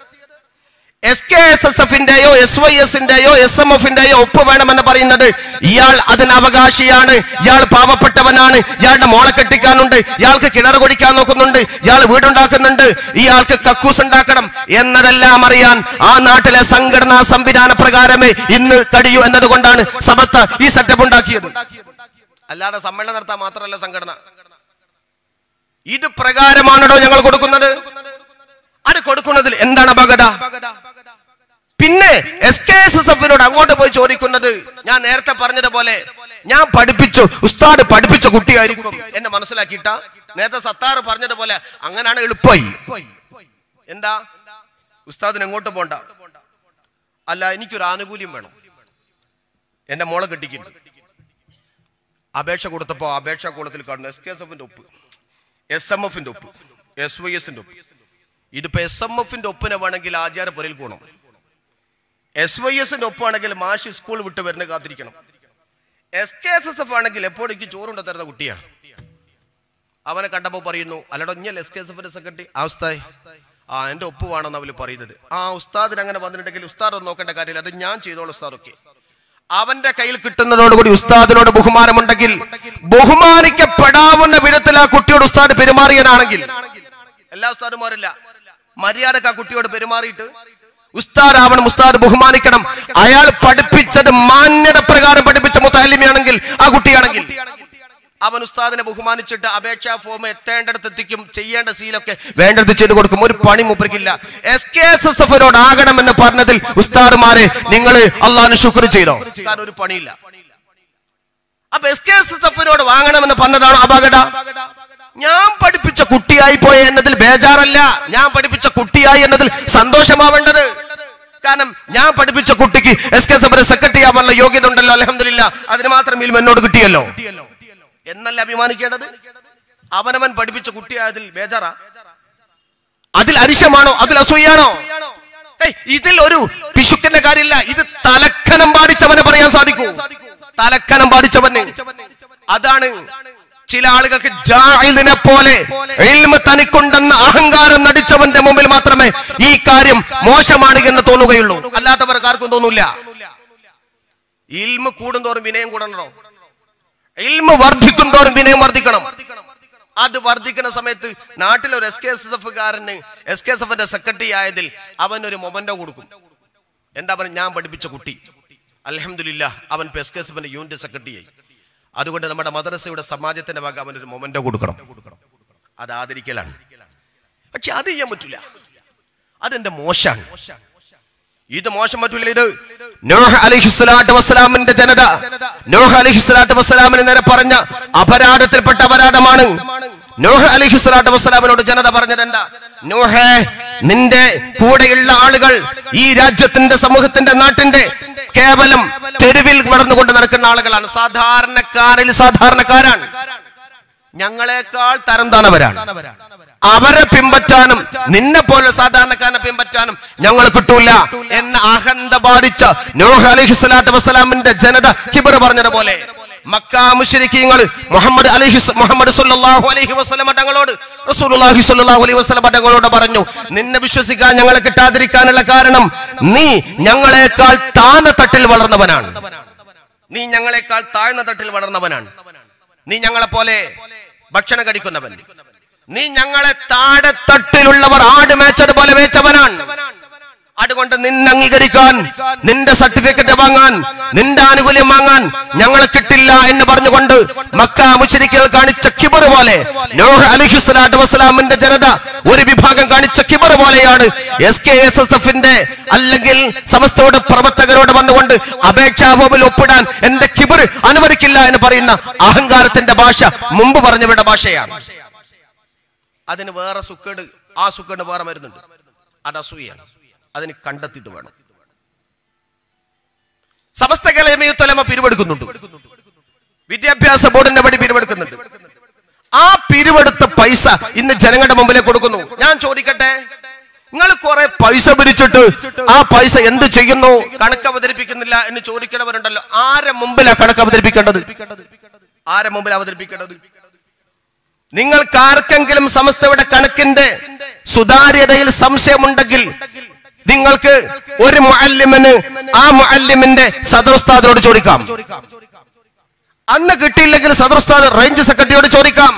എസ് കെ എസ് എസ് എഫിന്റെയോ എസ് വൈ എസിന്റെയോ എസ് എം എഫിന്റെയോ ഒപ്പ് വേണമെന്ന് പറയുന്നത് ഇയാൾ അതിന് അവകാശിയാണ് ഇയാൾ പാവപ്പെട്ടവനാണ് ഇയാളുടെ മോളെ കെട്ടിക്കാനുണ്ട് ഇയാൾക്ക് കിണർ കുടിക്കാൻ നോക്കുന്നുണ്ട് ഇയാൾ വീടുണ്ടാക്കുന്നുണ്ട് ഇയാൾക്ക് കക്കൂസ് ഉണ്ടാക്കണം എന്നതെല്ലാം അറിയാൻ ആ നാട്ടിലെ സംഘടനാ സംവിധാന പ്രകാരമേ ഇന്ന് കഴിയൂ എന്നതുകൊണ്ടാണ് സമർത്ഥ ഈ സെറ്റപ്പ് ഉണ്ടാക്കിയത് അല്ലാതെ സമ്മേളനം നടത്താൻ മാത്രമല്ല സംഘടന ഇത് പ്രകാരമാണോ ഞങ്ങൾ കൊടുക്കുന്നത് അത് കൊടുക്കുന്നതിൽ എന്താണ് അപകട പിന്നെ എസ് കെ എസ് എസ് എഫിനോട് അങ്ങോട്ട് പോയി ചോദിക്കുന്നത് ഞാൻ നേരത്തെ പറഞ്ഞതുപോലെ ഞാൻ പഠിപ്പിച്ചു ഉസ്താദ് പഠിപ്പിച്ച കുട്ടിയായിരിക്കും എന്നെ മനസ്സിലാക്കിയിട്ട നേരത്തെ സത്താർ പറഞ്ഞതുപോലെ അങ്ങനെയാണ് എളുപ്പമായി എന്താ ഉസ്താദിന് എങ്ങോട്ട് പോണ്ട അല്ല എനിക്കൊരു ആനുകൂല്യം വേണം എന്റെ മോളെ കെട്ടിക്കുന്നു അപേക്ഷ കൊടുത്തപ്പോ അപേക്ഷ കൂടത്തിൽ കാണുന്നു എസ് കെ എസ് എഫിന്റെ ഒപ്പ് എസ് എം എഫിന്റെ ഒപ്പ് എസ് വൈ എസിന്റെ ഒപ്പ് ഇതിപ്പോ എസ് എം എഫിന്റെ ഒപ്പിനെ വേണമെങ്കിൽ ആചാരപ്പുരയിൽ പോകണം എസ് വൈ എസിന്റെ ഒപ്പാണെങ്കിൽ മാഷ് സ്കൂൾ വിട്ട് വരുന്ന കാത്തിരിക്കണം S K S S F ആണെങ്കിൽ എപ്പോഴേക്ക് ചോറുണ്ട തരുന്ന കുട്ടിയാണ് അവനെ കണ്ടപ്പോ പറയുന്നു അല്ലടോ ഇഞ്ഞൽ എസ് കെ എസ് എഫിന്റെ സെക്രട്ടറി ആ ഉസ്താദ് ആ എന്റെ ഒപ്പ് വേണമെന്ന് അവര് പറയുന്നത് ആ ഉസ്താദിന് അങ്ങനെ വന്നിട്ടുണ്ടെങ്കിൽ ഉസ്താദ് ഒന്നും നോക്കേണ്ട കാര്യമില്ല അത് ഞാൻ ചെയ്തോളൂ ഉസ്താദൊക്കെ അവന്റെ കയ്യിൽ കിട്ടുന്നതോടുകൂടി ഉസ്താദിനോട് ബഹുമാനമുണ്ടെങ്കിൽ ബഹുമാനിക്കപ്പെടാവുന്ന വിധത്തിൽ ആ കുട്ടിയോട് ഉസ്താദ് പെരുമാറിയനാണെങ്കിൽ എല്ലാ ഉസ്താദുമാരില്ല മര്യാദക്ക് ആ കുട്ടിയോട് പെരുമാറിയിട്ട് ഉസ്താദ് ആവണം ഉസ്താദ് ബഹുമാനിക്കണം അയാൾ പഠിപ്പിച്ചത് മാന്യത പ്രകാരം പഠിപ്പിച്ച മുത്താലിമിയാണെങ്കിൽ ആ കുട്ടിയാണെങ്കിൽ അവൻ ഉസ്താദിനെ ബഹുമാനിച്ചിട്ട് അപേക്ഷാ ഫോം എത്തേണ്ടടുത്ത് എത്തിക്കും ചെയ്യേണ്ട സീലൊക്കെ വേണ്ടത് ചെയ്തു കൊടുക്കും ഒരു പണി മുപ്പരിക്കില്ല എസ് കെ എസ് എസ് എഫിനോട് ആകണമെന്ന് പറഞ്ഞതിൽ ഉസ്താദുമാരെ നിങ്ങൾ അള്ളാഹ് ശുക്ർ ചെയ്തോ കാരണം ഒരു പണിയില്ല അപ്പൊ എസ് കെ എസ് എസ് എഫിനോട് വാങ്ങണമെന്ന് പറഞ്ഞതാണോ അപകട ഞാൻ പഠിപ്പിച്ച കുട്ടിയായി പോയ എന്നതിൽ ബേജാറല്ല ഞാൻ പഠിപ്പിച്ച കുട്ടിയായി എന്നതിൽ സന്തോഷമാവേണ്ടത് കാരണം ഞാൻ പഠിപ്പിച്ച കുട്ടിക്ക് എസ് കെ എസ് സെക്രട്ടറി ആവാനുള്ള യോഗ്യത ഉണ്ടല്ലോ അലഹമില്ല അതിന് മാത്രം ഇൽമ എന്നോട് കിട്ടിയല്ലോ എന്നല്ല അഭിമാനിക്കേണ്ടത് അവനവൻ പഠിപ്പിച്ച കുട്ടിയായതിൽ ബേജാറാ അതിൽ അരിശമാണോ അതിൽ അസൂയാണോ ഏയ്, ഇതിൽ ഒരു പിശുക്കന്റെ കാര്യമില്ല ഇത് തലക്കനം പാടിച്ചവനെ പറയാൻ സാധിക്കൂ തലക്കനം പാടിച്ചവന് അതാണ് ചില ആളുകൾക്ക് ജാഹിദിനെ പോലെ ഇൽമ തനിക്കുണ്ടെന്ന അഹങ്കാരം നടിച്ചവന്റെ മുമ്പിൽ മാത്രമേ ഈ കാര്യം മോശമാണ് എന്ന് തോന്നുകയുള്ളൂ അല്ലാത്തവർക്ക് ആർക്കും തോന്നൂല ഇൽമ കൂടുന്തോറും വിനയം കൂടണോ ഇൽമ വർദ്ധിക്കും തോറും വിനയം വർദ്ധിക്കണം അത് വർദ്ധിക്കുന്ന സമയത്ത് നാട്ടിൽ ഒരു എസ് കെ എസ് എഫ് കാരന് എസ് കെ എസ് എഫിന്റെ സെക്രട്ടറി ആയതിൽ അവൻ ഒരു മൊമെന്റോ കൊടുക്കും എന്താ പറയുക ഞാൻ പഠിപ്പിച്ച കുട്ടി അലഹമില്ല അവൻ ഇപ്പൊ എസ് കെ എസ് എഫിന്റെ യൂണിറ്റ് സെക്രട്ടറി ആയി അതുകൊണ്ട് നമ്മുടെ മദ്രസയുടെ സമാജത്തിന്റെ ഭാഗം അവനൊരു മൊമെന്റോ കൊടുക്കണം അത് ആദരിക്കലാണ് പക്ഷെ അത് ചെയ്യാൻ പറ്റില്ല അതെന്റെ മോശാണ് ഇത് മോശം പറ്റില്ല ഇത് നോഹ അലിഹിസ്ലാട്ട് വസ്സലാമിന്റെ ജനത നോഹ അലിഹിസ്ലാട്ട് വസ്സലാമിന് നേരെ പറഞ്ഞ അപരാധത്തിൽപ്പെട്ട അപരാധമാണ് നോഹ അലിഹിസ്ലാട്ട് വസ്സലാമിനോട് ജനത പറഞ്ഞത് എന്താ നോഹേ നിന്റെ കൂടെയുള്ള ആളുകൾ ഈ രാജ്യത്തിന്റെ സമൂഹത്തിന്റെ നാട്ടിന്റെ കേവലം തെരുവിൽ വളർന്നുകൊണ്ട് നടക്കുന്ന ആളുകളാണ് സാധാരണക്കാരിൽ സാധാരണക്കാരാണ് ഞങ്ങളെക്കാൾ തരം താണവരാണ് അവരെ പിൻപറ്റാനും നിന്നെ പോലെ സാധാരണക്കാരനെ പിൻപറ്റാനും ഞങ്ങൾ കിട്ടൂല എന്ന അഹന്ത ബാധിച്ച നോഹ അലഹി സ്വലാത്തു വസ്സലാമിന്റെ ജനത കിബർ പറഞ്ഞതുപോലെ മക്ക മുശ്രിക്കീങ്ങൾ മുഹമ്മദ് അലൈഹി മുഹമ്മദ് സല്ലല്ലാഹു അലൈഹി വസല്ലം തങ്ങളോട് റസൂലുള്ളാഹി സ്വല്ലല്ലാഹു അലൈഹി വസല്ലം തങ്ങളോട് പറഞ്ഞു നിന്നെ വിശ്വസിക്കാൻ ഞങ്ങളെ കിട്ടാതിരിക്കാനുള്ള കാരണം നീ ഞങ്ങളെക്കാൾ താഴ്ന്ന തട്ടിൽ വളർന്നവനാണ് നീ ഞങ്ങളെക്കാൾ താഴ്ന്ന തട്ടിൽ വളർന്നവനാണ് നീ ഞങ്ങളെ പോലെ ഭക്ഷണം കഴിക്കുന്നവൻ നീ ഞങ്ങളെ താഴെ തട്ടിലുള്ളവർ ആട് മേച്ചത് പോലെ മേച്ചവനാണ് അതുകൊണ്ട് നിന്നെ അംഗീകരിക്കാൻ നിന്റെ സർട്ടിഫിക്കറ്റ് വാങ്ങാൻ നിന്റെ ആനുകൂല്യം വാങ്ങാൻ ഞങ്ങളെ കിട്ടില്ല എന്ന് പറഞ്ഞുകൊണ്ട് മക്ക മുശരിക്കൽ കാണിച്ച കിബർ പോലെ നോഹ അലിഹിസ്ലാട്ട് വസ്സലാമിന്റെ ജനത ഒരു വിഭാഗം കാണിച്ച കിബർ പോലെയാണ് എസ് കെ എസ് എസ് എഫിന്റെ അല്ലെങ്കിൽ സമസ്തയുടെ പ്രവർത്തകരോട് വന്നുകൊണ്ട് അപേക്ഷാ ഫോമിൽ ഒപ്പിടാൻ എന്റെ കിബർ അനുവദിക്കില്ല എന്ന് പറയുന്ന അഹങ്കാരത്തിന്റെ ഭാഷ മുമ്പ് പറഞ്ഞവരുടെ ഭാഷയാണ് അതിന് വേറെ സുക്കേട് ആ സുക്കേട് വേറെ വരുന്നുണ്ട് അത് അസൂയാണ് അതിന് കണ്ടെത്തിയിട്ട് വേണം സമസ്ത കലമയുത്തലമ പിരിവെടുക്കുന്നുണ്ട് വിദ്യാഭ്യാസ ബോർഡിന്റെ വഴി പിരിവെടുക്കുന്നുണ്ട് ആ പിരിവെടുത്ത പൈസ ഇന്ന് ജനങ്ങളുടെ മുമ്പിലേക്ക് കൊടുക്കുന്നു ഞാൻ ചോദിക്കട്ടെ നിങ്ങൾ കുറെ പൈസ പിരിച്ചിട്ട് ആ പൈസ എന്ത് ചെയ്യുന്നു കണക്ക് അവതരിപ്പിക്കുന്നില്ല എന്ന് ചോദിക്കണവരുണ്ടല്ലോ ആരെ മുമ്പിലാ കണക്ക് അവതരിപ്പിക്കേണ്ടത് ആരെ മുമ്പിൽ അവതരിപ്പിക്കേണ്ടത് നിങ്ങൾക്ക് ആർക്കെങ്കിലും സമസ്തയുടെ കണക്കിന്റെ സുതാര്യതയിൽ സംശയമുണ്ടെങ്കിൽ നിങ്ങൾക്ക് ഒരു മുഅല്ലിമിന് ആ മുഅല്ലിമിന്റെ സദറുസ്താദിനോട് ചോദിക്കാം അന്ന് കിട്ടിയില്ലെങ്കിൽ സദറുസ്താദ് റേഞ്ച് സെക്രട്ടറിയോട് ചോദിക്കാം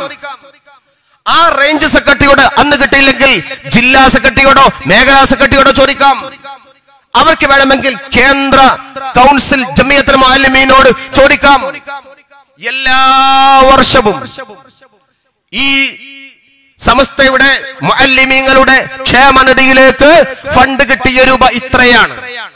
ആ റേഞ്ച് സെക്രട്ടറിയോട് അന്ന് കിട്ടിയില്ലെങ്കിൽ ജില്ലാ സെക്രട്ടറിയോടോ മേഖലാ സെക്രട്ടറിയോടോ ചോദിക്കാം അവർക്ക് വേണമെങ്കിൽ കേന്ദ്ര കൗൺസിൽ ജമിയത്തുൽ മുഅല്ലിമീനോട് ചോദിക്കാം എല്ലാ വർഷവും ഈ സമസ്തയുടെ മുഅല്ലിമീങ്ങളുടെ ക്ഷേമനിധിയിലേക്ക് ഫണ്ട് കിട്ടിയ രൂപ ഇത്രയാണ്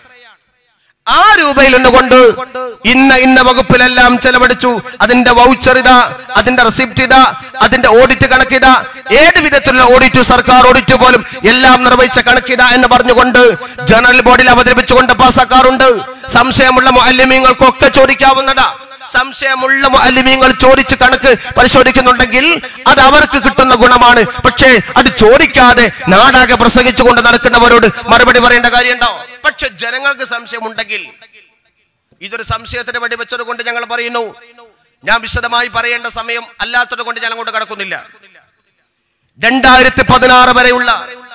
ആ രൂപയിൽ നിന്നുകൊണ്ട് ഇന്ന ഇന്ന വകുപ്പിലെല്ലാം ചെലവഴിച്ചു അതിന്റെ വൗച്ചർ ഇതാ അതിന്റെ റെസിപ്റ്റ് ഇതാ അതിന്റെ ഓഡിറ്റ് കണക്കിതാ ഏത് വിധത്തിലുള്ള ഓഡിറ്റ് സർക്കാർ ഓഡിറ്റ് പോലും എല്ലാം നിർവഹിച്ച കണക്കിതാ എന്ന് പറഞ്ഞുകൊണ്ട് ജനറൽ ബോർഡിൽ അവതരിപ്പിച്ചുകൊണ്ട് പാസ്സാക്കാറുണ്ട് സംശയമുള്ള മുഅല്ലിമീങ്ങൾക്കൊക്കെ ചോദിക്കാവുന്നതാ സംശയമുള്ള മുഅല്ലിമീങ്ങൾ ചോദിച്ച് കണക്ക് പരിശോധിക്കുന്നുണ്ടെങ്കിൽ അത് അവർക്ക് കിട്ടുന്ന ഗുണമാണ് പക്ഷേ അത് ചോദിക്കാതെ നാടാകെ പ്രസംഗിച്ചുകൊണ്ട് നടക്കുന്നവരോട് മറുപടി പറയേണ്ട കാര്യമുണ്ടോ പക്ഷെ ജനങ്ങൾക്ക് സംശയമുണ്ടെങ്കിൽ ഇതൊരു സംശയത്തിന് വേണ്ടി വെച്ചത് കൊണ്ട് ഞങ്ങൾ പറയുന്നു ഞാൻ വിശദമായി പറയേണ്ട സമയം അല്ലാത്തത് കൊണ്ട് ഞാൻ അങ്ങോട്ട് കടക്കുന്നില്ല രണ്ടായിരത്തി പതിനാറ് വരെയുള്ള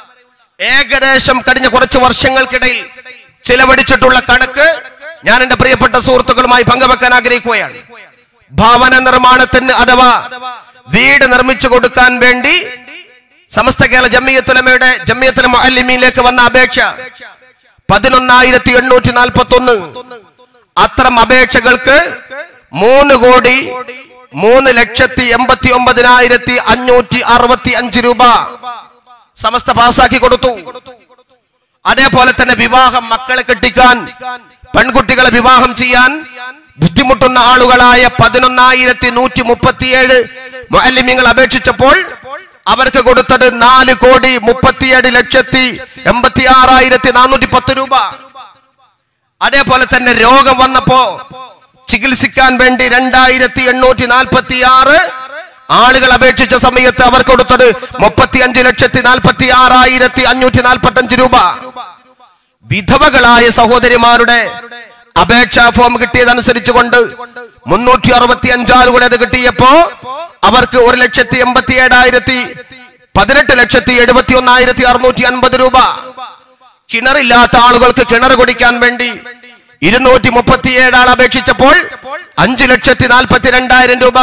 ഏകദേശം കഴിഞ്ഞ കുറച്ച് വർഷങ്ങൾക്കിടയിൽ ചിലവഴിച്ചിട്ടുള്ള കണക്ക് ഞാൻ എന്റെ പ്രിയപ്പെട്ട സുഹൃത്തുക്കളുമായി പങ്കുവെക്കാൻ ആഗ്രഹിക്കുകയാണ് ഭവന നിർമ്മാണത്തിന് അഥവാ വീട് നിർമ്മിച്ചു കൊടുക്കാൻ വേണ്ടി സമസ്ത കേരള ജമ്മിയത്തുലമയുടെ ജമ്മിയത്തുല മുഅല്ലിമീനിലേക്ക് വന്ന അപേക്ഷ പതിനൊന്നായിരത്തി എണ്ണൂറ്റി നാൽപ്പത്തി ഒന്ന് അത്തരം അപേക്ഷകൾക്ക് മൂന്ന് കോടി മൂന്ന് ലക്ഷത്തി എൺപത്തി ഒമ്പതിനായിരത്തി അഞ്ഞൂറ്റി അറുപത്തി അഞ്ച് രൂപ സമസ്ത പാസാക്കി കൊടുത്തു അതേപോലെ തന്നെ വിവാഹം മക്കളെ കെട്ടിക്കാൻ പെൺകുട്ടികളെ വിവാഹം ചെയ്യാൻ ബുദ്ധിമുട്ടുന്ന ആളുകളായ പതിനൊന്നായിരത്തി നൂറ്റി മുപ്പത്തിയേഴ് മുഅല്ലിമീങ്ങൾ അപേക്ഷിച്ചപ്പോൾ അവർക്ക് കൊടുത്തത് നാല് കോടി മുപ്പത്തിയേഴ് ലക്ഷത്തി എൺപത്തി ആറായിരത്തി നാനൂറ്റി പത്ത് രൂപ അതേപോലെ തന്നെ രോഗം വന്നപ്പോ ചികിത്സിക്കാൻ വേണ്ടി രണ്ടായിരത്തി എണ്ണൂറ്റി നാൽപ്പത്തി ആറ് ആളുകൾ അപേക്ഷിച്ച സമയത്ത് അവർ കൊടുത്തത് മുപ്പത്തി അഞ്ച് ലക്ഷത്തി നാൽപ്പത്തി ആറായിരത്തി അഞ്ഞൂറ്റി നാൽപ്പത്തി അഞ്ച് രൂപ വിധവകളായ സഹോദരിമാരുടെ അപേക്ഷാ ഫോം കിട്ടിയതനുസരിച്ച് കൊണ്ട് മുന്നൂറ്റി അറുപത്തി അഞ്ചാളുകൾ അത് കിട്ടിയപ്പോ അവർക്ക് ഒരു ലക്ഷത്തി എൺപത്തി ഏഴായിരത്തി പതിനെട്ട് ലക്ഷത്തി എഴുപത്തി ഒന്നായിരത്തി അറുന്നൂറ്റി അൻപത് രൂപ കിണറില്ലാത്ത ആളുകൾക്ക് കിണർ കുടിക്കാൻ വേണ്ടി ഇരുന്നൂറ്റി മുപ്പത്തിയേഴ് ആൾ അപേക്ഷിച്ചപ്പോൾ അഞ്ചു ലക്ഷത്തി നാൽപ്പത്തി രണ്ടായിരം രൂപ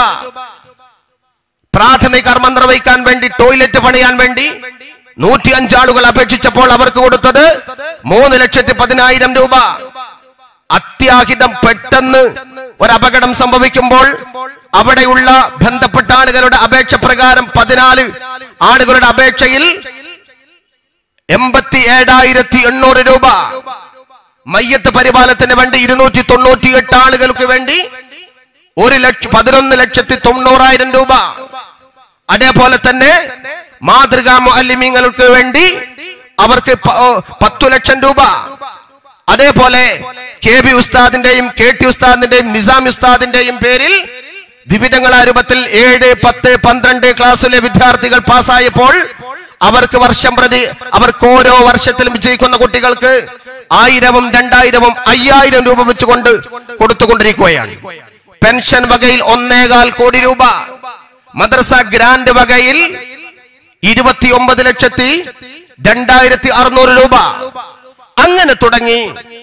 പ്രാഥമിക കർമ്മം നിർവഹിക്കാൻ വേണ്ടി ടോയ്ലറ്റ് പണിയാൻ വേണ്ടി നൂറ്റി അഞ്ചാളുകൾ അപേക്ഷിച്ചപ്പോൾ അവർക്ക് കൊടുത്തത് മൂന്ന് ലക്ഷത്തി പതിനായിരം രൂപ അത്യാഹിതം പെട്ടെന്ന് ഒരു അപകടം സംഭവിക്കുമ്പോൾ അവിടെയുള്ള ബന്ധപ്പെട്ട ആളുകളുടെ അപേക്ഷ പ്രകാരം പതിനാല് ആളുകളുടെ അപേക്ഷയിൽ എൺപത്തി ഏഴായിരത്തി എണ്ണൂറ് രൂപ മയ്യത്ത് പരിപാലനത്തിന് വേണ്ടി ഇരുന്നൂറ്റി തൊണ്ണൂറ്റി എട്ട് ആളുകൾക്ക് വേണ്ടി ഒരു ലക്ഷം പതിനൊന്ന് ലക്ഷത്തി തൊണ്ണൂറായിരം രൂപ അതേപോലെ തന്നെ മാതൃകാ മുഅല്ലിമീങ്ങൾക്ക് വേണ്ടി അവർക്ക് പ- ഓ, പത്തു ലക്ഷം രൂപ അതേപോലെ കെ ബി ഉസ്താദിന്റെയും കെ ടി ഉസ്താദിന്റെയും നിസാം ഉസ്താദിന്റെയും പേരിൽ വിവിധങ്ങളായ രൂപത്തിൽ ഏഴ് പത്ത് പന്ത്രണ്ട് ക്ലാസ്സിലെ വിദ്യാർത്ഥികൾ പാസ്സായപ്പോൾ അവർക്ക് വർഷം പ്രതി അവർക്ക് ഓരോ വർഷത്തിലും വിജയിക്കുന്ന കുട്ടികൾക്ക് ആയിരവും രണ്ടായിരവും അയ്യായിരം രൂപ വെച്ചുകൊണ്ട് കൊടുത്തുകൊണ്ടിരിക്കുകയാണ് പെൻഷൻ വകയിൽ ഒന്നേകാൽ കോടി രൂപ മദ്രസ ഗ്രാൻഡ് വകയിൽ ഇരുപത്തിയൊമ്പത് ലക്ഷത്തി രണ്ടായിരത്തി അറുന്നൂറ് രൂപ അങ്ങനെ തുടങ്ങി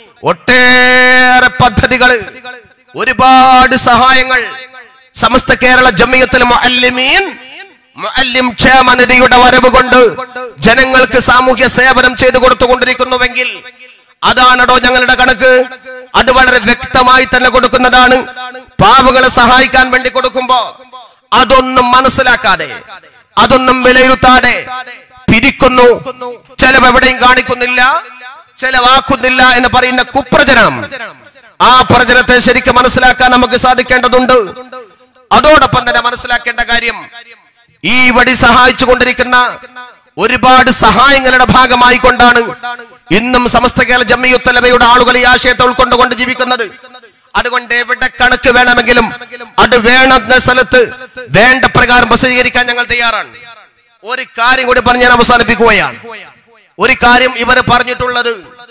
ഒട്ടേറെ പദ്ധതികൾ ഒരുപാട് സഹായങ്ങൾ സമസ്ത കേരള ജമിയത്തിൽ മുഅല്ലിമീൻ മുഅല്ലിം ക്ഷേമനിധിയുടെ വരവ് കൊണ്ട് ജനങ്ങൾക്ക് സാമൂഹ്യ സേവനം ചെയ്തു കൊടുത്തുകൊണ്ടിരിക്കുന്നുവെങ്കിൽ അതാണടോ ഞങ്ങളുടെ കണക്ക് അത് വളരെ വ്യക്തമായി തന്നെ കൊടുക്കുന്നതാണ് പാവകളെ സഹായിക്കാൻ വേണ്ടി കൊടുക്കുമ്പോ അതൊന്നും മനസ്സിലാക്കാതെ അതൊന്നും വിലയിരുത്താതെ പിരിക്കുന്നു ചിലവെവിടെയും കാണിക്കുന്നില്ല ചെലവാക്കുന്നില്ല എന്ന് പറയുന്ന കുപ്രചരണം ആ പ്രചരണത്തെ ശരിക്കും മനസ്സിലാക്കാൻ നമുക്ക് സാധിക്കേണ്ടതുണ്ട് അതോടൊപ്പം തന്നെ മനസ്സിലാക്കേണ്ട കാര്യം ഈ വഴി സഹായിച്ചു കൊണ്ടിരിക്കുന്ന ഒരുപാട് സഹായങ്ങളുടെ ഭാഗമായി കൊണ്ടാണ് ഇന്നും സമസ്ത കേരള ജമ്മിയുത്തലവയുടെ ആളുകൾ ഈ ആശയത്തെ ഉൾക്കൊണ്ടുകൊണ്ട് ജീവിക്കുന്നത് അതുകൊണ്ട് എവിടെ കണക്ക് വേണമെങ്കിലും അത് വേണമെന്ന സ്ഥലത്ത് വേണ്ട പ്രകാരം പ്രസിദ്ധീകരിക്കാൻ ഞങ്ങൾ തയ്യാറാണ് ഒരു കാര്യം കൂടി പറഞ്ഞ് ഞാൻ അവസാനിപ്പിക്കുകയാണ് ഒരു കാര്യം ഇവർ പറഞ്ഞിട്ടുള്ളത്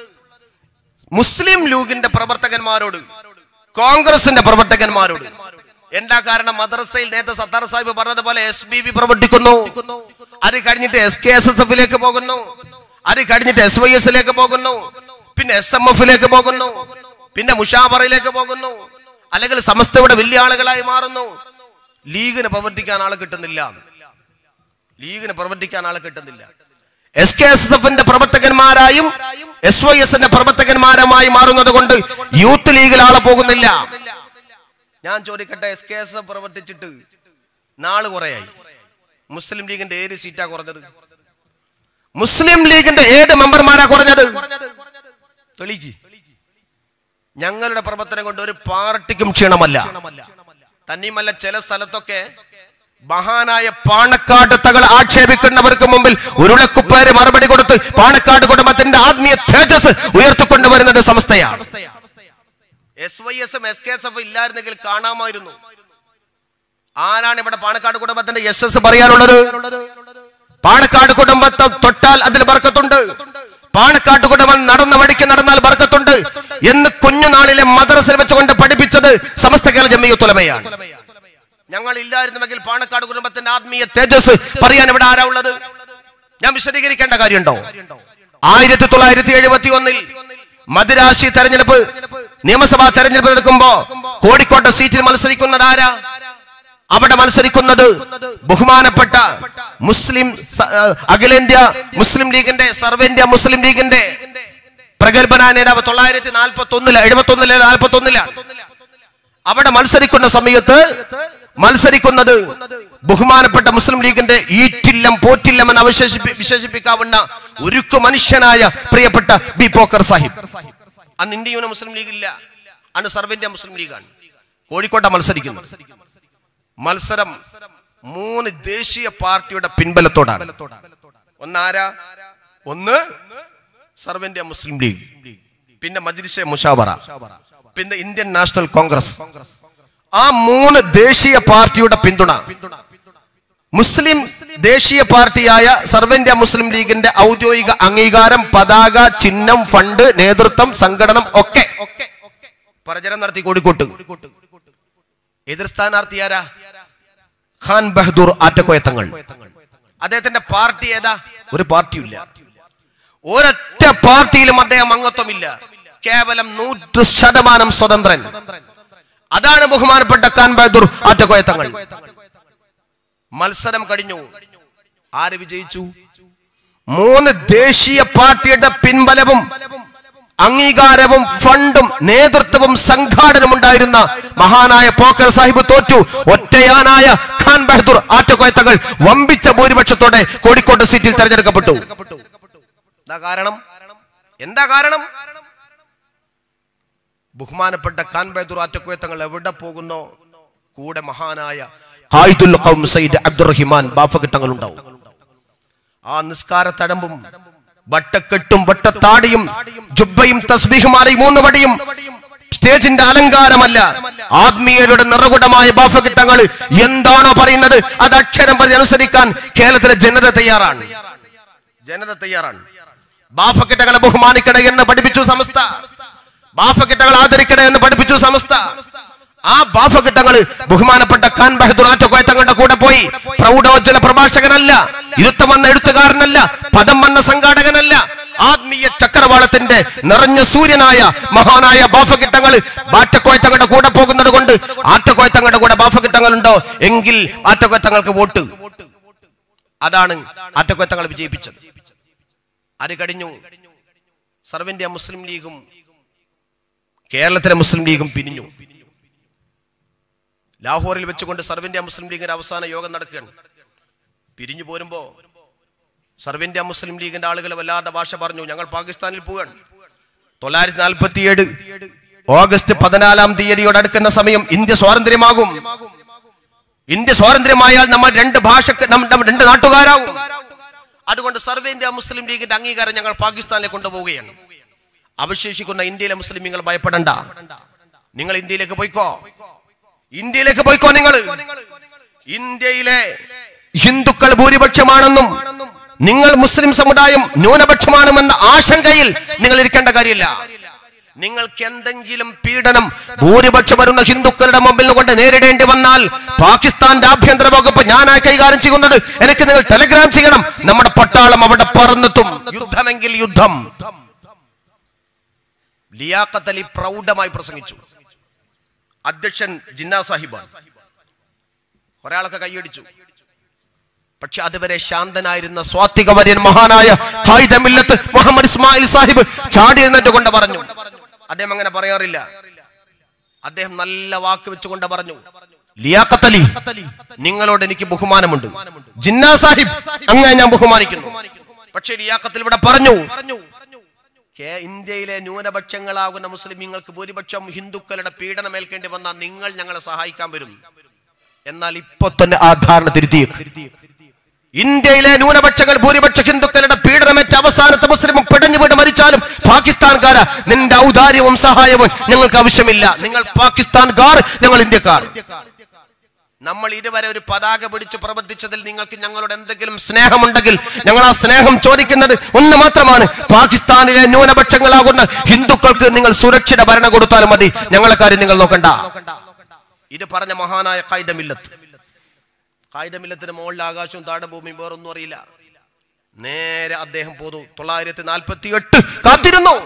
മുസ്ലിം ലീഗിന്റെ പ്രവർത്തകന്മാരോട് കോൺഗ്രസിന്റെ പ്രവർത്തകന്മാരോട് എന്താ കാരണം മദ്രസയിൽ നേരത്തെ സത്താർ സാഹിബ് പറഞ്ഞതുപോലെ എസ് ബി ബി പ്രവർത്തിക്കുന്നു അത് കഴിഞ്ഞിട്ട് എസ് കെ എസ് എസ് എഫിലേക്ക് പോകുന്നു അത് കഴിഞ്ഞിട്ട് എസ് വൈ എസിലേക്ക് പോകുന്നു പിന്നെ എസ് എം എഫിലേക്ക് പോകുന്നു പിന്നെ മുഷാബറയിലേക്ക് പോകുന്നു അല്ലെങ്കിൽ സമസ്തയുടെ വലിയ ആളുകളായി മാറുന്നു ലീഗിന് പ്രവർത്തിക്കാൻ ആളെ കിട്ടുന്നില്ല ലീഗിന് പ്രവർത്തിക്കാൻ ആളെ കിട്ടുന്നില്ല എസ് കെ എസ് എഫിന്റെ പ്രവർത്തകന്മാരായും എസ് വൈ എസിന്റെ പ്രവർത്തകന്മാരുമായി മാറുന്നത് കൊണ്ട് യൂത്ത് ലീഗിൽ ആളെ പോകുന്നില്ല ഞാൻ ചോദിക്കട്ടെ എസ് കെ എസ് എഫ് പ്രവർത്തിച്ചിട്ട് നാള് കുറയായി മുസ്ലിം ലീഗിന്റെ ഏത് സീറ്റാ കുറഞ്ഞത് മുസ്ലിം ലീഗിന്റെ ഏത് മെമ്പർമാരാ കുറഞ്ഞത് തെളിക്ക് ഞങ്ങളുടെ പ്രവർത്തനം കൊണ്ട് ഒരു പാർട്ടിക്കും ക്ഷീണമല്ല തന്നെയുമല്ല ചില സ്ഥലത്തൊക്കെ മഹാനായ പാണക്കാട് തകൾ ആക്ഷേപിക്കുന്നവർക്ക് മുമ്പിൽ ഉരുളക്കുപ്പേര് മറുപടി കൊടുത്ത് പാണക്കാട് കുടുംബത്തിന്റെ ആത്മീയ തേജസ് ഉയർത്തിക്കൊണ്ടുവരുന്നത് സമസ്തയാണ് എസ് വൈ എസും എസ് കെ എസ് എഫ് ഇല്ലായിരുന്നെങ്കിൽ കാണാമായിരുന്നു ആരാണ് ഇവിടെ പാണക്കാട് കുടുംബത്തിന്റെ എസ് എസ് പറയാനുള്ളത് പാണക്കാട് കുടുംബത്തെ തൊട്ടാൽ അതിൽ ബർക്കത്തുണ്ട് പാണക്കാട് കുടുംബം നടന്ന വഴിക്ക് നടന്നാൽ ബർക്കത്തുണ്ട് എന്ന് കുഞ്ഞുനാളിലെ മദ്രസയിൽ വെച്ചുകൊണ്ട് പഠിപ്പിച്ചത് സമസ്ത കേരള ജമ്മിയത്തുലമയാണ് ഞങ്ങൾ ഇല്ലായിരുന്നുവെങ്കിൽ പാണക്കാട് കുടുംബത്തിന്റെ ആത്മീയ തേജസ് പറയാൻ ഇവിടെ ആരാ ഉള്ളത് ഞാൻ വിശദീകരിക്കേണ്ട കാര്യമുണ്ടോ ആയിരത്തി തൊള്ളായിരത്തി എഴുപത്തി ഒന്നിൽ മദിരാശി തെരഞ്ഞെടുപ്പ് നിയമസഭാ തെരഞ്ഞെടുപ്പ് എടുക്കുമ്പോ കോഴിക്കോട്ടെ സീറ്റിൽ മത്സരിക്കുന്നത് ആരാ അവിടെ മത്സരിക്കുന്നത് ബഹുമാനപ്പെട്ട മുസ്ലിം സ- ആ, അഖിലേന്ത്യാ മുസ്ലിം ലീഗിന്റെ സർവേന്ത്യ മുസ്ലിം ലീഗിന്റെ പ്രഗത്ഭനായ നേതാവ് തൊള്ളായിരത്തി നാൽപ്പത്തി ഒന്നില് എഴുപത്തി ഒന്നില് നാൽപ്പത്തി ഒന്നിലാണ് അവിടെ മത്സരിക്കുന്ന സമയത്ത് മത്സരിക്കുന്നത് ബഹുമാനപ്പെട്ട മുസ്ലിം ലീഗിന്റെ ഈറ്റില്ലം പോറ്റില്ലം എന്ന് അവശേഷിപ്പി വിശേഷിപ്പിക്കാവുന്ന ഉരുക്കു മനുഷ്യനായ പ്രിയപ്പെട്ട ബി പോക്കർ സാഹിബ് അന്ന് ഇന്ത്യയുടെ മുസ്ലിം ലീഗ് ഇല്ല അന്ന് സർവന്ത്യ മുസ്ലിം ലീഗാണ് കോഴിക്കോട്ടെ മത്സരിക്കുന്നു മത്സരം മൂന്ന് ദേശീയ പാർട്ടിയുടെ പിൻബലത്തോടാണ് ഒന്നാരാ ഒന്ന് സർവന്ത്യ മുസ്ലിം ലീഗ് പിന്നെ മജ്ലിസെ മുഷാവറ പിന്നെ ഇന്ത്യൻ നാഷണൽ കോൺഗ്രസ് ആ മൂന്ന് ദേശീയ പാർട്ടിയുടെ പിന്തുണ മുസ്ലിം ദേശീയ പാർട്ടിയായ സർവന്ത്യ മുസ്ലിം ലീഗിന്റെ ഔദ്യോഗിക അംഗീകാരം പതാക ചിഹ്നം ഫണ്ട് നേതൃത്വം സംഘടനം ഒക്കെ പ്രചരണം നടത്തി കോഴിക്കോട്ട് എതിർ സ്ഥാനാർത്ഥി ആരാ ഖാൻ ബഹദൂർ ആറ്റക്കോയത്തങ്ങൾ അദ്ദേഹത്തിന്റെ പാർട്ടി ഏതാ ഒരു പാർട്ടിയില്ല ഒരൊറ്റ പാർട്ടിയിലും അദ്ദേഹം അംഗത്വമില്ല കേവലം നൂറ് ശതമാനം സ്വതന്ത്രൻ അതാണ് ബഹുമാനപ്പെട്ട ഖാൻ ബഹദൂർ ആറ്റക്കോയത്തങ്ങൾ മത്സരം കഴിഞ്ഞു ആര് വിജയിച്ചു മൂന്ന് ദേശീയ പാർട്ടിയുടെ പിൻബലവും അംഗീകാരവും ഫണ്ടും നേതൃത്വവും സംഘാടനവും ഉണ്ടായിരുന്ന മഹാനായ പോക്കർ സാഹിബ് തോറ്റു ഒറ്റയാനായ ഖാൻ ബഹദൂർ ആറ്റക്കോയത്തകൾ വമ്പിച്ച ഭൂരിപക്ഷത്തോടെ കോഴിക്കോട് സീറ്റിൽ തെരഞ്ഞെടുക്കപ്പെട്ടു എന്താ കാരണം എന്താ കാരണം ബഹുമാനപ്പെട്ട കാൻബൈദുർ ആറ്റക്കുയത്തങ്ങൾ എവിടെ പോകുന്നോ കൂടെ മഹാനായ ഖായിദുൽ ഖൗം സയ്യിദ് അബ്ദുറഹിമാൻ ബാഫകിട്ടങ്ങൾ ഉണ്ടാവും ആ നിസ്കാര തടമ്പും വട്ടക്കെട്ടും വട്ടത്താടിയും ജുബ്ബയും തസ്ബീഹുമാലയും മൂന്ന് വടിയും സ്റ്റേജിന്റെ അലങ്കാരമല്ല ആത്മീയരുടെ നിറകുടമായ ബാഫകിട്ടങ്ങൾ എന്താണോ പറയുന്നത് അത് അക്ഷരം പറഞ്ഞ് അനുസരിക്കാൻ കേരളത്തിലെ ജനത തയ്യാറാണ് ജനത തയ്യാറാണ് ബാഫക്കിട്ടകളെ ബഹുമാനിക്കണ എന്ന് പഠിപ്പിച്ചു സമസ്ത ബാഫക്കിട്ടകൾ ആദരിക്കണ എന്ന് പഠിപ്പിച്ചു സമസ്ത ആ ബാഫക്കിട്ടങ്ങൾ ബഹുമാനപ്പെട്ട ഖാൻ ബഹദൂർ ആറ്റക്കോയ തങ്ങളുടെ കൂടെ പോയി പ്രൗഢോജ്വല പ്രഭാഷകനല്ല ഇരുത്തം വന്ന എഴുത്തുകാരനല്ല പദം വന്ന സംഘാടകനല്ല ആത്മീയ ചക്രവാളത്തിന്റെ നിറഞ്ഞ സൂര്യനായ മഹാനായ ബാഫകിട്ടങ്ങൾ ബാറ്റക്കോയത്തങ്ങളുടെ കൂടെ പോകുന്നത് കൊണ്ട് ആറ്റക്കോയത്തങ്ങളുടെ കൂടെ ബാഫകിട്ടങ്ങളുണ്ടോ എങ്കിൽ ആറ്റക്കോയത്തങ്ങൾക്ക് വോട്ട് അതാണ് ആറ്റക്കോയത്തങ്ങൾ വിജയിപ്പിച്ചത് അത് കഴിഞ്ഞു സർവ ഇന്ത്യ മുസ്ലിം ലീഗും കേരളത്തിലെ മുസ്ലിം ലീഗും പിരിഞ്ഞു ലാഹോറിൽ വെച്ചുകൊണ്ട് സർവ ഇന്ത്യ മുസ്ലിം ലീഗിന്റെ അവസാന യോഗം നടക്കുകയാണ് പിരിഞ്ഞു പോരുമ്പോ സർവ ഇന്ത്യ മുസ്ലിം ലീഗിന്റെ ആളുകൾ വല്ലാതെ ഭാഷ പറഞ്ഞു ഞങ്ങൾ പാകിസ്ഥാനിൽ പോവുകയാണ് തൊള്ളായിരത്തി നാൽപ്പത്തിയേഴ് ഓഗസ്റ്റ് പതിനാലാം തീയതിയോട് അടുക്കുന്ന സമയം ഇന്ത്യ സ്വാതന്ത്ര്യമാകും ഇന്ത്യ സ്വാതന്ത്ര്യമായാൽ നമ്മൾ രണ്ട് ഭാഷ രണ്ട് നാട്ടുകാരാവും അതുകൊണ്ട് സർവേ ഇന്ത്യ മുസ്ലിം ലീഗിന്റെ അംഗീകാരം ഞങ്ങൾ പാകിസ്ഥാനിലേക്ക് കൊണ്ടുപോവുകയാണ് അവശേഷിക്കുന്ന ഇന്ത്യയിലെ മുസ്ലിമീങ്ങൾ ഭയപ്പെടണ്ട നിങ്ങൾ ഇന്ത്യയിലേക്ക് പോയിക്കോ ഇന്ത്യയിലേക്ക് പോയിക്കോ നിങ്ങൾ ഇന്ത്യയിലെ ഹിന്ദുക്കൾ ഭൂരിപക്ഷമാണെന്നും നിങ്ങൾ മുസ്ലിം സമുദായം ന്യൂനപക്ഷമാണെന്ന ആശങ്കയിൽ നിങ്ങൾ ഇരിക്കേണ്ട കാര്യമില്ല നിങ്ങൾക്ക് എന്തെങ്കിലും പീഡനം ഭൂരിപക്ഷം വരുന്ന ഹിന്ദുക്കളുടെ മുമ്പിൽ കൊണ്ട് നേരിടേണ്ടി വന്നാൽ പാകിസ്ഥാന്റെ ആഭ്യന്തര വകുപ്പ് ഞാനായി കൈകാര്യം ചെയ്യുന്നത് എനിക്ക് നിങ്ങൾ ടെലഗ്രാം ചെയ്യണം നമ്മുടെ പട്ടാളം അവിടെ പറന്നെത്തും യുദ്ധമെങ്കിൽ യുദ്ധം ലിയാഖത്ത് അലി പ്രൗഢമായി പ്രസംഗിച്ചു അധ്യക്ഷൻ ജിന്ന സാഹിബാണ് ഒരാളൊക്കെ കൈയടിച്ചു പക്ഷെ അതുവരെ ശാന്തനായിരുന്ന സ്വാത്വിക വര്യൻ മഹാനായ ഖായിദമില്ലത്ത് മുഹമ്മദ് ഇസ്മായിൽ സാഹിബ് ചാടി എഴുന്നേറ്റ് കൊണ്ട് പറഞ്ഞു അദ്ദേഹം അങ്ങനെ പറയാറില്ല അദ്ദേഹം നല്ല വാക്ക് വെച്ചുകൊണ്ട് പറഞ്ഞു ലിയാഖത്ത് അലി നിങ്ങളോട് എനിക്ക് ബഹുമാനമുണ്ട് ജിന്ന സാഹിബ് അങ്ങനെ ഞാൻ ബഹുമാനിക്കുന്നു പക്ഷേ ലിയാഖത്തിൽ ഇവിടെ പറഞ്ഞു കേ- ഇന്ത്യയിലെ ന്യൂനപക്ഷങ്ങളാകുന്ന മുസ്ലിമീങ്ങൾക്ക് ഭൂരിപക്ഷം ഹിന്ദുക്കളുടെ പീഡനം ഏൽക്കേണ്ടി വന്നാൽ നിങ്ങൾ ഞങ്ങളെ സഹായിക്കാൻ വരും എന്നാൽ ഇപ്പൊ തന്നെ ആ ധാരണ തിരുത്തി ഇന്ത്യയിലെ ന്യൂനപക്ഷങ്ങൾ ഭൂരിപക്ഷ ഹിന്ദുക്കളുടെ പീഡനമേറ്റ അവസാനത്തെ മുസ്ലിം പിടഞ്ഞു വീട് മരിച്ചാലും പാകിസ്ഥാൻകാര നിന്റെ ഔദാര്യവും സഹായവും ഞങ്ങൾക്ക് ആവശ്യമില്ല നിങ്ങൾ പാകിസ്ഥാൻകാർ ഞങ്ങൾ ഇന്ത്യക്കാർ നമ്മൾ ഇതുവരെ ഒരു പതാക പിടിച്ച് പ്രവർത്തിച്ചതിൽ നിങ്ങൾക്ക് ഞങ്ങളോട് എന്തെങ്കിലും സ്നേഹമുണ്ടെങ്കിൽ ഞങ്ങൾ ആ സ്നേഹം ചോദിക്കുന്നത് ഒന്ന് മാത്രമാണ് പാകിസ്ഥാനിലെ ന്യൂനപക്ഷങ്ങളാകുന്ന ഹിന്ദുക്കൾക്ക് നിങ്ങൾ സുരക്ഷിത ഭരണം കൊടുത്താലും മതി ഞങ്ങളെ കാര്യം നിങ്ങൾ നോക്കണ്ട ഇത് പറഞ്ഞ മഹാനായ കായിദമില്ലത്ത് കായിദമില്ലത്തിന് മുകളിൽ ആകാശവും താഴെ ഭൂമിയും വേറൊന്നും അറിയില്ല നേരെ അദ്ദേഹം പോന്നു തൊള്ളായിരത്തി നാൽപ്പത്തി എട്ട് കാത്തിരുന്നു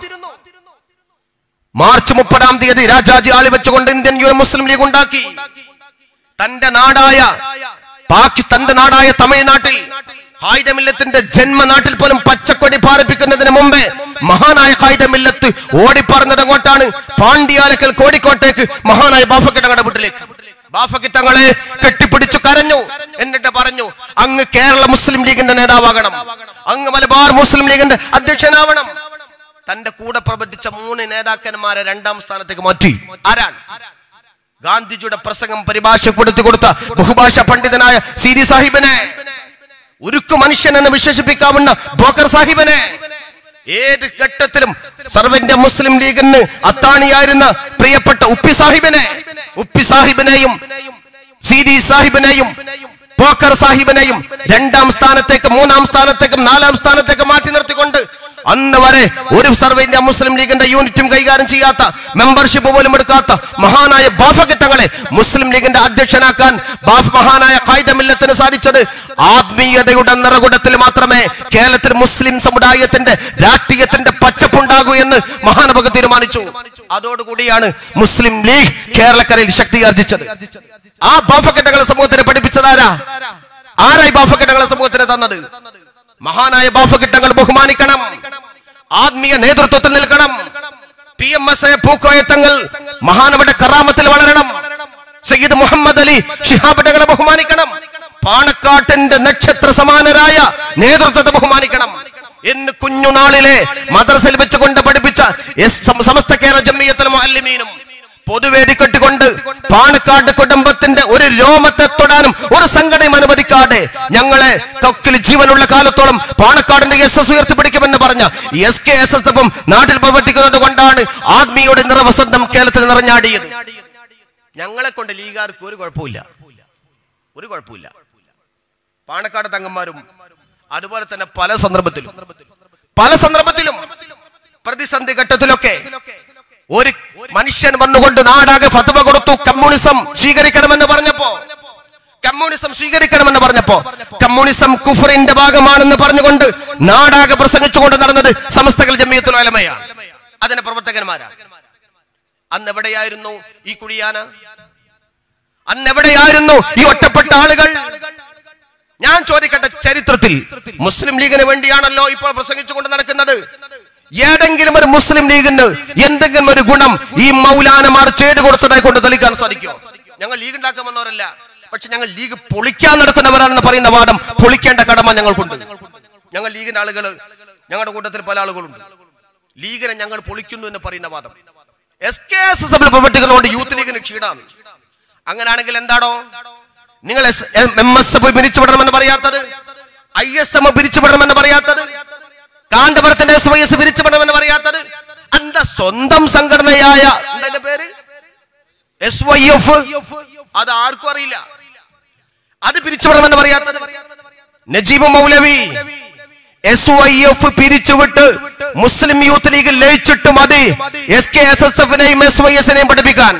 മാർച്ച് മുപ്പതാം തീയതി രാജാജി ആളി വെച്ചുകൊണ്ട് ഇന്ത്യൻ യൂണിയൻ മുസ്ലിം ലീഗ് ഉണ്ടാക്കി തന്റെ നാടായ പാകിസ്ഥാന്റെ നാടായ തമിഴ്നാട്ടിൽ ഹായുധമില്ലത്തിന്റെ ജന്മനാട്ടിൽ പോലും പച്ചക്കൊടി പാറിപ്പിക്കുന്നതിന് മുമ്പേ മഹാനായ ഹായുധമില്ലത്ത് ഓടിപ്പറന്നത് അങ്ങോട്ടാണ് പാണ്ഡ്യാലക്കൽ കോഴിക്കോട്ടേക്ക് മഹാനായ ബാഫക്കിട്ടങ്ങളുടെ വീട്ടിലേക്ക് ബാഫക്കിട്ടങ്ങളെ കെട്ടിപ്പിടിച്ചു കരഞ്ഞു എന്നിട്ട് പറഞ്ഞു അങ്ങ് കേരള മുസ്ലിം ലീഗിന്റെ നേതാവാകണം അങ്ങ് മലബാർ മുസ്ലിം ലീഗിന്റെ അധ്യക്ഷനാവണം തന്റെ കൂടെ പ്രവർത്തിച്ച മൂന്ന് നേതാക്കന്മാരെ രണ്ടാം സ്ഥാനത്തേക്ക് മാറ്റി ആരാണ് ഗാന്ധിജിയുടെ പ്രസംഗം പരിഭാഷപ്പെടുത്തി കൊടുത്ത ബഹുഭാഷ പണ്ഡിതനായ സി ഡി സാഹിബിനെ ഉരുക്കു മനുഷ്യൻ എന്ന് വിശേഷിപ്പിക്കാവുന്ന ബോക്കർ സാഹിബിനെ ഏത് ഘട്ടത്തിലും സർവന്റെ മുസ്ലിം ലീഗിന് അത്താണിയായിരുന്ന പ്രിയപ്പെട്ട ഉപ്പി സാഹിബിനെ ഉപ്പി സാഹിബിനെയും സി ഡി സാഹിബിനെയും പോക്കർ സാഹിബിനെയും രണ്ടാം സ്ഥാനത്തേക്ക് മൂന്നാം സ്ഥാനത്തേക്കും നാലാം സ്ഥാനത്തേക്ക് മാറ്റി നിർത്തിക്കൊണ്ട് അന്ന് വരെ ഒരു സർവേ ഇന്ത്യ മുസ്ലിം ലീഗിന്റെ യൂണിറ്റും കൈകാര്യം ചെയ്യാത്ത മെമ്പർഷിപ്പ് പോലും എടുക്കാത്ത മഹാനായ ബാഫഘട്ടങ്ങളെ മുസ്ലിം ലീഗിന്റെ അധ്യക്ഷനാക്കാൻ ബാഫ് മഹാനായ കായികമില്ലത്തിന് സാധിച്ചത് ആത്മീയതയുടെ നിറകുടത്തിൽ മാത്രമേ കേരളത്തിൽ മുസ്ലിം സമുദായത്തിന്റെ രാഷ്ട്രീയത്തിന്റെ പച്ചപ്പുണ്ടാകൂ എന്ന് മഹാനഭക തീരുമാനിച്ചു അതോടുകൂടിയാണ് മുസ്ലിം ലീഗ് കേരളക്കരയിൽ ശക്തി ആർജിച്ചത് ആ ബാഫഘട്ടങ്ങളെ സമൂഹത്തിന് പഠിപ്പിച്ചതാരാ ആരായി ബാഫഘട്ടങ്ങളെ സമൂഹത്തിന് തന്നത് മഹാനായ ബാഫഘട്ടങ്ങൾ ബഹുമാനിക്കണം ആത്മീയ നേതൃത്വത്തിൽ നിൽക്കണം P M S A Pookoyathangal മഹാനവയുടെ കറാമത്തിൽ വളരണം സയ്യിദ് മുഹമ്മദ് അലി ഷിഹാബ് തങ്ങളെ ബഹുമാനിക്കണം പാണക്കാട്ടിന്റെ നക്ഷത്ര സമാനരായ നേതൃത്വത്തെ ബഹുമാനിക്കണം എന്ന് കുഞ്ഞുനാളിലെ മദ്രസയിൽ വെച്ചുകൊണ്ട് പഠിപ്പിച്ച എസ് സം- സമസ്ത കേരള ജമ്മിയത്തുൽ മുഅല്ലിമീനും പൊതുവേദി കെട്ടുകൊണ്ട് പാണക്കാട് കുടുംബത്തിന്റെ ഒരു രോമത്തെ തൊടാനും ഒരു സംഘടനയും അനുവദിക്കാതെ ഞങ്ങളെ കൊക്കിൽ ജീവനുള്ള കാലത്തോളം പാണക്കാടിന്റെ എസ് എസ് ഉയർത്തിപ്പിടിക്കുമെന്ന് പറഞ്ഞ എസ് കെ എസ് എസ് എഫും നാട്ടിൽ പ്രവർത്തിക്കുന്നത് കൊണ്ടാണ് ആത്മീയുടെ നിറവസന്തം കേരളത്തിൽ നിറഞ്ഞാടിയത് ഞങ്ങളെ കൊണ്ട് ലീഗാർക്ക് ഒരു കുഴപ്പമില്ല ഒരു കുഴപ്പമില്ല പാണക്കാട് തങ്ങന്മാരും അതുപോലെ തന്നെ പല സന്ദർഭത്തിലും പല സന്ദർഭത്തിലും പ്രതിസന്ധി ഘട്ടത്തിലൊക്കെ ഒരു മനുഷ്യൻ വന്നുകൊണ്ട് നാടാകെ ഫത്വ കൊടുത്തു കമ്മ്യൂണിസം സ്വീകരിക്കണമെന്ന് പറഞ്ഞപ്പോ കമ്മ്യൂണിസം സ്വീകരിക്കണമെന്ന് പറഞ്ഞപ്പോ കമ്മ്യൂണിസം കുഫറിന്റെ ഭാഗമാണെന്ന് പറഞ്ഞുകൊണ്ട് നാടാകെ പ്രസംഗിച്ചുകൊണ്ട് നടന്നത് സമസ്തകൾ ജമിയത്തുൽ അലമയാണ് അതിന്റെ പ്രവർത്തകന്മാരാണ് അന്ന് എവിടെയായിരുന്നു ഈ കുഴിയാന അന്ന് എവിടെയായിരുന്നു ഈ ഒറ്റപ്പെട്ട ആളുകൾ ഞാൻ ചോദിക്കട്ടെ ചരിത്രത്തിൽ മുസ്ലിം ലീഗിന് വേണ്ടിയാണല്ലോ ഇപ്പോൾ പ്രസംഗിച്ചുകൊണ്ട് നടക്കുന്നത് ഏതെങ്കിലും ഒരു മുസ്ലിം ലീഗിന് എന്തെങ്കിലും ഒരു ഗുണം ഈ മൗലാനമാർ ചെയ്തു കൊടുത്തതായി കൊണ്ട് തെളിയിക്കാൻ സാധിക്കും ഞങ്ങൾ ലീഗ് ഉണ്ടാക്കാൻ വന്നവരല്ല പക്ഷെ ഞങ്ങൾ ലീഗ് പൊളിക്കാൻ നടക്കുന്നവരാണെന്ന് പറയുന്ന വാദം പൊളിക്കേണ്ട കടമ ഞങ്ങൾക്കുണ്ട് ഞങ്ങൾ ലീഗിന്റെ ആളുകൾ ഞങ്ങളുടെ കൂട്ടത്തിൽ പല ആളുകളുണ്ട് ലീഗിനെ ഞങ്ങൾ പൊളിക്കുന്നു എന്ന് പറയുന്ന വാദം എസ് കെ എസ് എസ് എഫിൽ പ്രവർത്തിക്കുന്നതുകൊണ്ട് യൂത്ത് ലീഗിന് ക്ഷീണാണ് അങ്ങനെയാണെങ്കിൽ എന്താണോ നിങ്ങൾ എം എസ് എഫ് പിരിച്ചുവിടണമെന്ന് പറയാത്തത് ഐ എസ് എം പിരിച്ചുവിടണമെന്ന് പറയാത്തത് കാന്തപുരത്തിന്റെ എസ് വൈ എസ് പിരിച്ചുവിടണമെന്ന് പറയാത്തത് എന്താ സ്വന്തം സംഘടനയായ എന്താ പേര് എസ് വൈ എഫ് അത് ആർക്കും അറിയില്ല അത് പിരിച്ചുവിടണമെന്ന് പറയാത്തത് Najeeb Moulavi S Y F പിരിച്ചുവിട്ട് മുസ്ലിം യൂത്ത് ലീഗ് ലയിച്ചിട്ട് മതി എസ് കെ എസ് എസ് എഫിനെയും എസ് വൈ എസിനെയും പഠിപ്പിക്കാൻ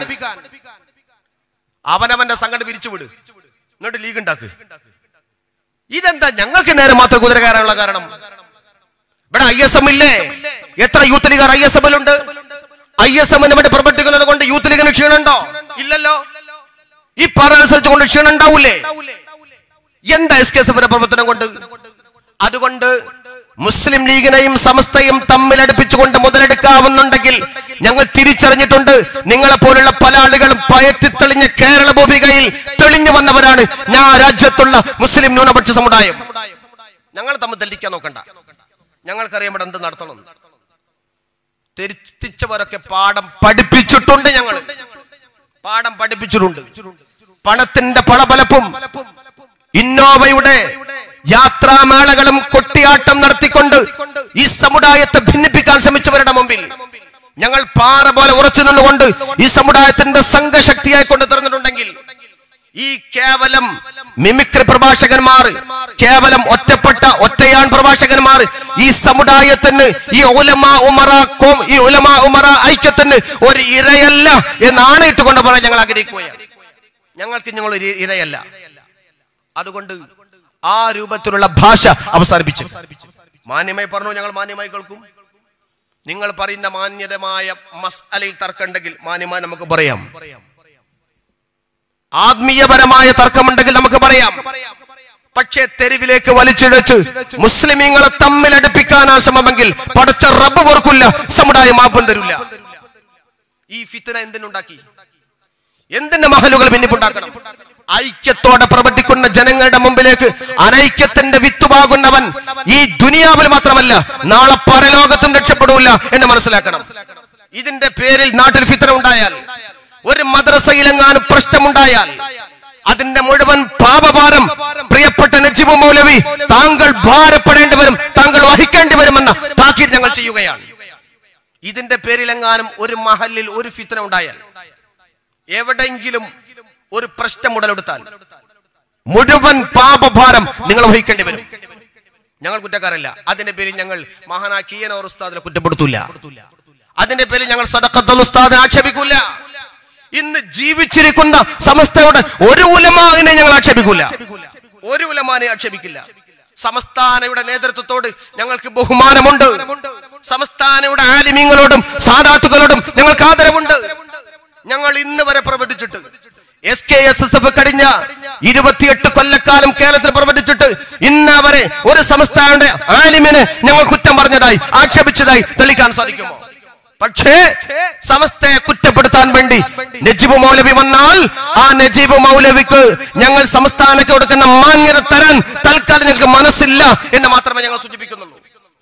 അവനവന്റെ സംഘടന പിരിച്ചുവിട് എന്നിട്ട് ലീഗ് ഉണ്ടാക്ക് ഇതെന്താ ഞങ്ങൾക്ക് നേരെ മാത്രം കുതിര കയറാനുള്ള കാരണം ഇവിടെ ഐ എസ് എം ഇല്ലേ എത്ര യൂത്ത് ലീഗർ ഐ എസ് എമ്മിലുണ്ട് ഐ എസ് എമ്മിന് വേണ്ടി പ്രവർത്തിക്കുന്നത് കൊണ്ട് യൂത്ത് ലീഗിന് ക്ഷീണുണ്ടോ ഇല്ലല്ലോ ഈ പറ അനുസരിച്ച് കൊണ്ട് ക്ഷീണം ഉണ്ടാവൂലേ എന്താ എസ് കെ എസ് എഫിന്റെ പ്രവർത്തനം കൊണ്ട് അതുകൊണ്ട് മുസ്ലിം ലീഗിനെയും സമസ്തയും തമ്മിൽ അടുപ്പിച്ചുകൊണ്ട് മുതലെടുക്കാവുന്നുണ്ടെങ്കിൽ ഞങ്ങൾ തിരിച്ചറിഞ്ഞിട്ടുണ്ട് നിങ്ങളെ പോലുള്ള പല ആളുകളും പയറ്റി തെളിഞ്ഞ കേരള ഭൂമികയിൽ തെളിഞ്ഞു വന്നവരാണ് ഞാൻ രാജ്യത്തുള്ള മുസ്ലിം ന്യൂനപക്ഷ സമുദായം ഞങ്ങൾ തമ്മിൽ തെളിക്കാൻ നോക്കണ്ട ഞങ്ങൾക്കറിയാം ഇവിടെ എന്ത് നടത്തണം തിരിച്ചവരൊക്കെ പാഠം പഠിപ്പിച്ചിട്ടുണ്ട് ഞങ്ങൾ പാഠം പഠിപ്പിച്ചിട്ടുണ്ട് പണത്തിന്റെ പളപലപ്പും ഇന്നോവയുടെ യാത്രാമേളകളും കൊട്ടിയാട്ടം നടത്തിക്കൊണ്ട് ഈ സമുദായത്തെ ഭിന്നിപ്പിക്കാൻ ശ്രമിച്ചവരുടെ മുമ്പിൽ ഞങ്ങൾ പാറ പോലെ ഉറച്ചു നിന്നുകൊണ്ട് ഈ സമുദായത്തിന്റെ സംഘശക്തിയായി കൊണ്ട് തീർന്നിട്ടുണ്ടെങ്കിൽ ഈ കേവലം മിമിക്രി പ്രഭാഷകന്മാർ കേവലം ഒറ്റപ്പെട്ട ഒറ്റയാൺ പ്രഭാഷകന്മാർ ഈ സമുദായത്തിന് ഈ ഉലമ ഉമറ കോം ഈ ഉലമ ഉമറ ഐക്യത്തിന് ഒരു ഇരയല്ല എന്നാണ് ഇട്ടുകൊണ്ട് പറയാൻ ഞങ്ങൾ ആഗ്രഹിക്കുകയാണ് ഞങ്ങൾക്ക് ഞങ്ങൾ ഒരു ഇരയല്ല അതുകൊണ്ട് ആ രൂപത്തിലുള്ള ഭാഷ അവസാനിപ്പിച്ചു മാന്യമായി പറഞ്ഞു ഞങ്ങൾ മാന്യമായി കേൾക്കും നിങ്ങൾ പറയുന്ന മാന്യതമായ മസ്അലയിൽ തർക്കമുണ്ടെങ്കിൽ മാന്യമായി നമുക്ക് പറയാം ആത്മീയപരമായ തർക്കമുണ്ടെങ്കിൽ നമുക്ക് പറയാം പക്ഷേ തെരുവിലേക്ക് വലിച്ചിഴച്ച് മുസ്ലിമീങ്ങളെ തമ്മിൽ അടുപ്പിക്കാനാ ശ്രമമെങ്കിൽ പടച്ച റബ്ബ് പൊറുക്കില്ല സമുദായം മാപ്പം തരില്ല ഈ ഫിത്തന എന്തിനുണ്ടാക്കി എന്തിന്റെ മഹലുകൾ ഭിന്നിപ്പുണ്ടാക്കണം ഐക്യത്തോടെ പ്രവർത്തിക്കുന്ന ജനങ്ങളുടെ മുമ്പിലേക്ക് അനൈക്യത്തിന്റെ വിത്തുപാകുന്നവൻ ഈ ദുനിയാവിൽ മാത്രമല്ല നാളെ പരലോകത്തും രക്ഷപ്പെടൂല എന്ന് മനസ്സിലാക്കണം ഇതിന്റെ പേരിൽ നാട്ടിൽ ഫിത്തന ഉണ്ടായാൽ ഒരു മദ്രസയിലെങ്ങാനും പ്രശ്നമുണ്ടായാൽ അതിന്റെ മുഴുവൻ പാപഭാരം പ്രിയപ്പെട്ട നജീബ് മൗലവി താങ്കൾ ഭാരപ്പെടേണ്ടി വരും താങ്കൾ വഹിക്കേണ്ടി വരുമെന്ന താക്കീത് ഞങ്ങൾ ചെയ്യുകയാണ് ഇതിന്റെ പേരിലെങ്ങാനും ഒരു മഹലിൽ ഒരു ഫിത്തന ഉണ്ടായാൽ എവിടെയെങ്കിലും ഒരു പ്രശ്നം ഉടലെടുത്താൽ മുഴുവൻ പാപഭാരം നിങ്ങൾ വഹിക്കേണ്ടി വരും ഞങ്ങൾ കുറ്റക്കാരല്ല അതിന്റെ പേരിൽ ഞങ്ങൾ മഹാനാ കീയനോർ ഉസ്താദിനെ കുറ്റപ്പെടുത്തൂല അതിന്റെ പേരിൽ ഞങ്ങൾ സദക്കത്തുൽ ഉസ്താദിനെ ആക്ഷേപിക്കൂല ഇന്ന് ജീവിച്ചിരിക്കുന്ന സമസ്തയുടെ ഒരു ഉലമാനെ ഞങ്ങൾ ആക്ഷേപിക്കൂല ഒരു ഉലമാനെ ആക്ഷേപിക്കില്ല സമസ്ഥാനയുടെ നേതൃത്വത്തോട് ഞങ്ങൾക്ക് ബഹുമാനമുണ്ട് സമസ്ഥാനയുടെ ആലിമീങ്ങളോടും സാദാത്തുകളോടും ഞങ്ങൾക്ക് ആദരവുണ്ട് ഞങ്ങൾ ഇന്ന് വരെ പ്രവർത്തിച്ചിട്ട് S K S S F കഴിഞ്ഞ ഇരുപത്തിയെട്ട് കൊല്ലക്കാലം കേരളത്തിൽ പ്രവർത്തിച്ചിട്ട് ഇന്ന് വരെ ഒരു സംസ്ഥാനയുടെ ആലിമിനെ ഞങ്ങൾ കുറ്റം പറഞ്ഞതായി ആക്ഷേപിച്ചതായി തെളിയിക്കാൻ സാധിക്കുമോ പക്ഷേ സമസ്തയെ കുറ്റപ്പെടുത്താൻ വേണ്ടി നജീബ് മൗലവി വന്നാൽ ആ നജീബ് മൗലവിക്ക് ഞങ്ങൾ സംസ്ഥാനಕ್ಕೆ കൊടുക്കുന്ന മാന്യത തരാൻ തൽക്കാലം ഞങ്ങൾക്ക് മനസ്സില്ല എന്ന് മാത്രമേ ഞങ്ങൾ സൂചിപ്പിക്കുന്നുള്ളൂ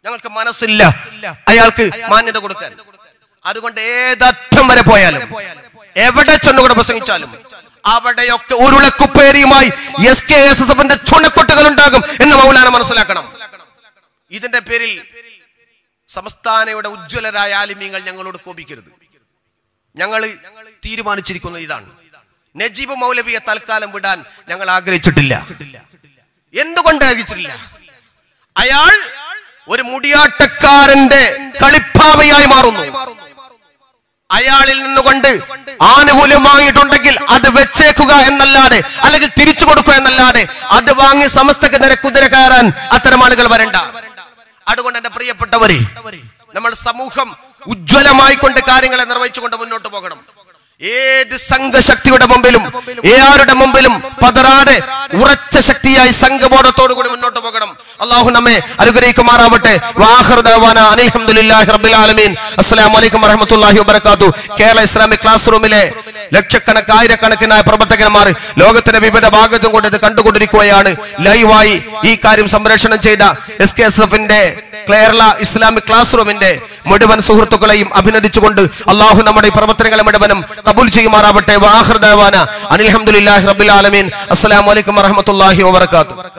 ഞങ്ങൾക്ക് മനസ്സില്ല അയാൾക്ക് മാന്യത കൊടുക്കാൻ അതുകൊണ്ട് ഏതറ്റം വരെ പോയാലും എവിടെ ചെന്നുകൂടെ പ്രസംഗിച്ചാലും അവിടെയൊക്കെ ഉരുളക്കുപ്പേരിയുമായി എസ് കെ എസ് എസ് എഫിന്റെ ചുണക്കൊട്ടുകൾ ഉണ്ടാകും എന്ന് മൗലാന മനസ്സിലാക്കണം ഇതിന്റെ പേരിൽ സംസ്ഥാനയുടെ ഉജ്ജ്വലരായ ആലിമ്യങ്ങൾ ഞങ്ങളോട് കോപിക്കരുത് ഞങ്ങൾ തീരുമാനിച്ചിരിക്കുന്നത് ഇതാണ് നജീബ് മൗലവിയെ തൽക്കാലം വിടാൻ ഞങ്ങൾ ആഗ്രഹിച്ചിട്ടില്ല എന്തുകൊണ്ട് ആഗ്രഹിച്ചിട്ടില്ല അയാൾ ഒരു മുടിയാട്ടക്കാരന്റെ കളിപ്പാവയായി മാറുന്നു അയാളിൽ നിന്നുകൊണ്ട് ആനുകൂല്യമായിട്ടുണ്ടെങ്കിൽ അത് വെച്ചേക്കുക എന്നല്ലാതെ അല്ലെങ്കിൽ തിരിച്ചു കൊടുക്കുക എന്നല്ലാതെ അത് വാങ്ങി സമസ്തക്ക് നേരെ കുതിര കയറാൻ അത്തരം ആളുകൾ വരണ്ട അതുകൊണ്ട് എന്റെ പ്രിയപ്പെട്ടവരെ നമ്മൾ സമൂഹം ഉജ്ജ്വലമായി കൊണ്ട് കാര്യങ്ങളെ നിർവഹിച്ചുകൊണ്ട് മുന്നോട്ട് പോകണം ഏത് സംഘശക്തിയുടെ മുമ്പിലും ഏയാരുടെ മുമ്പിലും പതറാതെ ഉറച്ച ശക്തിയായി സംഘബോധത്തോടു കൂടി മുന്നോട്ട് പോകണം അള്ളാഹു നമ്മെ അനുഗ്രഹിക്കുമാറാവട്ടെ വാഹിർ ദഅവാന അനിൽ ഹംദുലില്ലാഹി റബ്ബിൽ ആലമീൻ അസ്സലാമു അലൈക്കും വറഹ്മത്തുള്ളാഹി വബറകാതുഹു കേരള ഇസ്ലാമിക് ക്ലാസ് റൂമിലെ ലക്ഷക്കണക്ക് ആയിരക്കണക്കിനായ പ്രവർത്തകന്മാർ ലോകത്തിന്റെ വിവിധ ഭാഗത്തും കൊണ്ട് ഇത് കണ്ടുകൊണ്ടിരിക്കുകയാണ് ലൈവായി ഈ കാര്യം സംപ്രേഷണം ചെയ്ത എസ് കെ എസ് എഫിന്റെ കേരള ഇസ്ലാമിക് ക്ലാസ് റൂമിന്റെ മുഴുവൻ സുഹൃത്തുക്കളെയും അഭിനന്ദിച്ചുകൊണ്ട് അള്ളാഹു നമ്മുടെ ഈ പ്രവർത്തനങ്ങളെ മുഴുവനും കബൂൽ ചെയ്യുമാറാവട്ടെ വാഹിർ ദഅവാന അനിൽ ഹംദുലില്ലാഹി റബ്ബിൽ ആലമീൻ അസ്സലാമു അലൈക്കും വറഹ്മത്തുള്ളാഹി വബറകാതുഹു